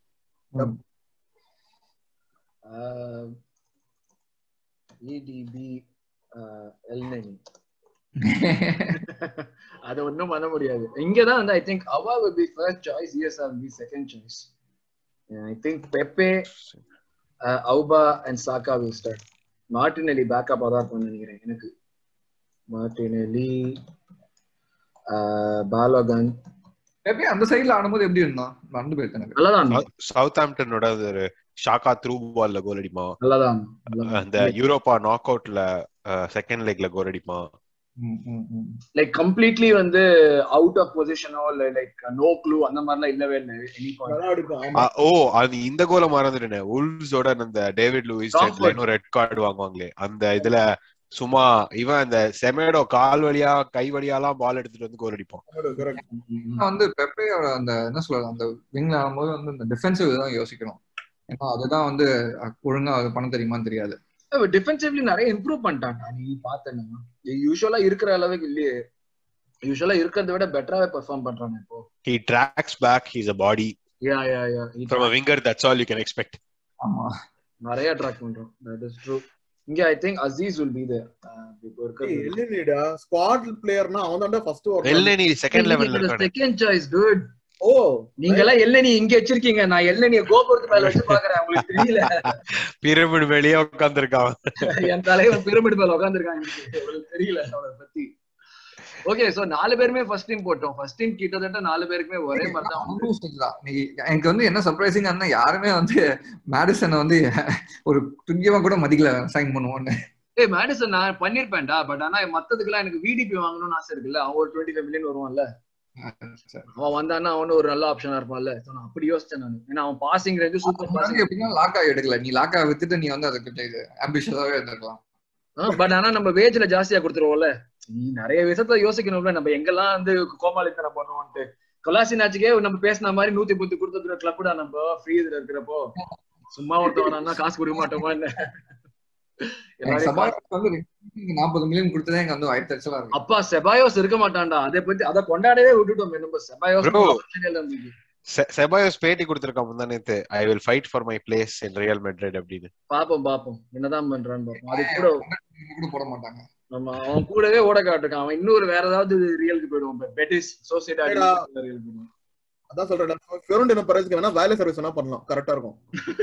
uh, EDB uh, Elneny அது ஒண்ணும் பண்ண முடியாது இங்கதான் வந்து ஐ திங்க் அவா will be first choice ESR will be second choice Yeah, I think Pepe uh, Auba and Saka will start Martinelli backup தான் இருக்கும் நினைக்கிறேன் எனக்கு மார்டினெலி பாலோகன் எப்பயும் அந்த சைடுல ஆடும்போது எப்படி இருந்தான் மறந்து போயிட்டு எனக்கு நல்லதான் சவுத் ஆம்டனோட ஒரு ஷாக்கா த்ரூ பால்ல கோல் அடிப்பான் நல்லதான் அந்த யூரோப்பா நாக் அவுட்ல செகண்ட் லெக்ல கோல் அடிப்பான் ம், ம், ம். லைக் கம்ப்ளீட்லி வந்து அவுட் ஆஃப் பொசிஷனோ இல்ல லைக் நோ க்ளூ அந்த மாதிரிலாம் இல்லவே இல்லை எனி பாயிண்ட் நல்லா அடிப்பான் ஆமா ஆ, ஓ அது இந்த கோல மறந்துட்டேன் உல்ஸோட அந்த டேவிட் லூயிஸ் Crawford. இன்னும் ரெட் கார்டு வாங்குவாங்களே அந்த இதுல சும்மா இவன் அந்த செமேடோ கால் வழியா கை வழியாலாம் பால் எடுத்துட்டு வந்து கோல் அடிப்பான் correct. ஆனா வந்து பெப்பையோட அந்த என்ன சொல்றது அந்த விங்ல ஆடும்போது வந்து இந்த டிஃபென்சிவ் தான் யோசிக்கணும் ஏன்னா அதுதான் வந்து அஹ், ஒழுங்கா அது பண்ண தெரியுமான்னு தெரியாது டிஃபென்சிவ்லி நிறைய இம்ப்ரூவ் பண்ணிட்டாங்க நீ பார்த்தேன்னா யூஸ்வலா இருக்கிற அளவுக்கு இல்லையே யூஸ்வலா இருக்கிறத விட பெட்டராவே பெர்ஃபார்ம் பண்றாங்க இப்போ he tracks back he's a body yeah yeah yeah from a winger that's all you can expect ஆமா நிறைய ட்ராக் பண்றோம் தட் இஸ் ட்ரூ இங்க I think Aziz will be there இப்போ ஏய், இருக்கிறது எல்என்இடா ஸ்குவாட் பிளேயர்னா அவன் தான்டா ஃபர்ஸ்ட் எல்னி செகண்ட் லெவல்ல இருக்கானே செகண்ட் சாய்ஸ் டூட் ஓ நீங்க எல்லாம் எல்லனி இங்க வச்சிருக்கீங்க நான் எல்லனிய கோபுரத்து மேல வச்சு பாக்குறேன் உங்களுக்கு தெரியல பிரமிட் வெளியே உட்கார்ந்திருக்கான் என் தலைவன் பிரமிட் மேல உட்காந்துருக்காங்க உங்களுக்கு தெரியல அவரை பத்தி ஓகே சோ நாலு பேருமே ஃபர்ஸ்ட் டீம் போட்டோம் ஃபர்ஸ்ட் டீம் கிட்டத்தட்ட நாலு பேருக்குமே ஒரே மாதிரி தான் வந்து Almost இதுதான். நீ எனக்கு வந்து என்ன சர்ப்ரைசிங் யாருமே வந்து மேடிசனை வந்து ஒரு துல்லியமா கூட மதிக்கல சைன் பண்ணுவோன்னு ஏய் மேடிசன் நான் பண்ணிருப்பேன்டா பட் ஆனா மத்ததுக்கெல்லாம் எனக்கு விடிபி வாங்கணும்னு ஆசை இருக்குல்ல அவன் ஒரு டுவெண்ட்டி ஃபைவ் மில்லியன் வருவான்ல அவன் வந்தான்னா அவனு ஒரு நல்ல ஆப்ஷனா இருப்பான்ல So, நான் அப்படி யோசிச்சேன் நான் ஏன்னா அவன் பாசிங் ரேஞ்சு சூப்பர் பாசிங் எப்படின்னா லாக்கா எடுக்கல நீ லாக்கா வித்துட்டு நீ வந்து அதுக்கு ஆம்பிஷியஸாவே இருந்திருக்கலாம் பட் ஆனா நம்ம வேஜ்ல ஜாஸ்தியா கொடுத்துருவோம்ல நீ நிறைய விஷயத்த யோசிக்கணும்ல நம்ம எங்கெல்லாம் வந்து கோமாளித்தனம் பண்ணுவோம்ட்டு கொலாசி நாச்சுக்கே நம்ம பேசின மாதிரி நூத்தி பத்து கொடுத்துருக்க கிளப்டா நம்ம ஃப்ரீ இதுல இருக்கிறப்போ சும்மா ஒருத்தவனா காசு கொடுக்க மாட்டோமா என்ன எனக்கு எல்லாரையும் சபாஷ் வந்து நாற்பது மில்லியன் கொடுத்ததே எனக்கு வந்து ஆயிரத்தி லட்சம் இருக்கு அப்பா செபாயோஸ் இருக்க மாட்டான்டா அதை பத்தி அதை கொண்டாடவே விட்டுட்டோம் நம்ம செபாயோஸ் Bro. இருந்துச்சு செ- செபாயோஸ் பேட்டி கொடுத்திருக்கான் முந்தானேத்து I will fight for my place in Real Madrid அப்படின்னு பாப்போம் பாப்போம் என்னதான் பண்றான்னு பாப்போம் அது கூட கூட போட மாட்டாங்க நம்ம அவன் கூடவே ஓட காட்டுக்கான் அவன் இன்னொரு வேற ஏதாவது ரியலுக்கு போயிடுவான் பெட்டிஸ் சோசியேட்டா ஏடா. ரியல் போயிடுவான் அதான் சொல்றேன் ஃபெரோண்டினோ பரேஸ்க்கு வேணா வேலை சர்வீஸ் வேணா பண்ணலாம் கரெக்டா இருக்கும்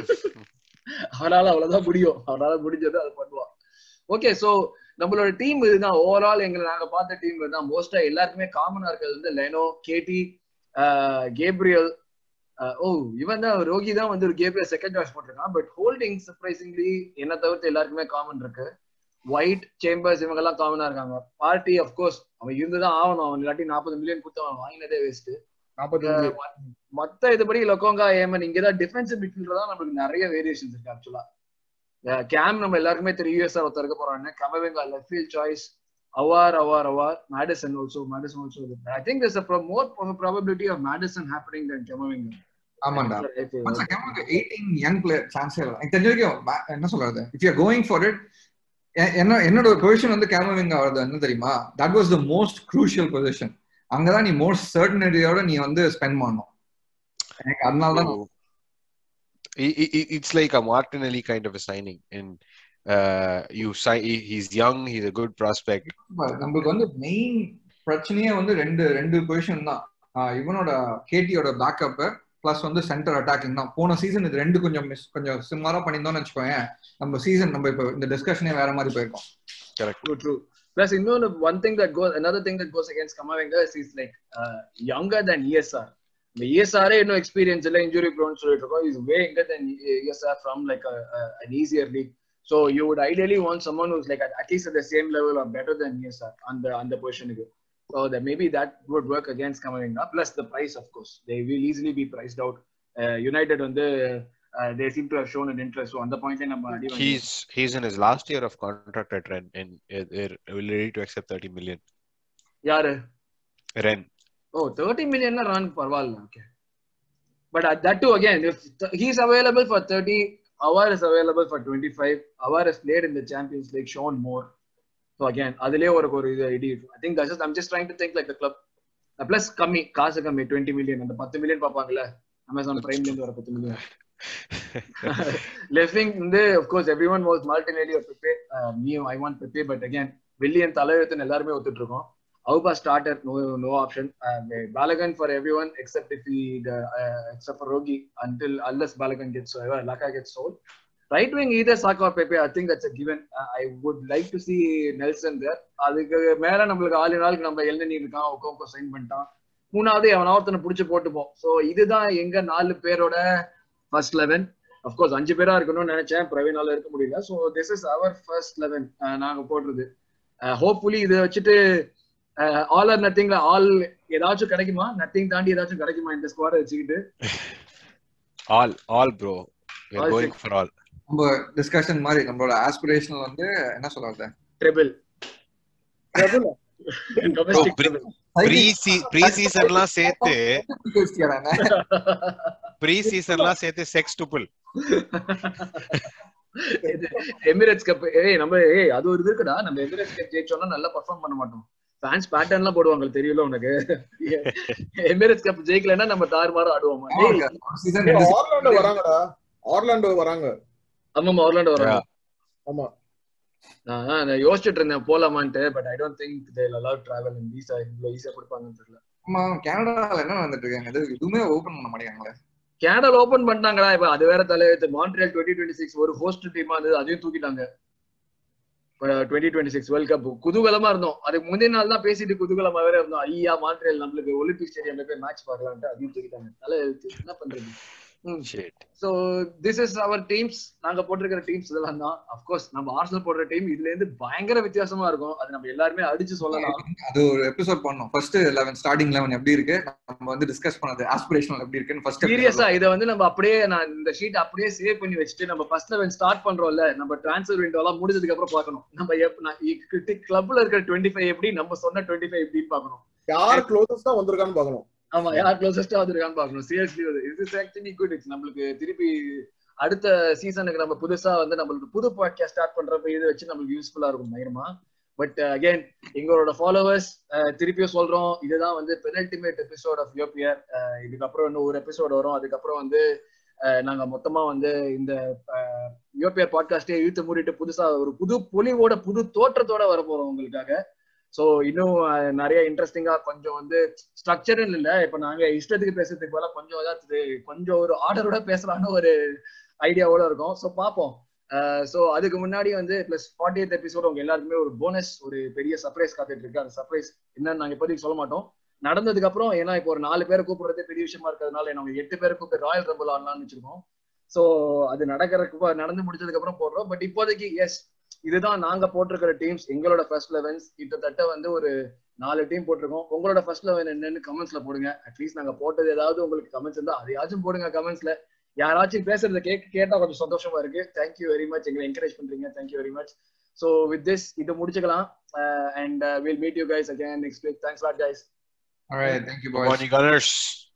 அவனால அவ்வளவுதான் முடியும் அவனால முடிஞ்சது அதை பண்ணுவான் ஓகே சோ நம்மளோட டீம் இதுதான் ஓவரால் எங்களை நாங்க பார்த்த டீம் இதுதான் மோஸ்டா எல்லாருக்குமே காமனா இருக்கிறது வந்து லெனோ கேடி கேப்ரியல் ஓ இவன் தான் ரோகி தான் வந்து ஒரு கேப்ரியல் செகண்ட் சாய்ஸ் போட்டிருக்கான் பட் ஹோல்டிங் சர்ப்ரைசிங்லி என்ன தவிர்த்து எல்லாருக்குமே காமன் இருக்கு ஒயிட் சேம்பர்ஸ் இவங்க எல்லாம் காமனா இருக்காங்க பார்ட்டி கோர்ஸ் அவன் இருந்துதான் ஆகணும் அவன் இல்லாட்டி நாற்பது மில்லியன் கொடுத்து அவன் வாங்கினதே வேஸ்ட் நாற்பத்தி மத்த இதுபடி லொக்கோங்கா ஏமன் இங்கதான் டிஃபென்சிவ் மிட்ஃபீல்டர் தான் நம்மளுக்கு நிறைய வேரியேஷன்ஸ் இருக்கு ஆக்சுவலா கேம் நம்ம எல்லாருக்குமே தெரியும் யூஎஸ்ஆர் ஒருத்தர் இருக்க போறாங்க Camavinga left field choice Aouar Aouar Aouar Maddison also Maddison also I think this more probability of Maddison happening then Camavinga ஆமாண்டா எயிட்டீன் யங் பிளேயர் சான்ஸே இல்லை எனக்கு தெரிஞ்ச வரைக்கும் ma- என்ன சொல்றது if you going for it என்ன என்னோட ஒரு பொசிஷன் வந்து கேமவிங் ஆகுறது என்ன தெரியுமா that was the most crucial position அங்கதான் நீ மோஸ்ட் சர்டனிட்டியோட நீ வந்து ஸ்பெண்ட் பண்ணணும் எனக்கு அதனால தான் I- I- I- it's like a Martinelli kind of a signing, and uh, you sign. he- He's young. He's a good prospect. நம்ம- நம்மளுக்கு வந்து மெயின் பிரச்சனையே வந்து ரெண்டு ரெண்டு பொசிஷன் தான் ஆஹ் இவனோட கேட்டியோட பேக்கப் பிளஸ் வந்து சென்டர் அட்டாக்கிங் தான் போன சீசன் இது ரெண்டு கொஞ்சம் மிஸ் கொஞ்சம் சிம்மாரா பண்ணியிருந்தோம்னு வச்சுக்கோங்க நம்ம சீசன் நம்ம இப்போ இந்த டிஸ்கஷனே வேற மாதிரி போயிருக்கோம் True, true. Plus, you know, one thing that goes, another thing that goes against Kamavinga is he's like uh, younger than ESR. The ESR no experience, இல்லை injury prone சொல்லிட்டு இருக்கோம். He's way younger than ESR from like a, a, an easier league. So you would ideally want someone who's like at, at least at the same level or better than ESR on the on the position. So that maybe that would work against Kamavinga. Plus the price, of course, they will easily be priced out. Uh, United வந்து uh, they seem to have shown an interest. So on the point நம்ம அடி வாங்கி- He's he's in his last year of contract at Ren and they're ready to accept 30 million. யாரு Ren. Oh, 30 million na run பரவாயில்ல okay. But at that too again, if th- he's available for 30, Awar is available for 25. Awar has played in the Champions League, shown more. So again, அதுலயே ஒரு ஒரு இது ஐடி I think that's just I'm just trying to think like the club. Uh, plus கம்மி காசு கம்மி 20 million அந்த 10 million பாப்பாங்கல்ல அமேசான் பிரைம்ல இருந்து வர 10 million left wing வந்து of course everyone was Martinelli or Pepe uh, me I want Pepe but again Willian தலையெழுத்துன்னு எல்லாருமே ஒத்துட்டு இருக்கோம் Auba starter, no no option. Uh, Balagan for everyone except if he uh, uh, except for Rogi until unless Balagan gets uh, Laka gets sold. Right wing either Saka or Pepe, I think that's a given. Uh, I would like to see Nelson there. அதுக்கு மேல நம்மளுக்கு ஆளு நாளுக்கு நம்ம எழுநி இருக்கான் ஒக்கோக்கோ சைன் பண்ணிட்டான் மூணாவது அவன் ஒருத்தனை புடிச்சு போட்டுப்போம் ஸோ இதுதான் எங்க நாலு பேரோட ஃபர்ஸ்ட் லெவன் அஃப்கோர்ஸ் அஞ்சு பேரா இருக்கணும்னு நினைச்சேன் பிரவீனால இருக்க முடியல so this is our first eleven நாங்க போடுறது ஹோப்ஃபுல்லி இதை வச்சுட்டு ஆல் ஆர் நத்திங்ல ஆல் ஏதாச்சும் கிடைக்குமா நத்திங் தாண்டி ஏதாச்சும் கிடைக்குமா இந்த ஸ்குவாட வச்சுக்கிட்டு All, all, bro. We're All going six. for all. நம்ம டிஸ்கஷன் மாதிரி நம்மளோட ஆஸ்பிரேஷனல் வந்து என்ன சொல்றது ட்ரிபிள் டொமஸ்டிக் pre- ப்ரீ ப்ரீ சீசன்லாம் சேர்த்து ப்ரீ சீசன்லாம் சேர்த்து செக்ஸ் டுபிள் எமிரேட்ஸ் கப் ஏய் நம்ம ஏய் அது ஒரு இது இருக்குடா நம்ம எமிரேட்ஸ் கப் ஜெயிச்சோம்னா நல்லா பெர்ஃபார்ம் பண்ண மாட்டோம் ஃபேன்ஸ் பேட்டர்ன்லாம் போடுவாங்க தெரியல உனக்கு எமிரேட்ஸ் கப் ஜெயிக்கலன்னா நம்ம தாறுமாறு ஆடுவோமா டேய், சீசன் ஆர்லாண்டோ வராங்கடா ஆர்லாண்டோ வராங்க ஆமாமா ஒர்லாண்டோ வராங்க ஆமா நான் நான் யோசிச்சுட்டு இருந்தேன் போலாமான்ட்டு but I don't think they allow travel in visa இவ்வளவு ஈஸியா கொடுப்பாங்கன்னு தெரியல ஆமா கனடால என்ன நடந்துட்டு இருக்காங்க இது எதுவுமே ஓபன் பண்ண மாட்டேங்கிறாங்களே கேனடா ஓபன் பண்ணிட்டாங்கடா இப்ப அது வேற தலையெழுத்து மான்ட்ரியல் டுவெண்ட்டி டுவெண்ட்டி சிக்ஸ் ஒரு ஹோஸ்ட் டீமா இருந்தது அதையும் தூக்கிட்டாங்க twenty twenty six world cup குதூகலமா இருந்தோம் அதுக்கு முந்தைய நாள் தான் பேசிட்டு குதூகலமா வேற இருந்தோம் ஐயா மான்ட்ரியல் நம்மளுக்கு ஒலிம்பிக் ஸ்டேடியம்ல போய் மேட்ச் பார்க்கலான்ட்டு அதையும் தூக்கிட்டாங்க தலையெழுத்து என்ன பண்றது shit so this is our teams நாங்க போட்டிருக்கிற டீம்ஸ் இதெல்லாம் தான் அப்கோர்ஸ் நம்ம ஆர்சனல் போடுற டீம் இதுல இருந்து பயங்கர வித்தியாசமா இருக்கும் அது நம்ம எல்லாருமே அடிச்சு சொல்லலாம் அது ஒரு எபிசோட் பண்ணோம் ஃபர்ஸ்ட் லெவன் ஸ்டார்டிங் லெவன் எப்படி இருக்கு நம்ம வந்து டிஸ்கஸ் பண்ணது ஆஸ்பிரேஷனல் எப்படி இருக்குன்னு ஃபர்ஸ்ட் சீரியஸா இத வந்து நம்ம அப்படியே நான் இந்த ஷீட் அப்படியே சேவ் பண்ணி வச்சுட்டு நம்ம ஃபர்ஸ்ட் லெவன் ஸ்டார்ட் பண்றோம்ல நம்ம டிரான்ஸ்ஃபர் விண்டோ எல்லாம் முடிஞ்சதுக்கு அப்புறம் பார்க்கணும் நம்ம எப்ப கிளப்ல இருக்கிற டுவெண்ட்டி ஃபைவ் எப்படி நம்ம சொன்ன டுவெண்ட்டி ஃபைவ் எப்படின்னு பார்க்கணும் யார் க்ளோசஸ்டா வந்திருக்கான்னு பாக்கணும் ஆமா யார் க்ளோசஸ்டா வந்திருக்கான்னு பார்க்கணும் சீரியஸ்லி இது இஸ் ஆக்சுவலி குட் இட்ஸ் நம்மளுக்கு திருப்பி அடுத்த சீசனுக்கு நம்ம புதுசா வந்து நம்மளுக்கு புது பாட்காஸ்ட் ஸ்டார்ட் பண்றப்ப இது வச்சு நம்மளுக்கு யூஸ்ஃபுல்லா இருக்கும் பயங்கரமா பட் அகைன் எங்களோட ஃபாலோவர்ஸ் திருப்பியும் சொல்றோம் இதுதான் வந்து பெனல்டிமேட் எபிசோட் ஆஃப் யோபியர் இதுக்கப்புறம் இன்னும் ஒரு எபிசோட் வரும் அதுக்கப்புறம் வந்து அஹ், நாங்க மொத்தமா வந்து இந்த யோபியர் பாட்காஸ்டே இழுத்து மூடிட்டு புதுசா ஒரு புது பொலிவோட புது தோற்றத்தோட வர போறோம் உங்களுக்காக சோ இன்னும் அஹ், நிறைய இன்ட்ரெஸ்டிங்கா கொஞ்சம் வந்து ஸ்ட்ரக்சர்னு இல்ல இப்ப நாங்க இஷ்டத்துக்கு பேசுறதுக்கு போல கொஞ்சம் ஏதாவது கொஞ்சம் ஒரு ஆர்டரோட பேசலாம்னு ஒரு ஐடியாவோட இருக்கும் சோ பாப்போம் சோ அதுக்கு முன்னாடி வந்து பிளஸ் ஃபார்ட்டி எய்த் எபிசோட் உங்க எல்லாருக்குமே ஒரு போனஸ் ஒரு பெரிய சர்ப்ரைஸ் காத்துட்டு இருக்கு அந்த சர்ப்ரைஸ் என்னன்னு நாங்க இப்போதைக்கு சொல்ல மாட்டோம் நடந்ததுக்கு அப்புறம் ஏன்னா இப்போ ஒரு நாலு பேரை கூப்பிடுறதே பெரிய விஷயமா இருக்கிறதுனால நாங்க எட்டு பேரை கூப்பிட்டு ராயல் ரம்பிள் ஆடலாம்னு வச்சிருக்கோம் சோ அது நடக்கிறதுக்கு நடந்து முடிச்சதுக்கு அப்புறம் போடுறோம் பட் இப்போதைக்கு எஸ் இதுதான் நாங்க போட்டிருக்கிற டீம்ஸ் எங்களோட ஃபர்ஸ்ட் லெவன்ஸ் கிட்டத்தட்ட வந்து ஒரு நாலு டீம் போட்டிருக்கோம் உங்களோட ஃபர்ஸ்ட் லெவன் என்னன்னு கமெண்ட்ஸ்ல போடுங்க அட்லீஸ்ட் நாங்க போட்டது ஏதாவது உங்களுக்கு கமெண்ட்ஸ் இருந்தா அதையாச்சும் போடுங்க கமெண்ட்ஸ்ல யாராச்சும் பேசுறத கேட்க கேட்டா கொஞ்சம் சந்தோஷமா இருக்கு தேங்க்யூ வெரி மச் எங்களை என்கரேஜ் பண்றீங்க thank you very much so with this இது முடிச்சுக்கலாம் and will meet you guys again next week thanks lot guys All right, thank you, boys. Morning Gunners.